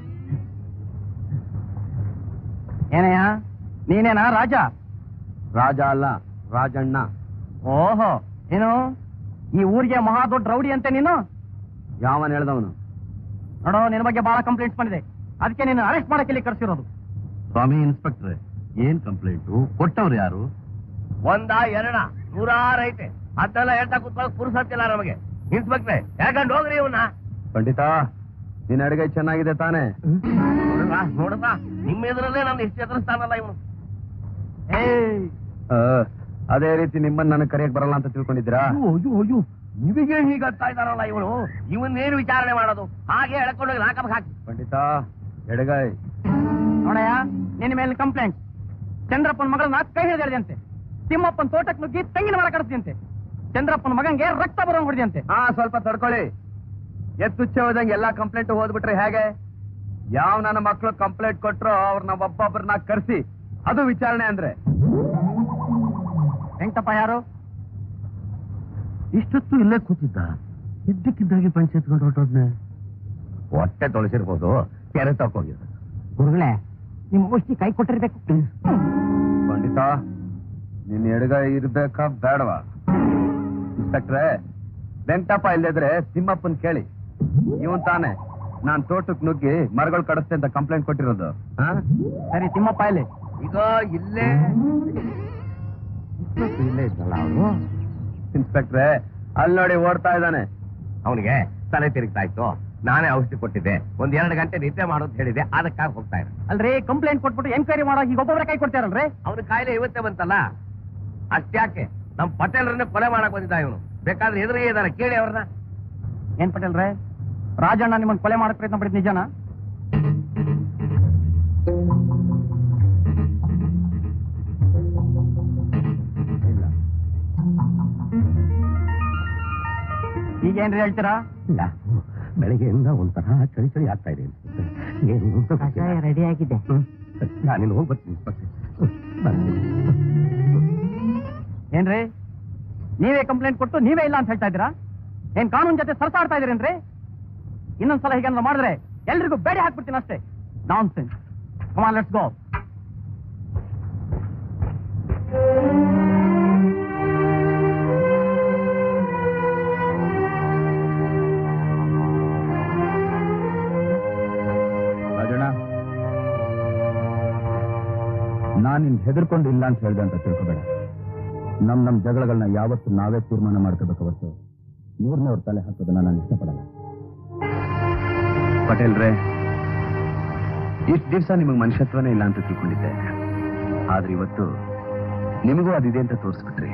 ಏನಯ್ಯ ನೀನೇನಾ ರಾಜ ರಾಜ ಅಲ್ಲ ರಾಜಣ್ಣ ಓಹೋ ಏನು ಈ ಊರಿಗೆ ಮಹಾ ದೊಡ್ಡ ರೌಡಿ ಅಂತೆ ನೀನು ಯಾವನ್ ಹೇಳ್ದವನು ನೋಡೋ ನಿನ್ನ ಬಗ್ಗೆ ಬಹಳ ಕಂಪ್ಲೇಂಟ್ಸ್ ಬಂದಿದೆ ಅದಕ್ಕೆ ನೀನು ಅರೆಸ್ಟ್ ಮಾಡಕ್ಕೆ ಇಲ್ಲಿ ಕರ್ಸಿರೋದು ಸ್ವಾಮಿ ಇನ್ಸ್ಪೆಕ್ಟ್ರೆ ಏನ್ ಕಂಪ್ಲೇಂಟು ಕೊಟ್ಟವ್ರು ಯಾರು ಒಂದ ಎರಡ ನೂರಾರು ಐತೆ ಅದನ್ನೆಲ್ಲ ಹೇಳ್ತಾ ಕೂತ್ಕೊಳ್ಳೋಕೆ ಪುರುಸತ್ತಿಲ್ಲ ನಮಗೆ ಇನ್ಸ್ಪೆಕ್ಟ್ರೆ ಯಾಕಂಡ್ ಹೋಗ್ರಿ ಇವನ್ನ ಪಂಡಿತ ನಿನ್ನ ಅಡುಗೆ ಚೆನ್ನಾಗಿದೆ ತಾನೇ ನೋಡಿದ್ರಾ ನೋಡಿದ್ರಾ ನಿಮ್ಮ ಎದುರಲ್ಲೇ ನಾನು ಎಷ್ಟು ಎದುರಿಸ್ತಾನಲ್ಲ ಇವನು ಆ, ಅದೇ ರೀತಿ ನಿಮ್ಮನ್ನ ನನಗೆ ಕರೆಯಕ್ ಬರಲ್ಲ ಅಂತ ತಿಳ್ಕೊಂಡಿದ್ದೀರಾ ಅಯ್ಯೋ ಅಯ್ಯೋ ಅಯ್ಯೋ ನಿಮಗೆ ಹೀಗಂತ ಇದಾರಲ್ಲ ಇವನು ಇವನ್ನೇನು ವಿಚಾರಣೆ ಮಾಡೋದು ಹಾಗೆ ಎಳ್ಕೊಂಡೋಗಿ ಲಾಕಪ್ ಹಾಕಿ ಪಂಡಿತ ಎಡಗಾಯ್ ನೋಡಯ್ಯ ನಿನ್ನ ಮೇಲೆ ಕಂಪ್ಲೇಂಟ್ ಚಂದ್ರಪ್ಪನ ಮಗಳನ್ನ ಕೈ ಹಿಡಿದಂತೆ ತಿಮ್ಮಪ್ಪನ ತೋಟಕ್ಕೆ ನುಗ್ಗಿ ತೆಂಗಿನ ಮರ ಕಡಿಸಿದಂತೆ ಚಂದ್ರಪ್ಪನ ಮಗಂಗೆ ರಕ್ತ ಬರೋ ಹೊಡೆದಂತೆ ಹಾ ಸ್ವಲ್ಪ ತಡ್ಕೊಳ್ಳಿ ಎತ್ತುಚ್ಚೆ ಹೋದಂಗೆ ಎಲ್ಲಾ ಕಂಪ್ಲೇಂಟ್ ಓದ್ಬಿಟ್ರೆ ಹೇಗೆ ಯಾವ ನನ್ನ ಮಕ್ಕಳು ಕಂಪ್ಲೇಂಟ್ ಕೊಟ್ರು ಅವ್ರನ್ನ ಒಬ್ಬೊಬ್ಬರನ್ನ ಕರ್ಸಿ ಅದು ವಿಚಾರಣೆ ಅಂದ್ರೆ ವೆಂಕಟಪ್ಪ ಯಾರು ಇಷ್ಟೊತ್ತು ಇಲ್ಲೇ ಕೂತಿದ್ದ ಇದ್ದಕ್ಕಿದ್ದಾಗೆ ಪಂಚಾಯತ್ಕೊಂಡು ಹೊರಟೋದ್ನೆ ಹೊಟ್ಟೆ ತೊಳಸಿರ್ಬೋದು ಕೆರೆ ತಕ್ಕೋಗಿದ್ರು ಗುರುಗಳೇ ನಿಮ್ ಔಷಧಿ ಕೈ ಕೊಟ್ಟಿರ್ಬೇಕು ಪಂಡಿತ ನಿನ್ ಎಡಗೈ ಇರ್ಬೇಕಾ ಬೇಡವಾ ಇನ್ಸ್ಪೆಕ್ಟ್ರೆ ವೆಂಕಟಪ್ಪ ಇಲ್ಲದ್ರೆ ತಿಮ್ಮಪ್ಪನ್ ಕೇಳಿ ಇವನ್ ತಾನೆ ನಾನ್ ತೋಟಕ್ ನುಗ್ಗಿ ಮರಗಳು ಕಡಿಸ್ತೆ ಅಂತ ಕಂಪ್ಲೇಂಟ್ ಕೊಟ್ಟಿರೋದು ಹಾ? ಸರಿ ತಿಮ್ಮಪ್ಪ ಇಲ್ಲಿ ಈಗ ಇಲ್ಲೇ ಇಷ್ಟೊತ್ತು ಇಲ್ಲೇ ಇದ್ನಲ್ಲ ಅವನು ಇನ್ಸ್ಪೆಕ್ಟ್ರೆ ಅಲ್ಲಿ ನೋಡಿ ಓಡ್ತಾ ಇದ್ದಾನೆ ಅವನಿಗೆ ತಲೆ ತಿರುಗ್ತಾ ಇತ್ತು ನಾನೇ ಔಷಧಿ ಕೊಟ್ಟಿದ್ದೆ ಒಂದ್ ಎರಡು ಗಂಟೆ ನಿದ್ದೆ ಮಾಡೋದು ಹೇಳಿದೆ ಅದಕ್ಕಾಗಿ ಹೋಗ್ತಾ ಇರ ಅಲ್ರಿ ಕಂಪ್ಲೇಂಟ್ ಕೊಟ್ಬಿಟ್ಟು ಎಂಕ್ವೈರಿ ಮಾಡೋ ಈಗ ಒಬ್ಬೊಬ್ಬರ ಕೈ ಕೊಡ್ತಾರಲ್ರಿ ಅವನ ಕಾಯಿಲೆ ಇವತ್ತೇ ಬಂತಲ್ಲ ಅಷ್ಟ್ಯಾಕೆ ನಮ್ ಪಟೇಲ್ರನ್ನೇ ಕೊಲೆ ಮಾಡಕ್ ಬಂದಿದ್ದ ಇವನು ಬೇಕಾದ್ರೆ ಎದುರಿಗೆ ಇದಾರೆ ಕೇಳಿ ಅವ್ರನ್ನ ಏನ್ ಪಟೇಲ್ರೇ ರಾಜಣ್ಣ ನಿಮ್ಮನ್ನ ಕೊಲೆ ಮಾಡಕ್ ಪ್ರಯತ್ನ ಪಡಿದ್ ನಿಜನಾ ಈಗೇನ್ರಿ ಹೇಳ್ತೀರಾ ಇಲ್ಲ ಬೆಳಗ್ಗೆಯಿಂದ ಒಂಥರ ಚಳಿ ಚಳಿ ಆಗ್ತಾ ಇದೆ ಅನ್ಸುತ್ತೆ. ಏನು ಅಂತ ಗೊತ್ತಿಲ್ಲ. ರೆಡಿ ಆಗಿದೆ ಹ್ಮ್. ನಾನಿನ್ನು ಹೋಗಿ ಬರ್ತೀನಿ ಬರ್ತೀನಿ. ಹ್ಮ್. ಬರ್ತೀನಿ. ಏನ್ರಿ ನೀವೇ ಕಂಪ್ಲೇಂಟ್ ಕೊಟ್ಟು ನೀವೇ ಇಲ್ಲ ಅಂತ ಹೇಳ್ತಾ ಇದ್ದೀರಾ ಏನ್ ಕಾನೂನ್ ಜೊತೆ ಸರ್ಸಾಡ್ತಾ ಇದೀರೇನ್ರಿ ಇನ್ನೊಂದ್ಸಲ ಹೀಗೇನಾದ್ರು ಮಾಡಿದ್ರೆ ಎಲ್ರಿಗೂ ಬೇಡಿ ಹಾಕ್ಬಿಡ್ತೀನಿ ಅಷ್ಟೇ nonsense come on let's go Rajanna ನಾನ್ ನಿನ್ ಹೆದರ್ಕೊಂಡು ಇಲ್ಲ ಅಂತ ಹೇಳ್ದೆ ಅಂತ ತಿಳ್ಕೊಬೇಡ ನಮ್ ನಮ್ ಜಗಳಗಳನ್ನ ಯಾವತ್ತು ನಾವೇ ತೀರ್ಮಾನ ಮಾಡ್ಕೋಬೇಕು ಹೊರತು ನೂರ್ನವ್ರ ತಲೆ ಹಾಕೋದನ್ನ ನಾನು ಇಷ್ಟಪಡಲ್ಲ ಪಟೇಲ್ರೆ ಇಷ್ಟು ದಿವಸ ನಿಮಗೆ ಮನುಷ್ಯತ್ವನೇ ಇಲ್ಲ ಅಂತ ತಿಳ್ಕೊಂಡಿದ್ದೆ ಆದ್ರೆ ಇವತ್ತು ನಿಮಗೂ ಅದಿದೆ ಅಂತ ತೋರಿಸ್ಬಿಟ್ರಿ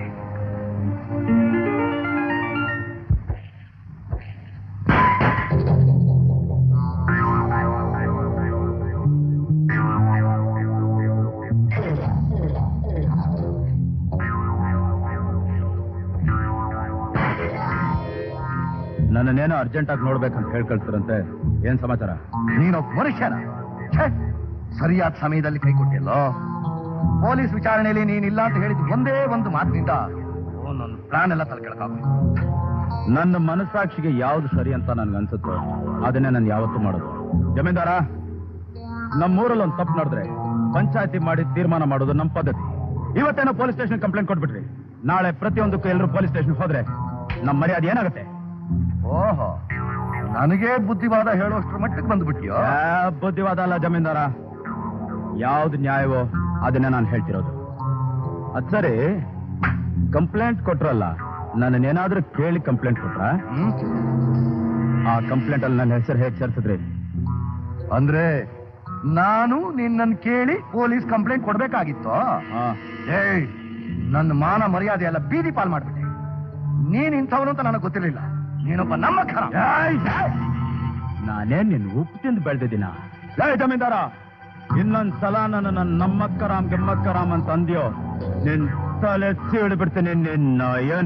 ನನ್ನನ್ನೇನೋ ಅರ್ಜೆಂಟ್ ಆಗಿ ನೋಡ್ಬೇಕಂತ ಹೇಳ್ ಕಳ್ಸಿರಂತೆ ಏನ್ ಸಮಾಚಾರ ನೀನೊಬ್ಬ ಮನುಷ್ಯನ ಛೆ! ಸರಿಯಾದ ಸಮಯದಲ್ಲಿ ಕೈ ಕೊಟ್ಟಿಲ್ಲೋ ಪೊಲೀಸ್ ವಿಚಾರಣೆಯಲ್ಲಿ ನೀನಿಲ್ಲ ಅಂತ ಹೇಳಿದ ಒಂದೇ ಒಂದು ಮಾತಿನಿಂದ ನನ್ನ ಪ್ಲಾನ್ ಎಲ್ಲ ತಲೆಕೆಳಕಾಗುತ್ತೆ ನನ್ನ ಮನಸ್ಸಾಕ್ಷಿಗೆ ಯಾವ್ದು ಸರಿ ಅಂತ ನನ್ಗೆ ಅನ್ಸುತ್ತೋ ಅದನ್ನೇ ನಾನು ಯಾವತ್ತೂ ಮಾಡೋದು ಜಮೀನ್ದಾರ ನಮ್ಮೂರಲ್ಲಿ ಒಂದು ತಪ್ಪು ನಡೆದ್ರೆ ಪಂಚಾಯತಿ ಮಾಡಿ ತೀರ್ಮಾನ ಮಾಡೋದು ನಮ್ಮ ಪದ್ಧತಿ ಇವತ್ತೇನೋ ಪೊಲೀಸ್ ಸ್ಟೇಷನ್ ಕಂಪ್ಲೇಂಟ್ ಕೊಟ್ಬಿಟ್ರಿ ನಾಳೆ ಪ್ರತಿಯೊಂದಕ್ಕೂ ಎಲ್ಲರೂ ಪೊಲೀಸ್ ಸ್ಟೇಷನ್ ಹೋದ್ರೆ ನಮ್ಮ ಮರ್ಯಾದೆ ಏನಾಗುತ್ತೆ ಓಹೋ ನನಗೆ ಬುದ್ಧಿವಾದ ಹೇಳುವಷ್ಟ್ರ ಮಟ್ಟಿಗೆ ಬಂದ್ಬಿಟ್ಟಿಯೋ ಯಾ, ಬುದ್ಧಿವಾದ ಅಲ್ಲ ಜಮೀನ್ದಾರ ಯಾವ್ದು ನ್ಯಾಯವೋ ಅದನ್ನೇ ನಾನು ಹೇಳ್ತಿರೋದು ಅದ್ ಸರಿ ಕಂಪ್ಲೇಂಟ್ ಕೊಟ್ರಲ್ಲ ನನ್ನನ್ನೇನಾದ್ರೂ ಕೇಳಿ ಕಂಪ್ಲೇಂಟ್ ಕೊಟ್ರ ಹ್ಮ್? ಆ ಕಂಪ್ಲೇಂಟ್ ಅಲ್ಲಿ ನನ್ನ ಹೆಸರು ಹೇಗೆ ಸೇರ್ಸಿದ್ರಿ ಅಂದ್ರೆ ನಾನು ನಿನ್ನನ್ನು ಕೇಳಿ ಪೊಲೀಸ್ ಕಂಪ್ಲೇಂಟ್ ಕೊಡ್ಬೇಕಾಗಿತ್ತು ಆ, ಏಯ್ ನನ್ನ ಮಾನ ಮರ್ಯಾದೆ ಎಲ್ಲ ಬೀದಿ ಪಾಲ್ ಮಾಡ್ಬಿಟ್ಟೆ ನೀನ್ ಇಂಥವನು ಅಂತ ನನಗೆ ಗೊತ್ತಿರಲಿಲ್ಲ ನೀನೊಬ್ಬ ನಮ್ಮ ಖರ ನಾನೇನ್ ನಿನ್ ಉಪ್ಪು ತಿಂದು ಬೆಳೆದಿದ್ದೀನ ಲೇ ಜಮೀನ್ದಾರ ಇನ್ನೊಂದ್ ಸಲ ನನ್ನ ನನ್ನ ನಮ್ಮಕ್ಕರಾಮ್ ಗೆಮ್ಮಕ್ಕರಾಮ್ ಅಂತ ಅಂದ್ಯೋ ನಿನ್ ತಲೆ ಸೀಳು ಬಿಡ್ತೀನಿ ನಿನ್ನ ಏನ್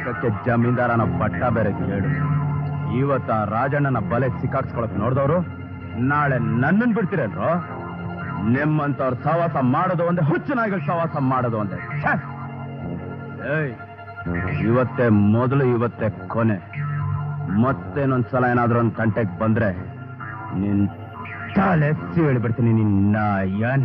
ಲೆಕ್ಕಕ್ಕೆ ಜಮೀನ್ದಾರನ ಪಟ್ಟ ಬೇರೆ ಕೇಳು ಇವತ್ತ ಆ ರಾಜಣ್ಣನ ಬಲೆ ಸಿಕ್ಕಾಕ್ಸ್ಕೊಳಕ್ ನೋಡ್ದವ್ರು ನಾಳೆ ನನ್ನನ್ ಬಿಡ್ತೀರೇನ್ರು ನಿಮ್ಮಂತವ್ರ ಸವಾಸ ಮಾಡೋದು ಒಂದೇ ಹುಚ್ಚು ನಾಯಿಗಳ ಸವಾಸ ಮಾಡೋದು ಒಂದೇ ಛೆ! ಏಯ್ ಇವತ್ತೇ ಮೊದಲು ಇವತ್ತೇ ಕೊನೆ ಮತ್ತೇನೊಂದ್ಸಲ ಏನಾದ್ರೂ ಒಂದ್ ತಂಟೆಗೆ ಬಂದ್ರೆ ನಿನ್ ತಲೆ ಹೇಳ್ಬಿಡ್ತೀನಿ ನಿನ್ನ ಏನ್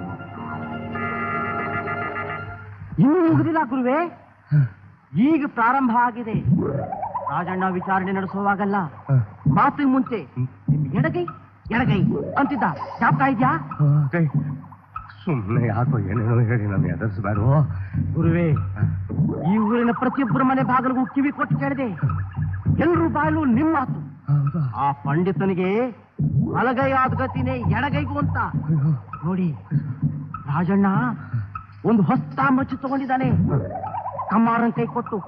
ಇನ್ನೂ ಮುಗಿದಿಲ್ಲ ಗುರುವೆ ಈಗ ಪ್ರಾರಂಭ ಆಗಿದೆ ರಾಜಣ್ಣ ವಿಚಾರಣೆ ನಡೆಸುವಾಗಲ್ಲ ಮಾತಿಗೆ ಮುಂಚೆ ನಿಮ್ ಎಡಗೈ ಎಡಗೈ ಅಂತಿದ್ದ ಜ್ಞಾಪಕ ಇದ್ಯಾ ಸುಮ್ಮನೆ ಯಾಕೋ ಏನೇನೋ ಹೇಳಿ ನಮ್ಗೆ ಎದುರಿಸ್ಬೇಡ ಗುರುವೆ ಈ ಊರಿನ ಪ್ರತಿಯೊಬ್ಬರ ಮನೆ ಬಾಗಿಲಿಗೂ ಕಿವಿ ಕೊಟ್ಟು ಕೇಳಿದೆ ಎಲ್ರೂ ಬಾಯಲು ನಿಮ್ಮ ಮಾತು ಆ ಪಂಡಿತನಿಗೆ ಬಲಗೈ ಆದ ಗತಿನೇ ಎಡಗೈಗೂ ಅಂತ ನೋಡಿ ರಾಜಣ್ಣ ಒಂದು ಹೊಸ ಮಚ್ಚು ತಗೊಂಡಿದ್ದಾನೆ ಕಮ್ಮಾರನ್ ಕೈ ಕೊಟ್ಟು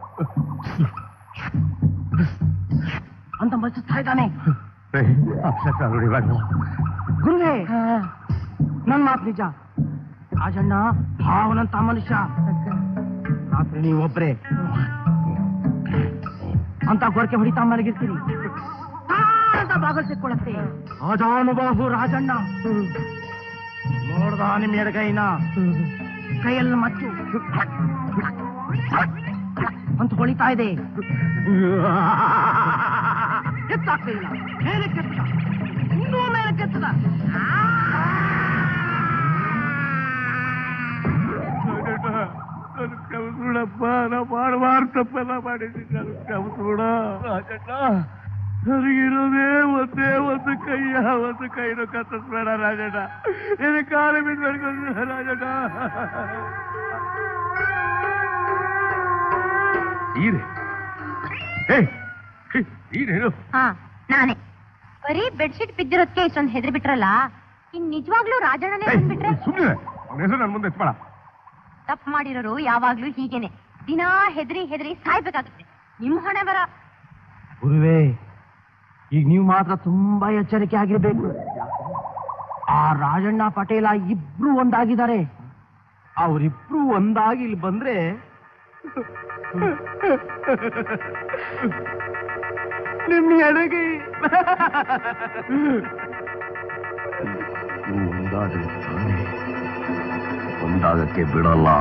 ಅಂತ ಮಚ್ಚುತ್ತಾ ಇದ್ದಾನೆ ಅಪ್ಸೆಟ್ ಆಗ್ಬಿಡಿ ಗುರುವೇ ನನ್ ಮಾತು ನಿಜ ರಾಜಣ್ಣ ಭಾವನಂತ ಮನುಷ್ಯ ರಾತ್ರಿ ನೀವು ಒಬ್ರೆ ಅಂತ ಗೊರಕೆ ಹೊಡಿತಾ ಮಲಗಿರ್ತೀರಿ ಅಂತ ಬಾಗಲ್ ಸಿಕ್ಕೊಳತ್ತೆ ಅಜಾನುಬಾಹು ರಾಜಣ್ಣ ನೋಡ್ದ ನಿಮ್ ಎಡಗೈನ ಕೈಯಲ್ಲಿ ಮಚ್ಚು ಅಂತ ಹೊಳಿತಾ ಇದೆ ಎತ್ತಾಗ್ಲಿಲ್ಲ ಮೇಲೆ ಕೆತ್ತದ ಇನ್ನೂ ಮೇಲೆ ಕೆತ್ತದ ಕ್ಷಮಿಸ್ಬಿಡಪ್ಪ ನಾ ಮಾಡಬಾರ್ದು ತಪ್ಪೆಲ್ಲ ಮಾಡಿದ್ದೀನಿ ನಾನು ಕ್ಷಮಿಸ್ಬಿಡ ರಾಜಣ್ಣ ನನಗಿರೋದೇ ಒಂದೇ ಒಂದು ಕೈಯ ಒಂದು ಕೈನು ಕತ್ತಿಸ್ಬೇಡ ರಾಜಣ್ಣ ನಿನ್ನ ಕಾಲು ಬಿದ್ದು ಬೆಳ್ಕೊಂಡ್ಬಿಡ ರಾಜಣ್ಣ ನೀರೇ ನೀರೇನು ಹಾ ನಾನೇ ಬರೀ ಬೆಡ್ಶೀಟ್ ಬಿದ್ದಿರೋದಕ್ಕೆ ಇಷ್ಟೊಂದು ಹೆದರಿ ಬಿಟ್ರಲ್ಲ ಇನ್ ನಿಜವಾಗ್ಲೂ ರಾಜಣ್ಣನೇ ಬಂದ್ಬಿಟ್ರೆ ಸುಮ್ಮನೆ ಅವನ ಹೆಸರು ನನ್ನ ಮುಂದೆ ಎತ್ಬೇಡ ತಪ್ಪು ಮಾಡಿರೋರು ಯಾವಾಗ್ಲೂ ಹೀಗೇನೆ ದಿನಾ ಹೆದರಿ ಹೆದರಿ ಸಾಯ್ಬೇಕಾಗುತ್ತೆ ನಿಮ್ ಹಣೆ ಬರ ಗುರುವೇ ಈಗ ನೀವು ಮಾತ್ರ ತುಂಬಾ ಎಚ್ಚರಿಕೆ ಆಗಿರ್ಬೇಕು ಆ ರಾಜಣ್ಣ ಪಟೇಲ ಇಬ್ರು ಒಂದಾಗಿದ್ದಾರೆ ಅವರಿಬ್ರು ಒಂದಾಗಿ ಇಲ್ಲಿ ಬಂದ್ರೆ ನಿಮ್ಮ ಎಡಗೈ ಒಂದಾದ್ರೆ ತಾನೇ ಒಂದಾಗಕ್ಕೆ ಬಿಡಲ್ಲ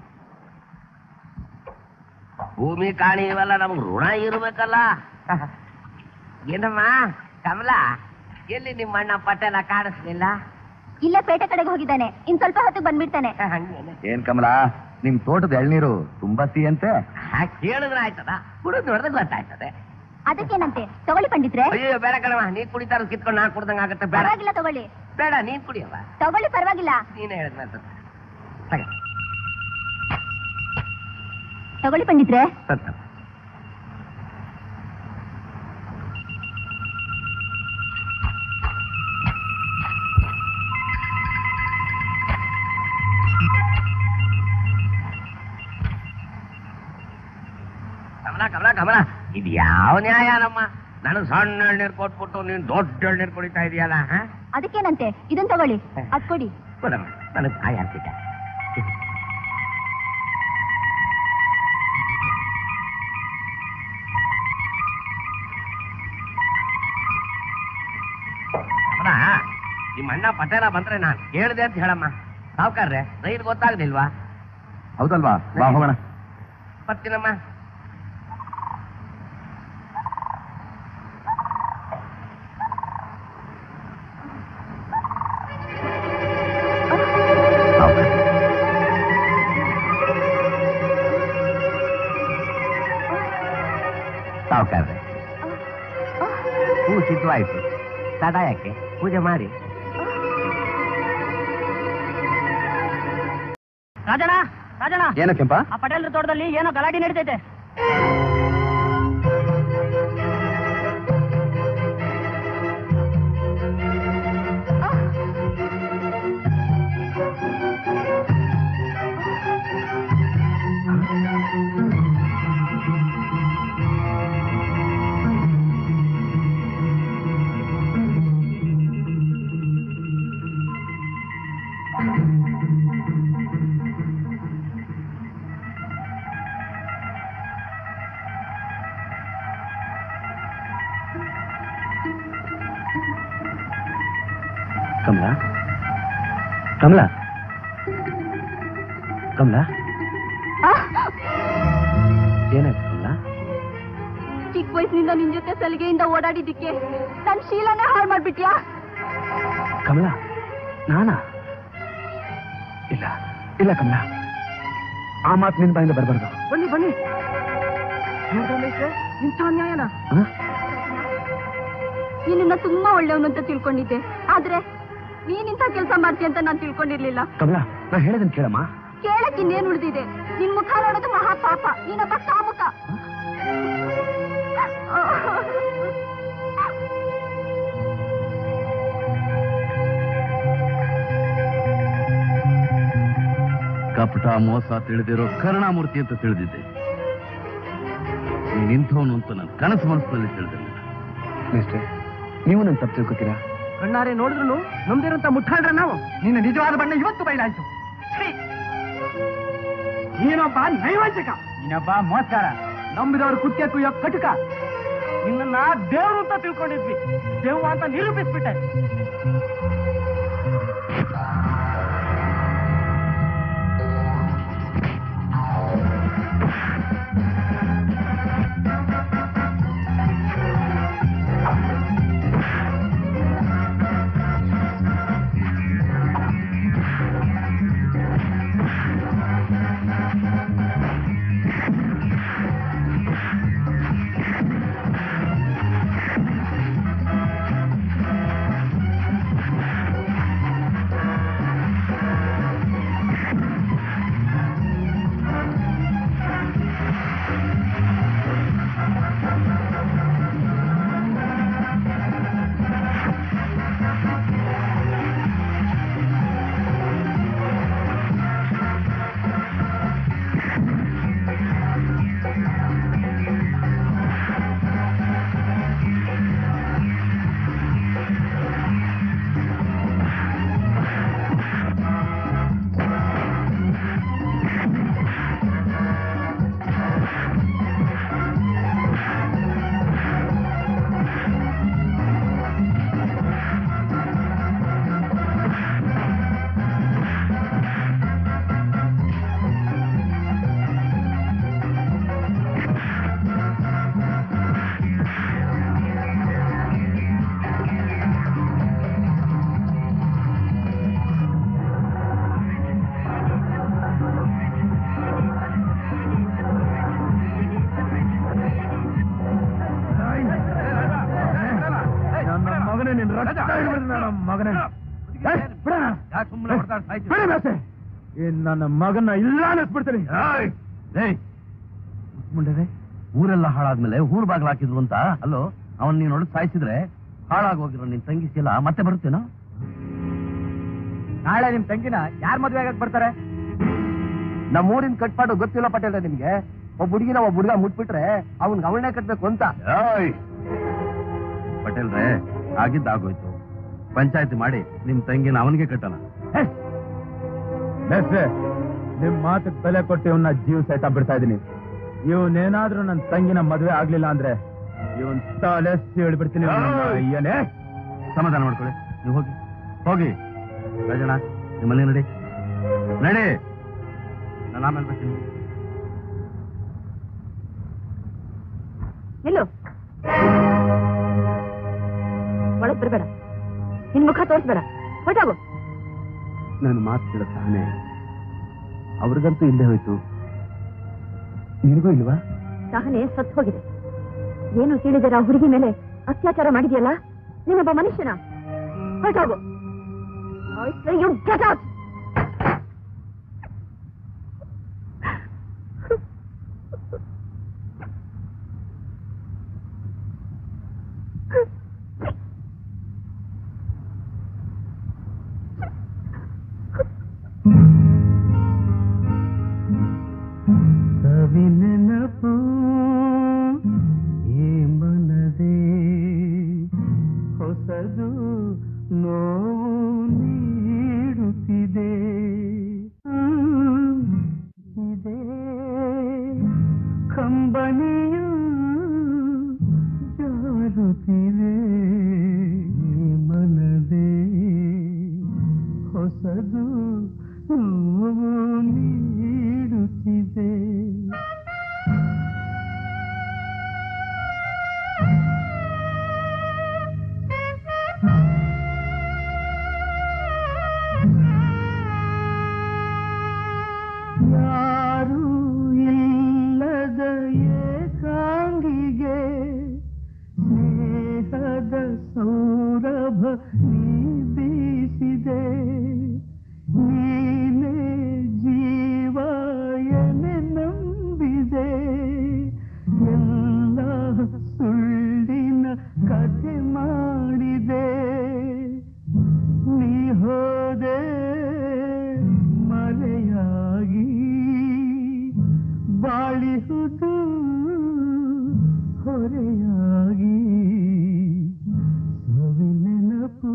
ಭೂಮಿ ಕಾಣಿ ಇವೆಲ್ಲ ನಮ್ಗೆ ಋಣ ಇರ್ಬೇಕಲ್ಲ ಏನಮ್ಮ ಕಮಲ ಎಲ್ಲಿ ನಿಮ್ಮ ಅಣ್ಣ ಪಟೇಲ ಕಾಣಿಸ್ಲಿಲ್ಲ ಇಲ್ಲ ಪೇಟೆ ಕಡೆಗೆ ಹೋಗಿದ್ದಾನೆ ಇನ್ ಸ್ವಲ್ಪ ಹೊತ್ತಿಗೆ ಬಂದ್ಬಿಡ್ತಾನೆ ಹಂಗೇನೆ ಏನ್ ಕಮಲ ನಿಮ್ ತೋಟದ ಎಳ್ನೀರು ತುಂಬಾ ಸಿಹಿಯಂತೆ ಕೇಳಿದ್ರೆ ಆಯ್ತದ ಕುಡಿದು ನೋಡಿದ್ರೆ ಗೊತ್ತಾಯ್ತದೆ ಅದಕ್ಕೇನಂತೆ ತಗೊಳ್ಳಿ ಪಂಡಿತ್ರೆ ಅಯ್ಯೋ ಬೇಡ ಕಣವ ನೀ ಕುಡಿತಾರ ಕಿತ್ಕೊಂಡು ನಾನ್ ಕುಡ್ದಂಗ ಆಗತ್ತೆ ಬೇಡ ಪರವಾಗಿಲ್ಲ ತಗೊಳ್ಳಿ ಬೇಡ ನೀನ್ ಕುಡಿಯವ ತಗೊಳ್ಳಿ ಪರವಾಗಿಲ್ಲ ನೀನೇ ಹೇಳಿದ್ನ ತಗೊಳ್ಳಿ ಪಂಡಿತ್ರೆ ಕಮಲ ಕಮಲ ಕಮಲ ಇದು ಯಾವ ನ್ಯಾಯ ನಮ್ಮ ನನಗ್ ಸಣ್ಣ ಎಳ್ನೀರ್ ಕೊಟ್ಬಿಟ್ಟು ನೀನ್ ದೊಡ್ಡ ಎಳ್ನೀರ್ ಕುಡಿತಾ ಇದೆಯಲ್ಲ ಅದಕ್ಕೇನಂತೆ ಇದನ್ ತಗೊಳ್ಳಿ ಅದ್ ಕೊಡಿ ಕೊಡಮ್ಮ ನನಗ್ ಕಾಯಿ ಆಗ್ತಿದ್ದೆ ಕಮಲ ನಿಮ್ಮ ಅಣ್ಣ ಪಟೇಲ ಬಂದ್ರೆ ನಾನ್ ಹೇಳ್ದೆ ಅಂತ ಹೇಳಮ್ಮ ಸಾವುಕಾರ್ರೆ ರೈಲ್ ಗೊತ್ತಾಗ್ಲಿಲ್ವಾ ಹೌದಲ್ವಾ ಬಾ ಹೋಗೋಣ ಬರ್ತೀನಮ್ಮ ಸಾವುಕಾರ್ರೆ ಹೂ ಸಿದ್ಧವಾಯ್ತು ತಡ ಯಾಕೆ ಪೂಜೆ ಮಾಡಿ ರಾಜಣ್ಣ ರಾಜಣ್ಣ ಏನ ಕೆಂಪ ಆ ಪಟೇಲ್ರ ತೋಟದಲ್ಲಿ ಏನೋ ಗಲಾಟೆ ನಡೀತೈತೆ ಕಮಲಾ ಕಮಲಾ ಕಮಲಾ ಏನಾಯ್ತು ಕಮಲಾ ಚಿಕ್ಕ ವಯಸ್ಸಿನಿಂದ ನಿನ್ ಜೊತೆ ಸಲಿಗೆಯಿಂದ ಓಡಾಡಿದ್ದಕ್ಕೆ ನನ್ ಶೀಲನೇ ಹಾಳು ಮಾಡ್ಬಿಟ್ಯಾ ಕಮಲಾ ನಾನಾ ಇಲ್ಲ ಇಲ್ಲ ಕಮಲಾ ಆ ಮಾತು ನಿನ್ ಬಾಯಿಂದ ಬರಬಾರ್ದು ಬನ್ನಿ ಬನ್ನಿ ಇಂಥ ಅನ್ಯಾಯನ ನಿನ್ನ ತುಂಬಾ ಒಳ್ಳೆಯವನು ಅಂತ ತಿಳ್ಕೊಂಡಿದ್ದೆ ಆದ್ರೆ ನೀನಿಂತ ಕೆಲಸ ಮಾಡ್ತೀಯ ಅಂತ ನಾನು ತಿಳ್ಕೊಂಡಿರ್ಲಿಲ್ಲ ಕಮಲಾ ನಾ ಹೇಳದನ್ ಕೇಳಮ್ಮ ಕೇಳಕ್ ಇನ್ನೇನ್ ಉಳಿದಿದೆ ನಿನ್ ಮುಖ ನೋಡೋದು ಮಹಾ ಪಾಪ ನೀನೊಬ್ಬ ಕಾಮುಕ ಕಪಟ ಮೋಸ ತಿಳಿದಿರೋ ಕರುಣಾಮೂರ್ತಿ ಅಂತ ತಿಳಿದಿದ್ದೆ ನೀನ್ ಇಂಥವನು ಅಂತ ನನ್ನ ಕನಸು ಮನಸ್ಸಿನಲ್ಲಿ ತಿಳಿದಿರಲಿಲ್ಲ ಮಿಸ್ಟರ್ ನೀವು ನನ್ನ ತಪ್ಪು ತಿಳ್ಕೊತೀರಾ ಕಣ್ಣಾರೆ ನೋಡಿದ್ರು ನಮ್ದಿರಂತ ಮುಟ್ಟಾಳ್ರ ನಾವು ನಿನ್ನ ನಿಜವಾದ ಬಣ್ಣ ಇವತ್ತು ಬಯಲಾಯ್ತು ಛೀ! ನೀನೊಬ್ಬ ನೈವಂಚಕ ನೀನೊಬ್ಬ ಮೋಸ್ಕಾರ ನಂಬಿದವರು ಕುತ್ತಿಗೆ ಕುಯ್ಯೋ ಕಟುಕ ನಿನ್ನ ದೇವ್ರು ಅಂತ ತಿಳ್ಕೊಂಡಿದ್ವಿ ದೇವ್ ಅಂತ ನಿರೂಪಿಸ್ಬಿಟ್ಟೆ ನನ್ನ ಮಗನೇ ನಿನ್ನ ರಕ್ತ ಹಿಡಿದು ನನ್ನ ಮಗನೇ ಏ, ಬಿಡಣ. ಬಿಡಿ ಮೇಸ್ತ್ರಿ. ಈ ನನ್ನ ಮಗನ ಇಲ್ಲ ಅನ್ನಿಸ್ಬಿಡ್ತೀನಿ ಮುಂಡೆ ಊರೆಲ್ಲ ಹಾಳಾದ್ಮೇಲೆ ಊರ್ ಬಾಗ್ಲ ಹಾಕಿದ್ರು ಅಂತ ಅಲ್ಲೋ ಅವನ್ ನೀನ್ ಹೊಡೆದು ಸಾಯಿಸಿದ್ರೆ ಹಾಳಾಗೋಗಿರೋ ನಿನ್ ತಂಗಿ ಶೀಲ ಮತ್ತೆ ಬರುತ್ತೇನೋ ನಾಳೆ ನಿಮ್ ತಂಗಿನ ಯಾರ್ ಮದ್ವೆ ಆಗಕ್ ಬರ್ತಾರೆ ನಮ್ಮ ಊರಿನ ಕಟ್ಪಾಡು ಗೊತ್ತಿಲ್ಲ ಪಟೇಲ ನಿಮ್ಗೆ ಒಬ್ಬ ಹುಡುಗಿನ ಒಬ್ಬ ಹುಡುಗ ಮುಟ್ಬಿಟ್ರೆ ಅವನ್ಗೆ ಅವಳನ್ನೇ ಕಟ್ಬೇಕು ಅಂತ ಪಟೇಲ್ರೆ ಆಗಿದ್ದಾಗೋಯ್ತು ಪಂಚಾಯತಿ ಮಾಡಿ ನಿಮ್ ತಂಗಿನ ಅವನಿಗೆ ಕಟ್ಟಣ ಮೇಸ್ತ್ರಿ ನಿಮ್ ಮಾತಕ್ ಬೆಲೆ ಕೊಟ್ಟು ಇವನ್ನ ಜೀವ ಸಹಿತ ಬಿಡ್ತಾ ಇದೀನಿ ಇವನೇನಾದ್ರೂ ನನ್ನ ತಂಗಿನ ಮದ್ವೆ ಆಗ್ಲಿಲ್ಲ ಅಂದ್ರೆ ಇವನ್ ತಲೆ ಹೇಳ್ಬಿಡ್ತೀನಿ ಅಯ್ಯನೇ ಸಮಾಧಾನ ಮಾಡ್ಕೊಳ್ಳಿ ನೀವು ಹೋಗಿ ಹೋಗಿ ರಾಜಣ್ಣ ನಿಮ್ಮನೆ ನಡಿ ನಡಿ ನಾನು ಆಮೇಲೆ ಬರ್ತೀನಿ ನಿಲ್ಲು ಒಳಗ್ ಬರ್ಬೇಡ ನಿನ್ ಮುಖ ತೋರಿಸ್ಬೇಡ ಹೊರಟಾಗು ನಾನು ಮಾತು ಕೇಳೋ ಸಹನೆ ಅವ್ರಿಗಂತೂ ಇಲ್ಲದೆ ಹೋಯ್ತು ನಿನಗೂ ಇಲ್ವಾ ಸಹನೆ ಸತ್ ಹೋಗಿದೆ ಏನು ತಿಳಿದರ ಹುಡುಗಿ ಮೇಲೆ ಅತ್ಯಾಚಾರ ಮಾಡಿದ್ಯಲ್ಲ ನೀನೊಬ್ಬ ಮನುಷ್ಯನ ಹೊರಟಾಗು I say you get out! ಸವಿನೆನಪು ಏ ಮನದೇ ಹೊಸದು ನೋವು ನೀಡುತ್ತಿದೆ ಆ, ಇದೆ ಕಂಬನಿಯು ಜಾರುತ್ತಿದೆ ಈ ಮನದೇ ಹೊಸದು ನೋವು ನೀಡುತ್ತಿದೆ ಯಾರೂ ಇಲ್ಲದ ಏಕಾಂಗಿಗೆ ಸ್ನೇಹದ ಸೌರಭ ನೀ ಬೀಸಿದೆ ನೀನೇ ಜೀವ ಎನೆ ನಂಬಿದೆ ಎಲ್ಲ ಸುಳ್ಳಿನ ಕಥೆ ಮಾಡಿದೆ ನೀ ಹೋದೆ ಮರೆಯಾಗಿ ಬಾಳಿಹುದು ಹೊರೆಯಾಗಿ ಸವಿನೆನಪು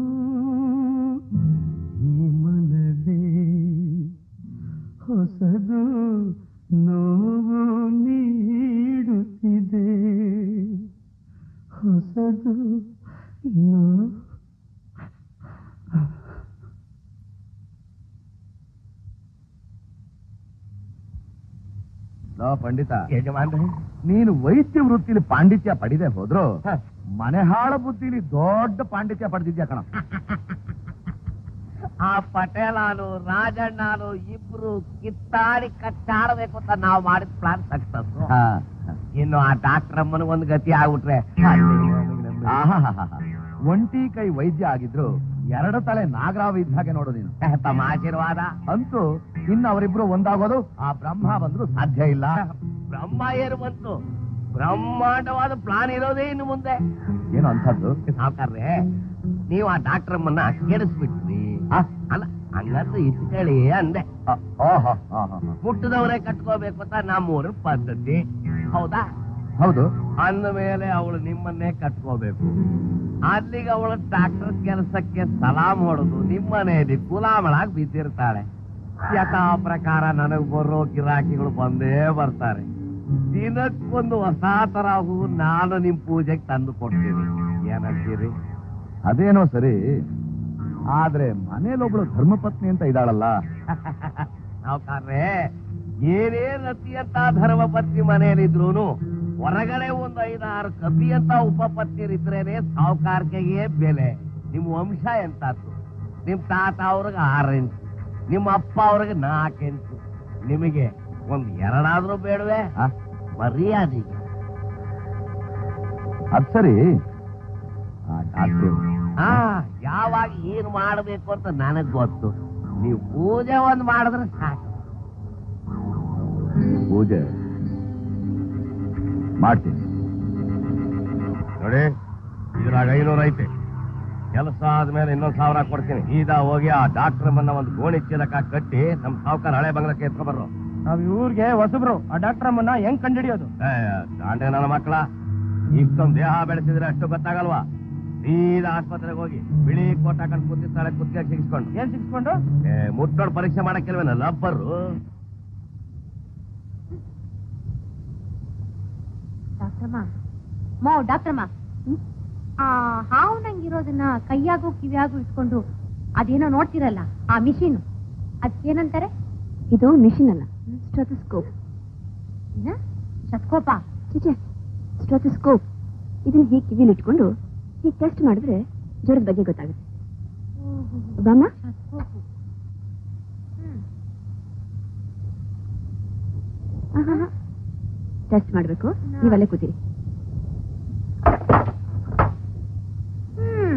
ಈ ಮನದೇ ಹೊಸದು ನೋವು ನೀಡುತ್ತಿದೆ ಹೊಸದು ನೋವು ಲೋ ಪಂಡಿತ ನೀನು ವೈದ್ಯ ವೃತ್ತಿಲಿ ಪಾಂಡಿತ್ಯ ಪಡಿದೆ ಹೋದ್ರು ಮನೆ ಹಾಳ ಬುದ್ಧಿಲಿ ದೊಡ್ಡ ಪಾಂಡಿತ್ಯ ಪಡೆದಿದ್ಯಾ ಕಣ ಆ ಪಟೇಲಾನು ರಾಜಣ್ಣನು ಇಬ್ರು ಕಿತ್ತಾಡಿ ಕಚ್ಚಾಡಬೇಕು ಅಂತ ನಾವು ಮಾಡಿದ ಪ್ಲಾನ್ ಸಕ್ಸಸ್ ಇನ್ನು ಆ ಡಾಕ್ಟರ್ ಅಮ್ಮನ ಒಂದು ಗತಿ ಆಗ್ಬಿಟ್ರೆ ಆಹಾಹಾಹಾ. ಒಂಟಿ ಕೈ ವೈದ್ಯ ಆಗಿದ್ರು ಎರಡು ತಲೆ ನಾಗರಾವ್ ಇದ್ದ ಹಾಗೆ ನೋಡು ನೀನು ತಮ್ಮ ಆಶೀರ್ವಾದ ಅಂತೂ ಇನ್ನು ಅವರಿಬ್ರು ಒಂದಾಗೋದು ಆ ಬ್ರಹ್ಮ ಬಂದ್ರು ಸಾಧ್ಯ ಇಲ್ಲ ಬ್ರಹ್ಮ ಏನು ಬಂತು ಬ್ರಹ್ಮಾಂಡವಾದ ಪ್ಲಾನ್ ಇರೋದೇ ಇನ್ನು ಮುಂದೆ ಏನು ಅಂಥದ್ದು ಸಾವುಕಾರ್ರೆ ನೀವು ಆ ಡಾಕ್ಟರ್ ಅಮ್ಮನ್ನ ಕೆಡಿಸ್ಬಿಟ್ರಿ ಆ? ಅಲ್ಲ ಹಂಗಂತ ಇಸ್ಕಳಿ ಅಂದೆ ಆ, ಆಹಾ, ಆಹಾ. ಮುಟ್ಟದವರೇ ಕಟ್ಕೋಬೇಕು ಅಂತ ನಮ್ಮೂರ ಪದ್ಧತಿ ಹೌದಾ ಹೌದು ಅಂದ ಮೇಲೆ ಅವಳು ನಿಮ್ಮನ್ನೇ ಕಟ್ಕೋಬೇಕು ಅಲ್ಲಿಗೆ ಅವಳು ಡಾಕ್ಟರ್ ಕೆಲಸಕ್ಕೆ ಸಲಾಮ್ ಹೊಡೆದು ನಿಮ್ಮನೆಯಲ್ಲಿ ಗುಲಾಮಳಾಗಿ ಬಿದ್ದಿರ್ತಾಳೆ ಯಥಾ ಪ್ರಕಾರ ನನಗ್ ಬರೋ ಗಿರಾಕಿಗಳು ಬಂದೇ ಬರ್ತಾರೆ ದಿನಕ್ಕೊಂದು ಹೊಸ ತರ ಹೂ ನಾನು ನಿಮ್ ಪೂಜೆಗೆ ತಂದು ಕೊಡ್ತೀನಿ ಏನಂತೀರಿ ಅದೇನೋ ಸರಿ ಆದ್ರೆ ಮನೇಲೊಬ್ಳು ಧರ್ಮಪತ್ನಿ ಅಂತ ಇದ್ದಾಳಲ್ಲ ಸಾವುಕಾರ್ರೆ ಏನೇ ರತಿ ಅಂತ ಧರ್ಮಪತ್ನಿ ಮನೆಯಲ್ಲಿದ್ರೂನು ಹೊರಗಡೆ ಒಂದು ಐದಾರು ಕಪಿ ಅಂತ ಉಪಪತ್ನಿರಿದ್ರೇನೆ ಸಾವುಕಾರಿಕೆಗೆ ಬೆಲೆ ನಿಮ್ ವಂಶ ಎಂತಾತು ನಿಮ್ ತಾತ ಅವ್ರಿಗೆ ಆರೆಂಟು ನಿಮ್ಮ ಅಪ್ಪ ಅವ್ರಿಗೆ ನಾಲ್ಕೆಂಟು ನಿಮಗೆ ಒಂದ್ ಎರಡಾದ್ರೂ ಬೇಡವೆ ಆ? ಮರ್ಯಾದೆಗೆ ಅದ್ ಸರಿ ಆ ಡಾಕ್ಟ್ರು ಹಾ ಯಾವಾಗ ಏನ್ ಮಾಡ್ಬೇಕು ಅಂತ ನನಗ್ ಗೊತ್ತು ನೀವು ಪೂಜೆ ಒಂದ್ ಮಾಡಿದ್ರೆ ಸಾಕು ಪೂಜೆ ಮಾಡ್ತೀನಿ ನೋಡಿ ಇದ್ರಾಗ ಐನೂರು ಐತೆ ಕೆಲಸ ಆದ್ಮೇಲೆ ಇನ್ನೊಂದ್ ಸಾವಿರ ಕೊಡ್ತೀನಿ ಈಗ ಹೋಗಿ ಆ ಡಾಕ್ಟರ್ ಮನ್ನ ಒಂದು ಗೋಣಿ ಚೀಲಕ ಕಟ್ಟಿ ನಮ್ ಸಾವುಕಾರ ಹಳೆ ಬಂಗ್ಲಕ್ಕೆ ಎತ್ಕೊಬರ್ರು ನಾವ್ ಇವ್ರಿಗೆ ಹೊಸಬ್ರು ಆ ಡಾಕ್ಟರ್ ಅಮ್ಮನ್ನ ಹೆಂಗ್ ಕಂಡಿಡಿಯೋದು ಏ, ದಾಂಡೆ ನನ್ನ ಮಕ್ಕಳ ಇಷ್ಟೊಂದ್ ದೇಹ ಬೆಳೆಸಿದ್ರೆ ಅಷ್ಟು ಗೊತ್ತಾಗಲ್ವಾ ಸೀದಾ ಆಸ್ಪತ್ರೆಗೆ ಹೋಗಿ ಬಿಳಿ ಕೋಟ್ ಹಾಕೊಂಡು ಕೂತಿರ್ತಾಳೆ ಕುತ್ತಿಗೆ ಸಿಗಿಸ್ಕೊಂಡು ಏನ್ ಸಿಕ್ಸ್ಕೊಂಡು ಏ, ಮುಟ್ಟೋಡ್ ಪರೀಕ್ಷೆ ಮಾಡಕ್ಕಿಲ್ವೇನ ಲಬ್ಬರು ಡಾಕ್ಟ್ರಮ್ಮ ಮೋ ಡಾಕ್ಟ್ರಮ್ಮ ಆ ಹಾವು ನಂಗಿರೋದನ್ನ ಕೈಯಾಗೂ ಕಿವಿಯಾಗೂ ಇಟ್ಕೊಂಡು ಅದೇನೋ ನೋಡ್ತಿರಲ್ಲ ಆ ಮಿಷಿನ್ ಅದಕ್ಕೇನಂತಾರೆ ಇದು ಮಿಷಿನ್ ಅಲ್ಲ ಸ್ಟೋಥೋಸ್ಕೋಪ್ ಏನ ಶತ್ಕೋಪ ಚಿಚೆ ಸ್ಟೋಥೋಸ್ಕೋಪ್ ಇದನ್ನ ಹೀಗೆ ಕಿವಿಲಿ ಇಟ್ಕೊಂಡು ಹೀಗೆ ಟೆಸ್ಟ್ ಮಾಡಿದ್ರೆ ಜ್ವರದ ಬಗ್ಗೆ ಗೊತ್ತಾಗುತ್ತೆ ಬಾಮ್ಮ ಶತ್ಕೋಪು ಟೆಸ್ಟ್ ಮಾಡಬೇಕು ನೀವಲ್ಲೇ ಕೂತೀರಿ ಹ್ಮ್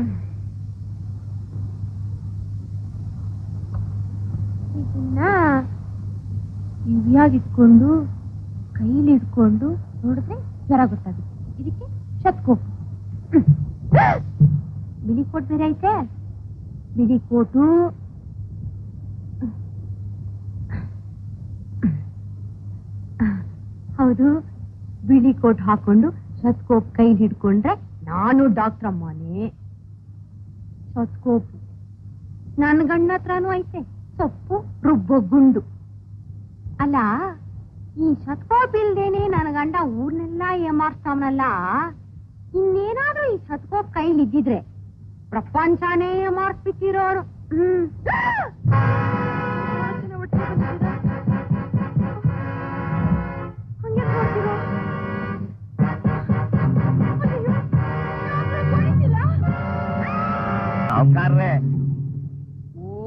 ಇದನ್ನ ಕಿವಿಯಾಗಿ ಇಟ್ಕೊಂಡು ಕೈಲಿ ಇಟ್ಕೊಂಡು ನೋಡಿದ್ರೆ ಜ್ವರ ಗೊತ್ತಾಗುತ್ತೆ ಇದಕ್ಕೆ ಶತ್ಕೋಪ್ ಬಿಳಿ ಕೋಟ್ ಬೇರೆ ಐತೆ ಬಿಳಿ ಕೋಟು ಹೌದು ಬಿಳಿ ಕೋಟ್ ಹಾಕೊಂಡು ಶತ್ಕೋಪ್ ಕೈಲಿ ಹಿಡ್ಕೊಂಡ್ರೆ ನಾನು ಡಾಕ್ಟರ್ ಅಮ್ಮನೇ ಶತ್ಕೋಪ್ ನನ್ನ ಗಂಡ ಹತ್ರನೂ ಐತೆ ಸೊಪ್ಪು ರುಬ್ಬೋ ಗುಂಡು ಅಲ್ಲ ಈ ಶತ್ಕೋಪ್ ಇಲ್ದೇನೆ ನನ್ನ ಗಂಡ ಊರ್ನೆಲ್ಲ ಏಮಾರ್ಸ್ತಾವನಲ್ಲ ಇನ್ನೇನಾದ್ರೂ ಈ ಶತ್ಕೋಪ್ ಕೈಲಿ ಇದ್ದಿದ್ರೆ ಪ್ರಪಂಚನೇ ಏಮಾರ್ಸ್ಬಿಟ್ಟಿರೋರು ಹ್ಮ್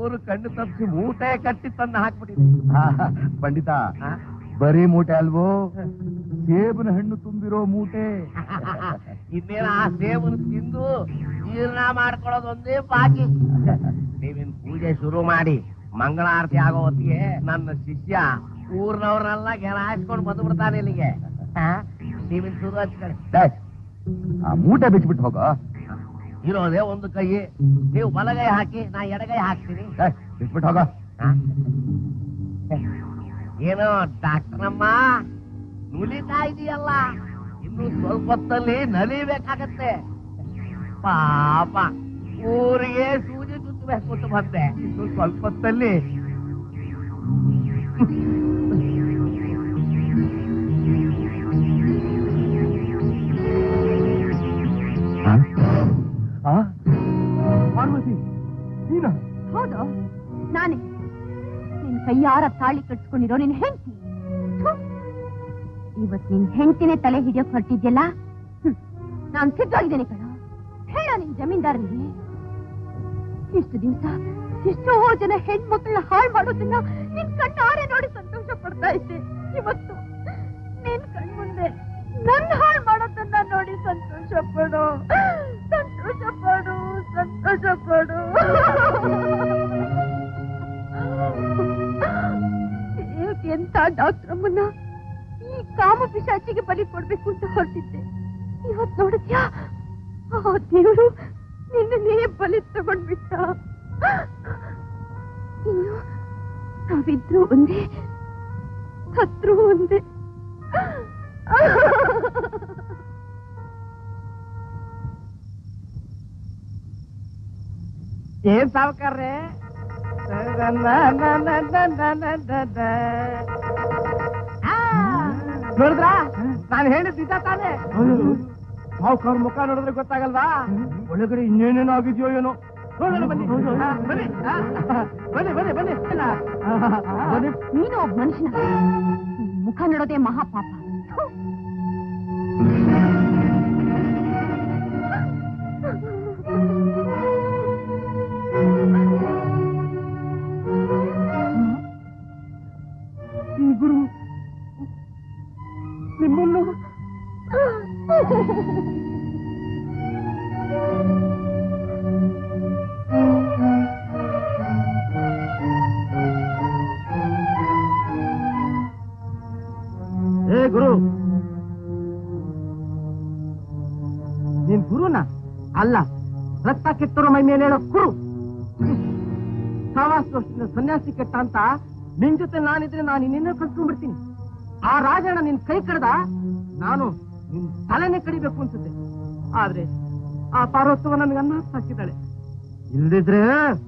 ದೇವರು ಕಣ್ಣು ತಪ್ಪಿಸಿ ಮೂಟೆ ಕಟ್ಟಿ ತಂದು ಹಾಕ್ಬಿಟ್ಟಿದ್ದೀನಿ ಪಂಡಿತ ಬರೀ ಮೂಟೆ ಅಲ್ವೋ ಸೇಬಿನ ಹಣ್ಣು ತುಂಬಿರೋ ಮೂಟೆ ಇನ್ನೇನ ಆ ಸೇವನ ತಿಂದು ಜೀರ್ಣ ಮಾಡ್ಕೊಳ್ಳೋದೊಂದೇ ಬಾಕಿ ನೀವಿನ್ ಪೂಜೆ ಶುರು ಮಾಡಿ ಮಂಗಳಾರತಿ ಆಗೋ ಹೊತ್ತಿಗೆ ನನ್ನ ಶಿಷ್ಯ ಊರ್ನವ್ರನ್ನೆಲ್ಲ ಗೆಲ ಹಾಸ್ಕೊಂಡು ಬಂದು ಬಿಡ್ತಾನೆ ಇಲ್ಲಿಗೆ ಆ? ನೀವಿನ್ ಶುರು ಹಚ್ಕೊಳ್ಳಿ ಛೇ, ಆ ಮೂಟೆ ಬಿಚ್ಬಿಟ್ಟು ಹೋಗೋ ಇರೋದೇ ಒಂದು ಕೈ ನೀವು ಬಲಗೈ ಹಾಕಿ ನಾ ಎಡಗೈ ಹಾಕ್ತೀನಿ ಛೇ, ಬಿಚ್ಬಿಟ್ಟು ಹೋಗೋ ಆ? ಏನೋ ಡಾಕ್ಟರಮ್ಮ ನುಲಿತಾ ಇದೆಯಲ್ಲ ಇನ್ನು ಸ್ವಲ್ಪ ಹೊತ್ತಲ್ಲಿ ನಲಿಬೇಕಾಗತ್ತೆ ಪಾಪ ಊರಿಗೆ ಸೂಜಿ ಚುಚ್ಚಬೇಕು ಅಂತ ಬಂದೆ ಇನ್ನು ಸ್ವಲ್ಪ ಹೊತ್ತಲ್ಲಿ ಪಾರ್ವತಿ ನೀನ ಹೌದು ನಾನೇ ನಿನ್ ಕೈಯಾರ ತಾಳಿ ಕಟ್ಸ್ಕೊಂಡಿರೋ ನಿನ್ ಹೆಂಡತಿ ಇವತ್ ನಿನ್ ಹೆಂಡತಿನೇ ತಲೆ ಹಿಡಿಯೋಕ್ ಹೊರಟಿದ್ಯಲ್ಲ ಹ್ಮ್. ನಾನ್ ಸಿದ್ಧವಾಗಿದ್ದೇನೆ ಕಣ ಹೇಳ ನಿನ್ ಜಮೀನ್ದಾರನಿಗೆ ಇಷ್ಟು ದಿವಸ ಎಷ್ಟೋ ಜನ ಹೆಣ್ಮಕ್ಳನ್ನ ಹಾಳು ಮಾಡೋದನ್ನ ನಿನ್ ಕಣ್ಣಾರೆ ನೋಡಿ ಸಂತೋಷ ಪಡ್ತಾ ಇದ್ದೆ ಇವತ್ತು ನಿನ್ ಕಣ್ ಮುಂದೆ ನನ್ ಹಾಳು ಮಾಡೋದನ್ನ ನೋಡಿ ಸಂತೋಷ ಪಡು ಸಂತೋಷ ಪಡು ಸಂತೋಷ ಪಡು ಎಂತ ಡಾಕ್ಟ್ರಮ್ಮನ್ನ ಈ ಕಾಮ ಪಿಶಾಚಿಗೆ ಬಲಿ ಕೊಡ್ಬೇಕು ಅಂತ ಹೊರಟಿದ್ದೆ ಇವತ್ ನೋಡಿದ್ಯಾ ಆ ದೇವರು ನಿನ್ನೇ ಬಲಿ ತಗೊಂಡ್ಬಿಟ್ಟ ಇನ್ನು ನಾವಿದ್ರು ಒಂದೇ ಹತ್ರು ಒಂದೇ ಏನ್ ಸಾವುಕಾರ್ರೆ ನೋಡಿದ್ರ ನಾನು ಹೇಳಿದ್ ನಿಜ ತಾನೆ ಸಾವುಕಾರ ಮುಖ ನೋಡಿದ್ರೆ ಗೊತ್ತಾಗಲ್ವಾ ಒಳಗಡೆ ಇನ್ನೇನೇನೋ ಆಗಿದ್ಯೋ ಏನೋ ನೋಡೋಣ ಬನ್ನಿ ಆ, ಬನ್ನಿ ಆ, ಬನ್ನಿ ಬನ್ನಿ ಬನ್ನಿ ಇಲ್ಲ. ಬನ್ನಿ ನೀನು ಒಬ್ಬ ಮನುಷ್ಯನ ನಿನ್ ಮುಖ ನೋಡೋದೇ ಮಹಾಪಾಪ ಥು. ಈ ಗುರು ನಿಮ್ಮನ್ನು ಏ ಗುರು ನೀನ್ ಗುರುನ ಅಲ್ಲ ರಕ್ತ ಕೆಟ್ಟರು ಮೈ ಮೇಲೆ ಹೇಳೋ ಕುರು ಸಾವಾಸ ವರ್ಷದಿಂದ ಸನ್ಯಾಸಿ ಕೆಟ್ಟ ಅಂತ ನಿನ್ ಜೊತೆ ನಾನಿದ್ರೆ ನಾನು ನಿನ್ನೆ ಕಳ್ಸ್ಕೊಂಡ್ಬಿಡ್ತೀನಿ ಆ ರಾಜಣ್ಣ ನಿನ್ ಕೈ ಕಡ್ದ ನಾನು ನಿನ್ ತಲೆನೇ ಕಡಿಬೇಕು ಅನ್ಸುತ್ತೆ ಆದ್ರೆ ಆ ಪಾರ್ವತವ ನನಗೆ ಅನ್ನ ಹಾಕಿದ್ದಾಳೆ ಇಲ್ದಿದ್ರೆ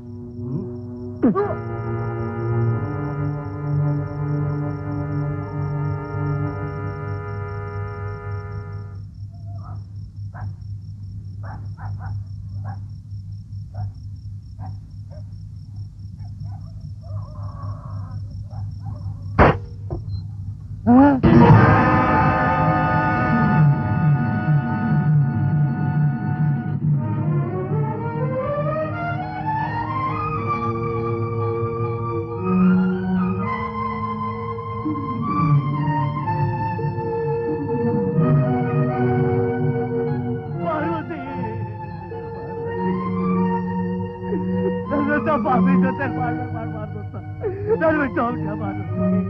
ಪಾರ್ವತಿ ನನ್ನ ಪಾಪಿ ಜೊತೆ ಮಾಡಬಾರ್ದು ಅಂತ ನಾನು ಬಿಟ್ಟು ಹೋಗ್ಬಾರ್ದು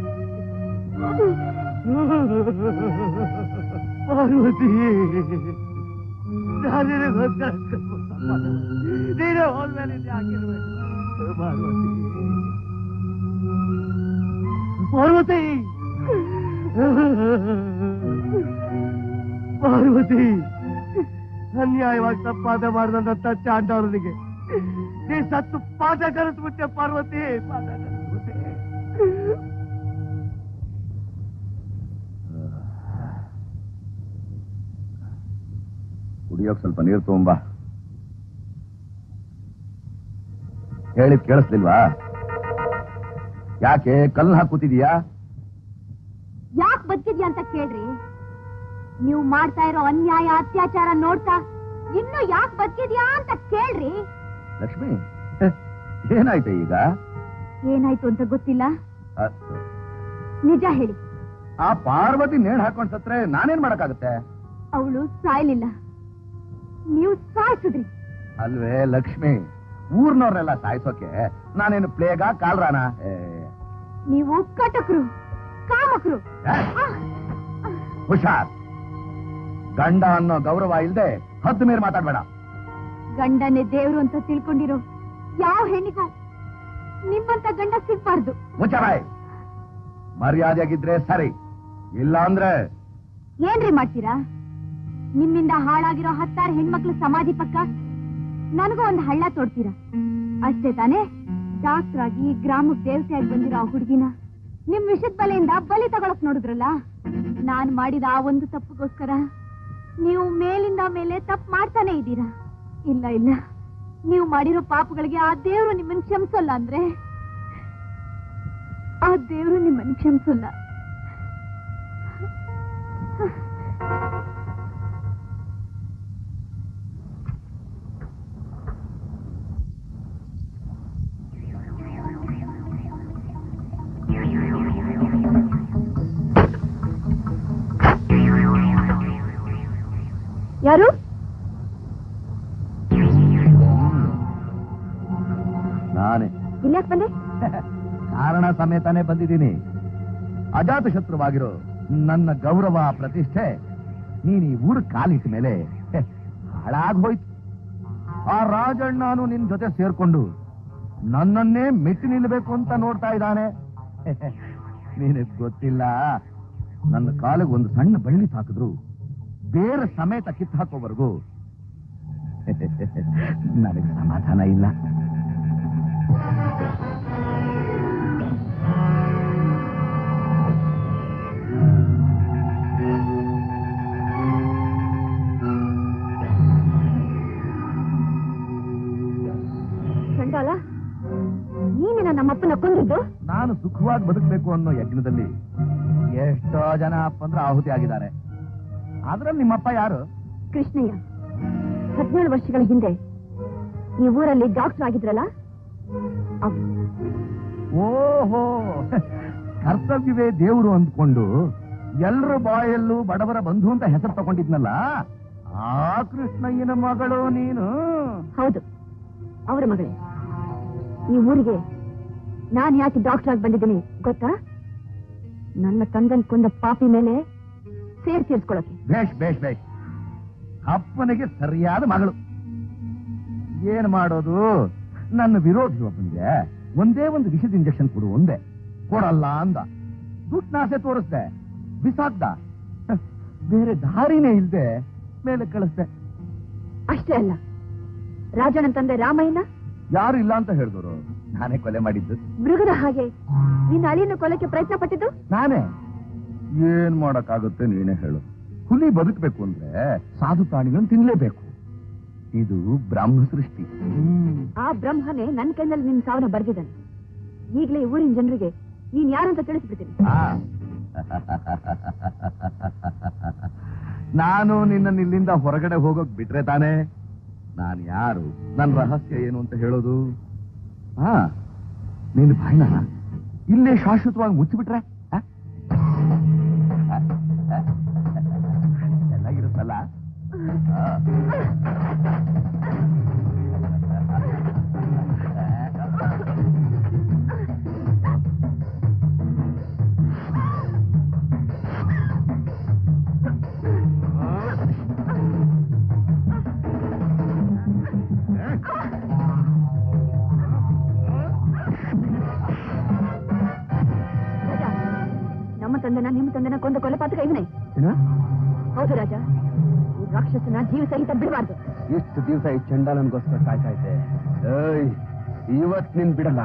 ಪಾರ್ವತಿ ನಾನಿಗೋಸ್ಕರ ನೀನೇ ಹೋದ್ಮೇಲೆ ಇದು ಹಾಕಿರ್ಬೇಕು ಪಾರ್ವತಿ ಪಾರ್ವತಿ ಪಾರ್ವತಿ ಅನ್ಯಾಯವಾಗಿ ತಪ್ಪಾದ ಮಾಡಿದಂತ ತಚ್ಚ ಅಂಟವನಿಗೆ ನೀ ಸತ್ತು ಪಾಠ ಕಲಿಸ್ಬಿಟ್ಟೆ ಪಾರ್ವತಿ ಪಾಠ ಕಲಿಸ್ಬಿಟ್ಟೆ ಕುಡಿಯೋಕ್ ಸ್ವಲ್ಪ ನೀರು ತಗೊಂಬ ಹೇಳಿದ್ ಕೇಳಿಸ್ಲಿಲ್ವಾ ಯಾಕೆ ಕಲ್ಲು ಹಾಕಿ ಕೂತಿದೀಯಾ ಯಾಕ್ ಬದುಕಿದ್ಯಾ ಅಂತ ಕೇಳ್ರಿ ನೀವು ಮಾಡ್ತಾ ಇರೋ ಅನ್ಯಾಯ ಅತ್ಯಾಚಾರ ನೋಡ್ತಾ ಇನ್ನು ಯಾಕ್ ಬದುಕಿದ್ಯಾ ಅಂತ ಕೇಳ್ರಿ ಲಕ್ಷ್ಮಿ ಏನಾಯ್ತು ಈಗ ಏನಾಯ್ತು ಅಂತ ಗೊತ್ತಿಲ್ಲ ಅ- ನಿಜ ಹೇಳಿ ಆ ಪಾರ್ವತಿ ನೇಣ್ ಹಾಕೊಂಡ್ ಸತ್ರೆ ನಾನೇನ್ ಮಾಡಕ್ಕಾಗುತ್ತೆ ಅವಳು ಸಾಯ್ಲಿಲ್ಲ ನೀವು ಸಾಯಿಸಿದ್ರಿ ಅಲ್ವೇ ಲಕ್ಷ್ಮಿ ಊರ್ನವ್ರನ್ನೆಲ್ಲ ಸಾಯಿಸೋಕೆ ನಾನೇನು ಪ್ಲೇಗ ಕಾಲ್ರಾನ ಏ, ನೀವು ಕಟಕರು ಕಾಮಕರು ಏ, ಹುಷಾರ್ ಗಂಡ ಅನ್ನೋ ಗೌರವ ಇಲ್ದೆ ಹದ್ದು ಮೇಲೆ ಮಾತಾಡ್ಬೇಡ ಗಂಡನೇ ದೇವ್ರು ಅಂತ ತಿಳ್ಕೊಂಡಿರೋ ಯಾವ ಹೆಣ್ಣಿಗೂ ನಿಮ್ಮಂತ ಗಂಡ ಸಿಗ್ಬಾರ್ದು ಮುಚ್ಚಬಾಯ್ ಮರ್ಯಾದೆಯಾಗಿದ್ರೆ ಸರಿ ಇಲ್ಲ ಅಂದ್ರೆ ಏನ್ರಿ ಮಾಡ್ತೀರಾ ನಿಮ್ಮಿಂದ ಹಾಳಾಗಿರೋ ಹತ್ತಾರು ಹೆಣ್ಮಕ್ಳು ಸಮಾಧಿ ಪಕ್ಕ ನನಗೂ ಒಂದು ಹಳ್ಳ ತೋಡ್ತೀರಾ ಅಷ್ಟೇ ತಾನೇ ಡಾಕ್ಟರ್ ಆಗಿ ಗ್ರಾಮಕ್ ದೇವತೆಯಾಗಿ ಬಂದಿರೋ ಆ ಹುಡುಗಿನ ನಿಮ್ ವಿಷದ ಬಲೆಯಿಂದ ಬಲಿ ತಗೊಳಕ್ ನೋಡಿದ್ರಲ್ಲ ನಾನ್ ಮಾಡಿದ ಆ ಒಂದು ತಪ್ಪಿಗೋಸ್ಕರ ನೀವು ಮೇಲಿಂದ ಮೇಲೆ ತಪ್ಪು ಮಾಡ್ತಾನೆ ಇದ್ದೀರಾ ಇಲ್ಲ ಇಲ್ಲ ನೀವು ಮಾಡಿರೋ ಪಾಪಗಳಿಗೆ ಆ ದೇವ್ರು ನಿಮ್ಮನ್ನ ಕ್ಷಮಿಸಲ್ಲ ಅಂದ್ರೆ ಆ ದೇವ್ರು ನಿಮ್ಮನ್ನ ಕ್ಷಮಿಸಲ್ಲ ಯಾರು ನಾನೇ ಇಲ್ಯಾಕ್ ಬಂದೆ ಕಾರಣ ಸಮೇತನೇ ಬಂದಿದ್ದೀನಿ ಅಜಾತ ಶತ್ರುವಾಗಿರೋ ನನ್ನ ಗೌರವ ಪ್ರತಿಷ್ಠೆ ನೀನ್ ಈ ಊರು ಕಾಲಿಟ್ಟ ಮೇಲೆ ಹಾಳಾಗ್ ಹೋಯ್ತು ಆ ರಾಜಣ್ಣನು ನಿನ್ ಜೊತೆ ಸೇರ್ಕೊಂಡು ನನ್ನನ್ನೇ ಮೆಟ್ಟಿ ನಿಲ್ಬೇಕು ಅಂತ ನೋಡ್ತಾ ಇದ್ದಾನೆ ನಿನಗ್ ಗೊತ್ತಿಲ್ಲ ನನ್ನ ಕಾಲಿಗೆ ಒಂದು ಸಣ್ಣ ಬಳ್ಳಿ ಹಾಕಿದ್ರು ಬೇರೆ ಸಮೇತ ಕಿತ್ತು ಹಾಕೋವರೆಗೂ ನನಗೆ ಸಮಾಧಾನ ಇಲ್ಲ ಚಂಡಾಲ ನೀನಿನ ನಮ್ಮಪ್ಪನ ಕೊಂದಿದ್ದು ನಾನು ಸುಖವಾಗಿ ಬದುಕಬೇಕು ಅನ್ನೋ ಯಜ್ಞದಲ್ಲಿ ಎಷ್ಟೋ ಜನ ಅಪ್ಪಂದ್ರ ಆಹುತಿ ಆಗಿದ್ದಾರೆ ಆದ್ರಲ್ಲಿ ನಿಮ್ಮಪ್ಪ ಯಾರು ಕೃಷ್ಣಯ್ಯ ಹದಿನೇಳು ವರ್ಷಗಳ ಹಿಂದೆ ಈ ಊರಲ್ಲಿ ಡಾಕ್ಟರ್ ಆಗಿದ್ರಲ್ಲ ಅವ್ರು. ಓಹೋ ಕರ್ತವ್ಯವೇ ದೇವರು ಅಂದ್ಕೊಂಡು ಎಲ್ರ ಬಾಯಲ್ಲೂ ಬಡವರ ಬಂಧು ಅಂತ ಹೆಸರು ತಗೊಂಡಿದ್ನಲ್ಲ ಆ ಕೃಷ್ಣಯ್ಯನ ಮಗಳು ನೀನು ಹೌದು ಅವರ ಮಗಳೇ ಈ ಊರಿಗೆ ನಾನು ಯಾಕೆ ಡಾಕ್ಟರ್ ಆಗಿ ಬಂದಿದ್ದೀನಿ ಗೊತ್ತಾ ನನ್ನ ತಂದನ್ ಕೊಂದ ಪಾಪಿ ಮೇಲೆ ಸೇರ್ ತೀರ್ಸ್ಕೊಳಕ್ಕೆ ಬೇಷ್ ಬೇಷ್ ಬೇಷ್ ಅಪ್ಪನಿಗೆ ಸರಿಯಾದ ಮಗಳು ಏನ್ ಮಾಡೋದು ನನ್ನ ವಿರೋಧಿ ಒಬ್ಬನಿಗೆ ಒಂದೇ ಒಂದು ವಿಷದ ಇಂಜೆಕ್ಷನ್ ಕೊಡು ಒಂದೇ ಕೊಡಲ್ಲ ಅಂದ ದುಡ್ನಾಸೆ ತೋರಿಸ್ದೆ ಬಿಸಾಕ್ದ ಹ, ಬೇರೆ ದಾರಿನೇ ಇಲ್ದೆ ಮೇಲೆ ಕಳಿಸ್ದೆ ಅಷ್ಟೇ ಅಲ್ಲ ರಾಜಣ್ಣನ ತಂದೆ ರಾಮಯ್ಯನ ಯಾರು ಇಲ್ಲ ಅಂತ ಹೇಳಿದವರು ನಾನೇ ಕೊಲೆ ಮಾಡಿದ್ದು ಮೃಗದ ಹಾಗೆ ನಿನ್ನ ಅಳಿಯನ್ನು ಕೊಲಕ್ಕೆ ಪ್ರಯತ್ನ ಪಟ್ಟಿದ್ದು ನಾನೇ ಏನ್ ಮಾಡಕ್ಕಾಗುತ್ತೆ ನೀನೇ ಹೇಳು ಹುಲಿ ಬದುಕಬೇಕು ಅಂದ್ರೆ ಸಾಧು ಪ್ರಾಣಿಗಳನ್ನು ತಿನ್ಲೇಬೇಕು ಇದು ಬ್ರಹ್ಮ ಸೃಷ್ಟಿ ಆ ಬ್ರಹ್ಮನೇ ನನ್ನ ಕೈನಲ್ಲಿ ನಿನ್ ಸಾವನ್ನ ಬರ್ದಿದ್ದಾನೆ ಈಗಲೇ ಈ ಊರಿನ ಜನರಿಗೆ ನೀನ್ ಯಾರಂತ ತಿಳಿಸ್ಬಿಡ್ತೀನಿ ಆ. ನಾನು ನಿನ್ನ ಇಲ್ಲಿಂದ ಹೊರಗಡೆ ಹೋಗೋಕ್ ಬಿಟ್ರೆ ತಾನೇ ನಾನು ಯಾರು ನನ್ನ ರಹಸ್ಯ ಏನು ಅಂತ ಹೇಳೋದು ಹಾ ನಿನ್ನ ಬಾಯ್ನ ಇಲ್ಲೇ ಶಾಶ್ವತವಾಗಿ ಮುಚ್ಚಿಬಿಟ್ರೆ ಆ? ಚೆನ್ನಾಗಿರುತ್ತಲ್ಲ ಆ. ರಾಜ ನಮ್ಮ ತಂದೆನ ನಿಮ್ಮ ತಂದೆನ ಕೊಂದ ಕೊಲೆಪಾತಕ ಇವನೇ ಹೌದು ರಾಜ ಈ ರಾಕ್ಷಸನ ಜೀವ ಸಹಿತ ಬಿಡಬಾರ್ದು ಎಷ್ಟು ದಿವಸ ಈ ಚಂಡಾಲನ್ಗೋಸ್ಕರ ಕಾಯ್ತಾ ಇದ್ದೆ ಏಯ್ ಇವತ್ ನಿನ್ ಬಿಡಲ್ಲ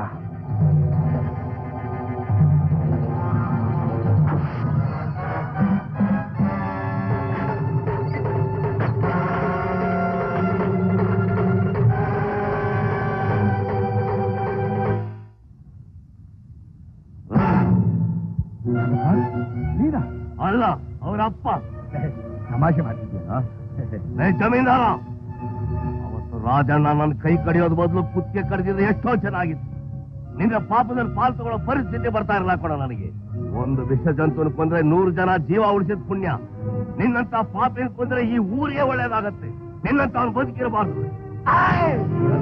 ನೀನಾ ಅಲ್ಲ ಅವರ ಅಪ್ಪ ತಮಾಷೆ ಮಾಡ್ತಿದ್ಯಾ ಏ ಜಮೀನ್ದಾರ ಅವತ್ತು ರಾಜಣ್ಣ ನನ್ನ ಕೈ ಕಡಿಯೋದ್ ಬದಲು ಕುತ್ತಿಗೆ ಕಡಿದಿದ್ರೆ ಎಷ್ಟೋ ಚೆನ್ನಾಗಿತ್ತು ನಿನ್ನ ಪಾಪದಲ್ಲಿ ಪಾಲ್ ತಗೊಳ್ಳೋ ಪರಿಸ್ಥಿತಿ ಬರ್ತಾ ಇರಲ್ಲ ಕೊಡ ನನಗೆ ಒಂದು ವಿಷ ಜಂತುನ ಕೊಂದ್ರೆ ನೂರು ಜನ ಜೀವ ಉಳಿಸಿದ ಪುಣ್ಯ ನಿನ್ನಂತ ಪಾಪಿನ ಕೊಂದ್ರೆ ಈ ಊರಿಗೆ ಒಳ್ಳೇದಾಗತ್ತೆ ನಿನ್ನಂತ ಅವ್ನು ಬದುಕಿರಬಾರ್ದು ಆಯ್!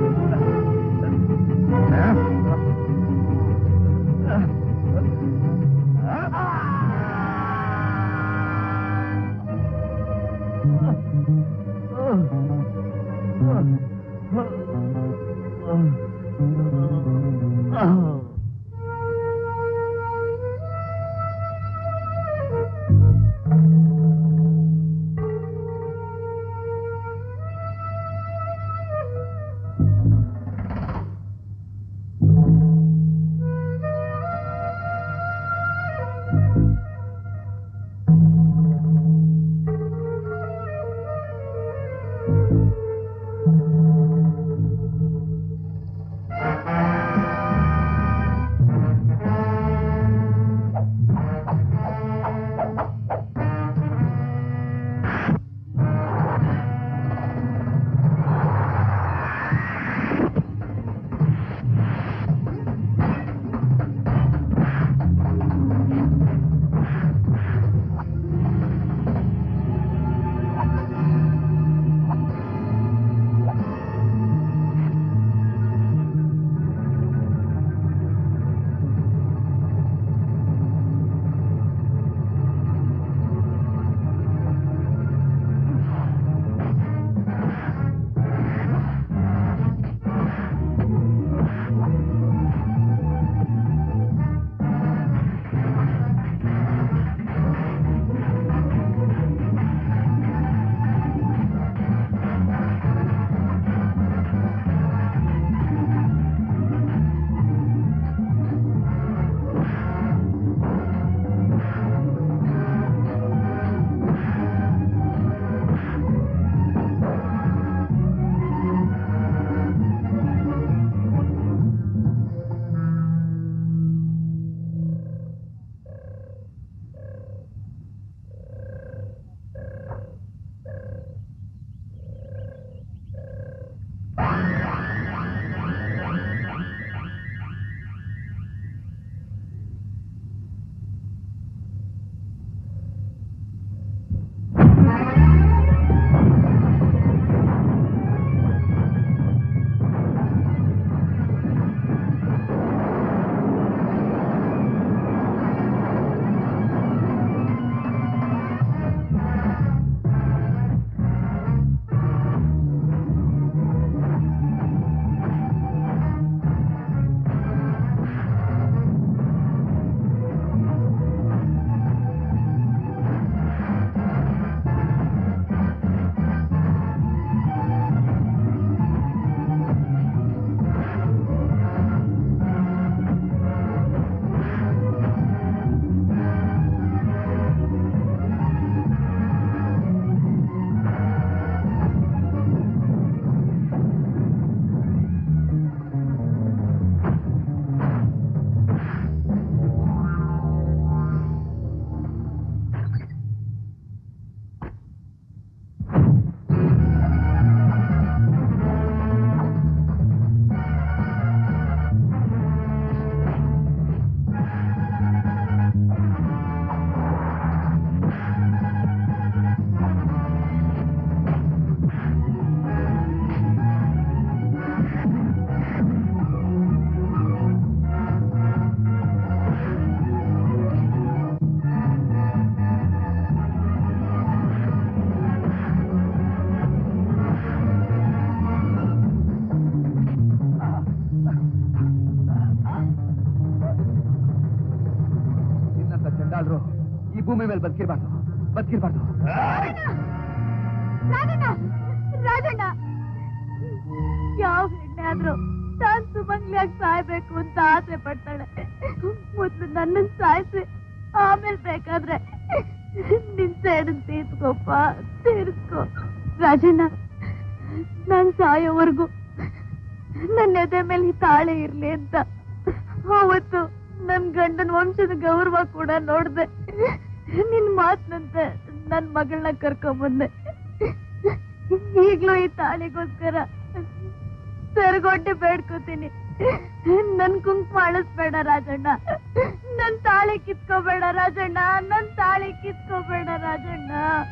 ನಿನ್ನಂತ ಚಂಡಾಳ್ರು ಈ ಭೂಮಿ ಮೇಲೆ ಬದುಕಿರ್ಬಾರ್ದು ಬದುಕಿರ್ಬಾರ್ದು ರಾಜಣ್ಣ ರಾಜಣ್ಣ ಯಾವ ಹೆಣ್ಣೆ ಆದ್ರೂ ತಾನ್ ಸುಮಂಗ್ಲಿಯಾಗಿ ಸಾಯ್ಬೇಕು ಅಂತ ಆಸೆ ಪಡ್ತಾಳೆ ಮೊದ್ಲು ನನ್ನ ಸಾಯಿಸಿ ಆಮೇಲೆ ಬೇಕಾದ್ರೆ ನಿನ್ ಸೇಡನ್ ತೀರ್ಸ್ಕೊಪ್ಪ ತೀರ್ಸ್ಕೊ ರಾಜಣ್ಣ ನಾನ್ ಸಾಯೋವರೆಗೂ ನನ್ನ ಎದೆ ಮೇಲೆ ಈ ತಾಳೆ ಇರ್ಲಿ ಅಂತ ಅವತ್ತು ನನ್ ಗಂಡನ ವಂಶದ ಗೌರವ ಕೂಡ ನೋಡ್ದೆ ನಿನ್ ಮಾತ್ನಂತೆ ನನ್ ಮಗಳನ್ನ ಕರ್ಕೊಂಬಂದೆ ಈಗ್ಲೂ ಈ ತಾಳಿಗೋಸ್ಕರ ತೆರಗೊಟ್ಟೆ ಬೇಡ್ಕೋತೀನಿ ನನ್ ಕುಂಕುಮ ಅಳಿಸ್ಬೇಡ ರಾಜಣ್ಣ ನನ್ ತಾಳಿ ಕಿತ್ಕೋಬೇಡ ರಾಜಣ್ಣ ನನ್ ತಾಳಿ ಕಿತ್ಕೋಬೇಡ ರಾಜಣ್ಣ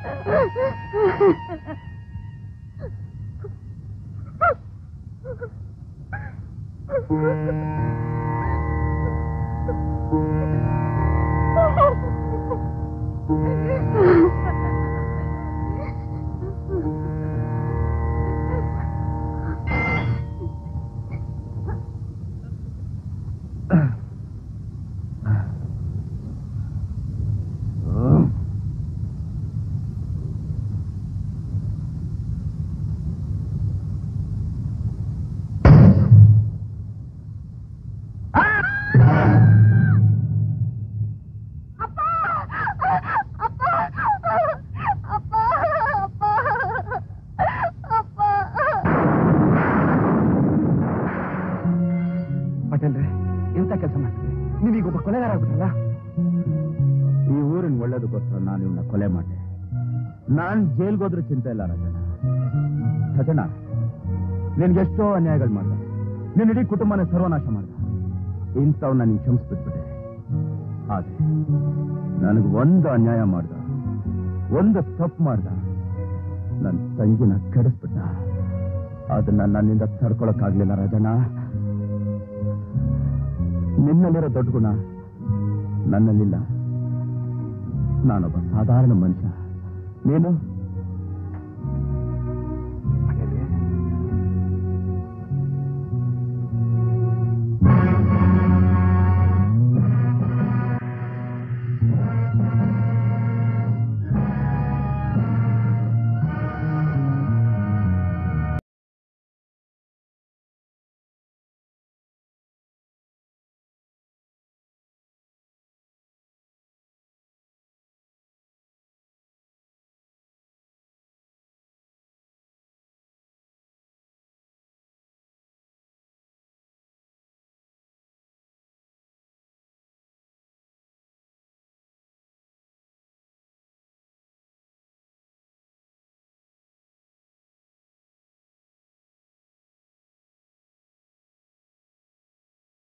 ಪಟೇಲ್ರೆ ಎಂತ ಕೆಲಸ ಮಾಡ್ತೀರಿ ನೀವೀಗ ಒಬ್ಬ ಕೊಲೆಗಾರ ಆಗ್ಬಿಟ್ರಲ್ಲ ಈ ಊರಿನ ಒಳ್ಳೇದಕ್ಕೋಸ್ಕರ ನಾನು ಇವನ್ನ ಕೊಲೆ ಮಾಡಿದೆ ನಾನ್ ಜೈಲ್ಗೆ ಹೋದ್ರೂ ಚಿಂತೆ ಇಲ್ಲ ರಾಜಣ್ಣ ರಾಜಣ್ಣ ನಿನ್ಗೆಷ್ಟೋ ಅನ್ಯಾಯಗಳು ಮಾಡ್ದ ನಿನ್ನ ಇಡೀ ಕುಟುಂಬನ ಸರ್ವನಾಶ ಮಾಡ್ದ ಇಂಥವ್ನ ನೀನ್ ಕ್ಷಮಿಸ್ಬಿಟ್ಬಿಟ್ಟೆ ಆದ್ರೆ ನನಗೆ ಒಂದು ಅನ್ಯಾಯ ಮಾಡ್ದ ಒಂದು ತಪ್ಪು ಮಾಡ್ದ ನನ್ನ ತಂಗಿನ ಕೆಡಿಸ್ಬಿಟ್ಟ ಅದನ್ನ ನನ್ನಿಂದ ತಡ್ಕೊಳಕ್ಕಾಗ್ಲಿಲ್ಲ ರಾಜಣ್ಣ ನಿನ್ನಲ್ಲಿರೋ ದೊಡ್ಡ ಗುಣ ನನ್ನಲ್ಲಿಲ್ಲ ನಾನೊಬ್ಬ ಸಾಧಾರಣ ಮನುಷ್ಯ ನೀನು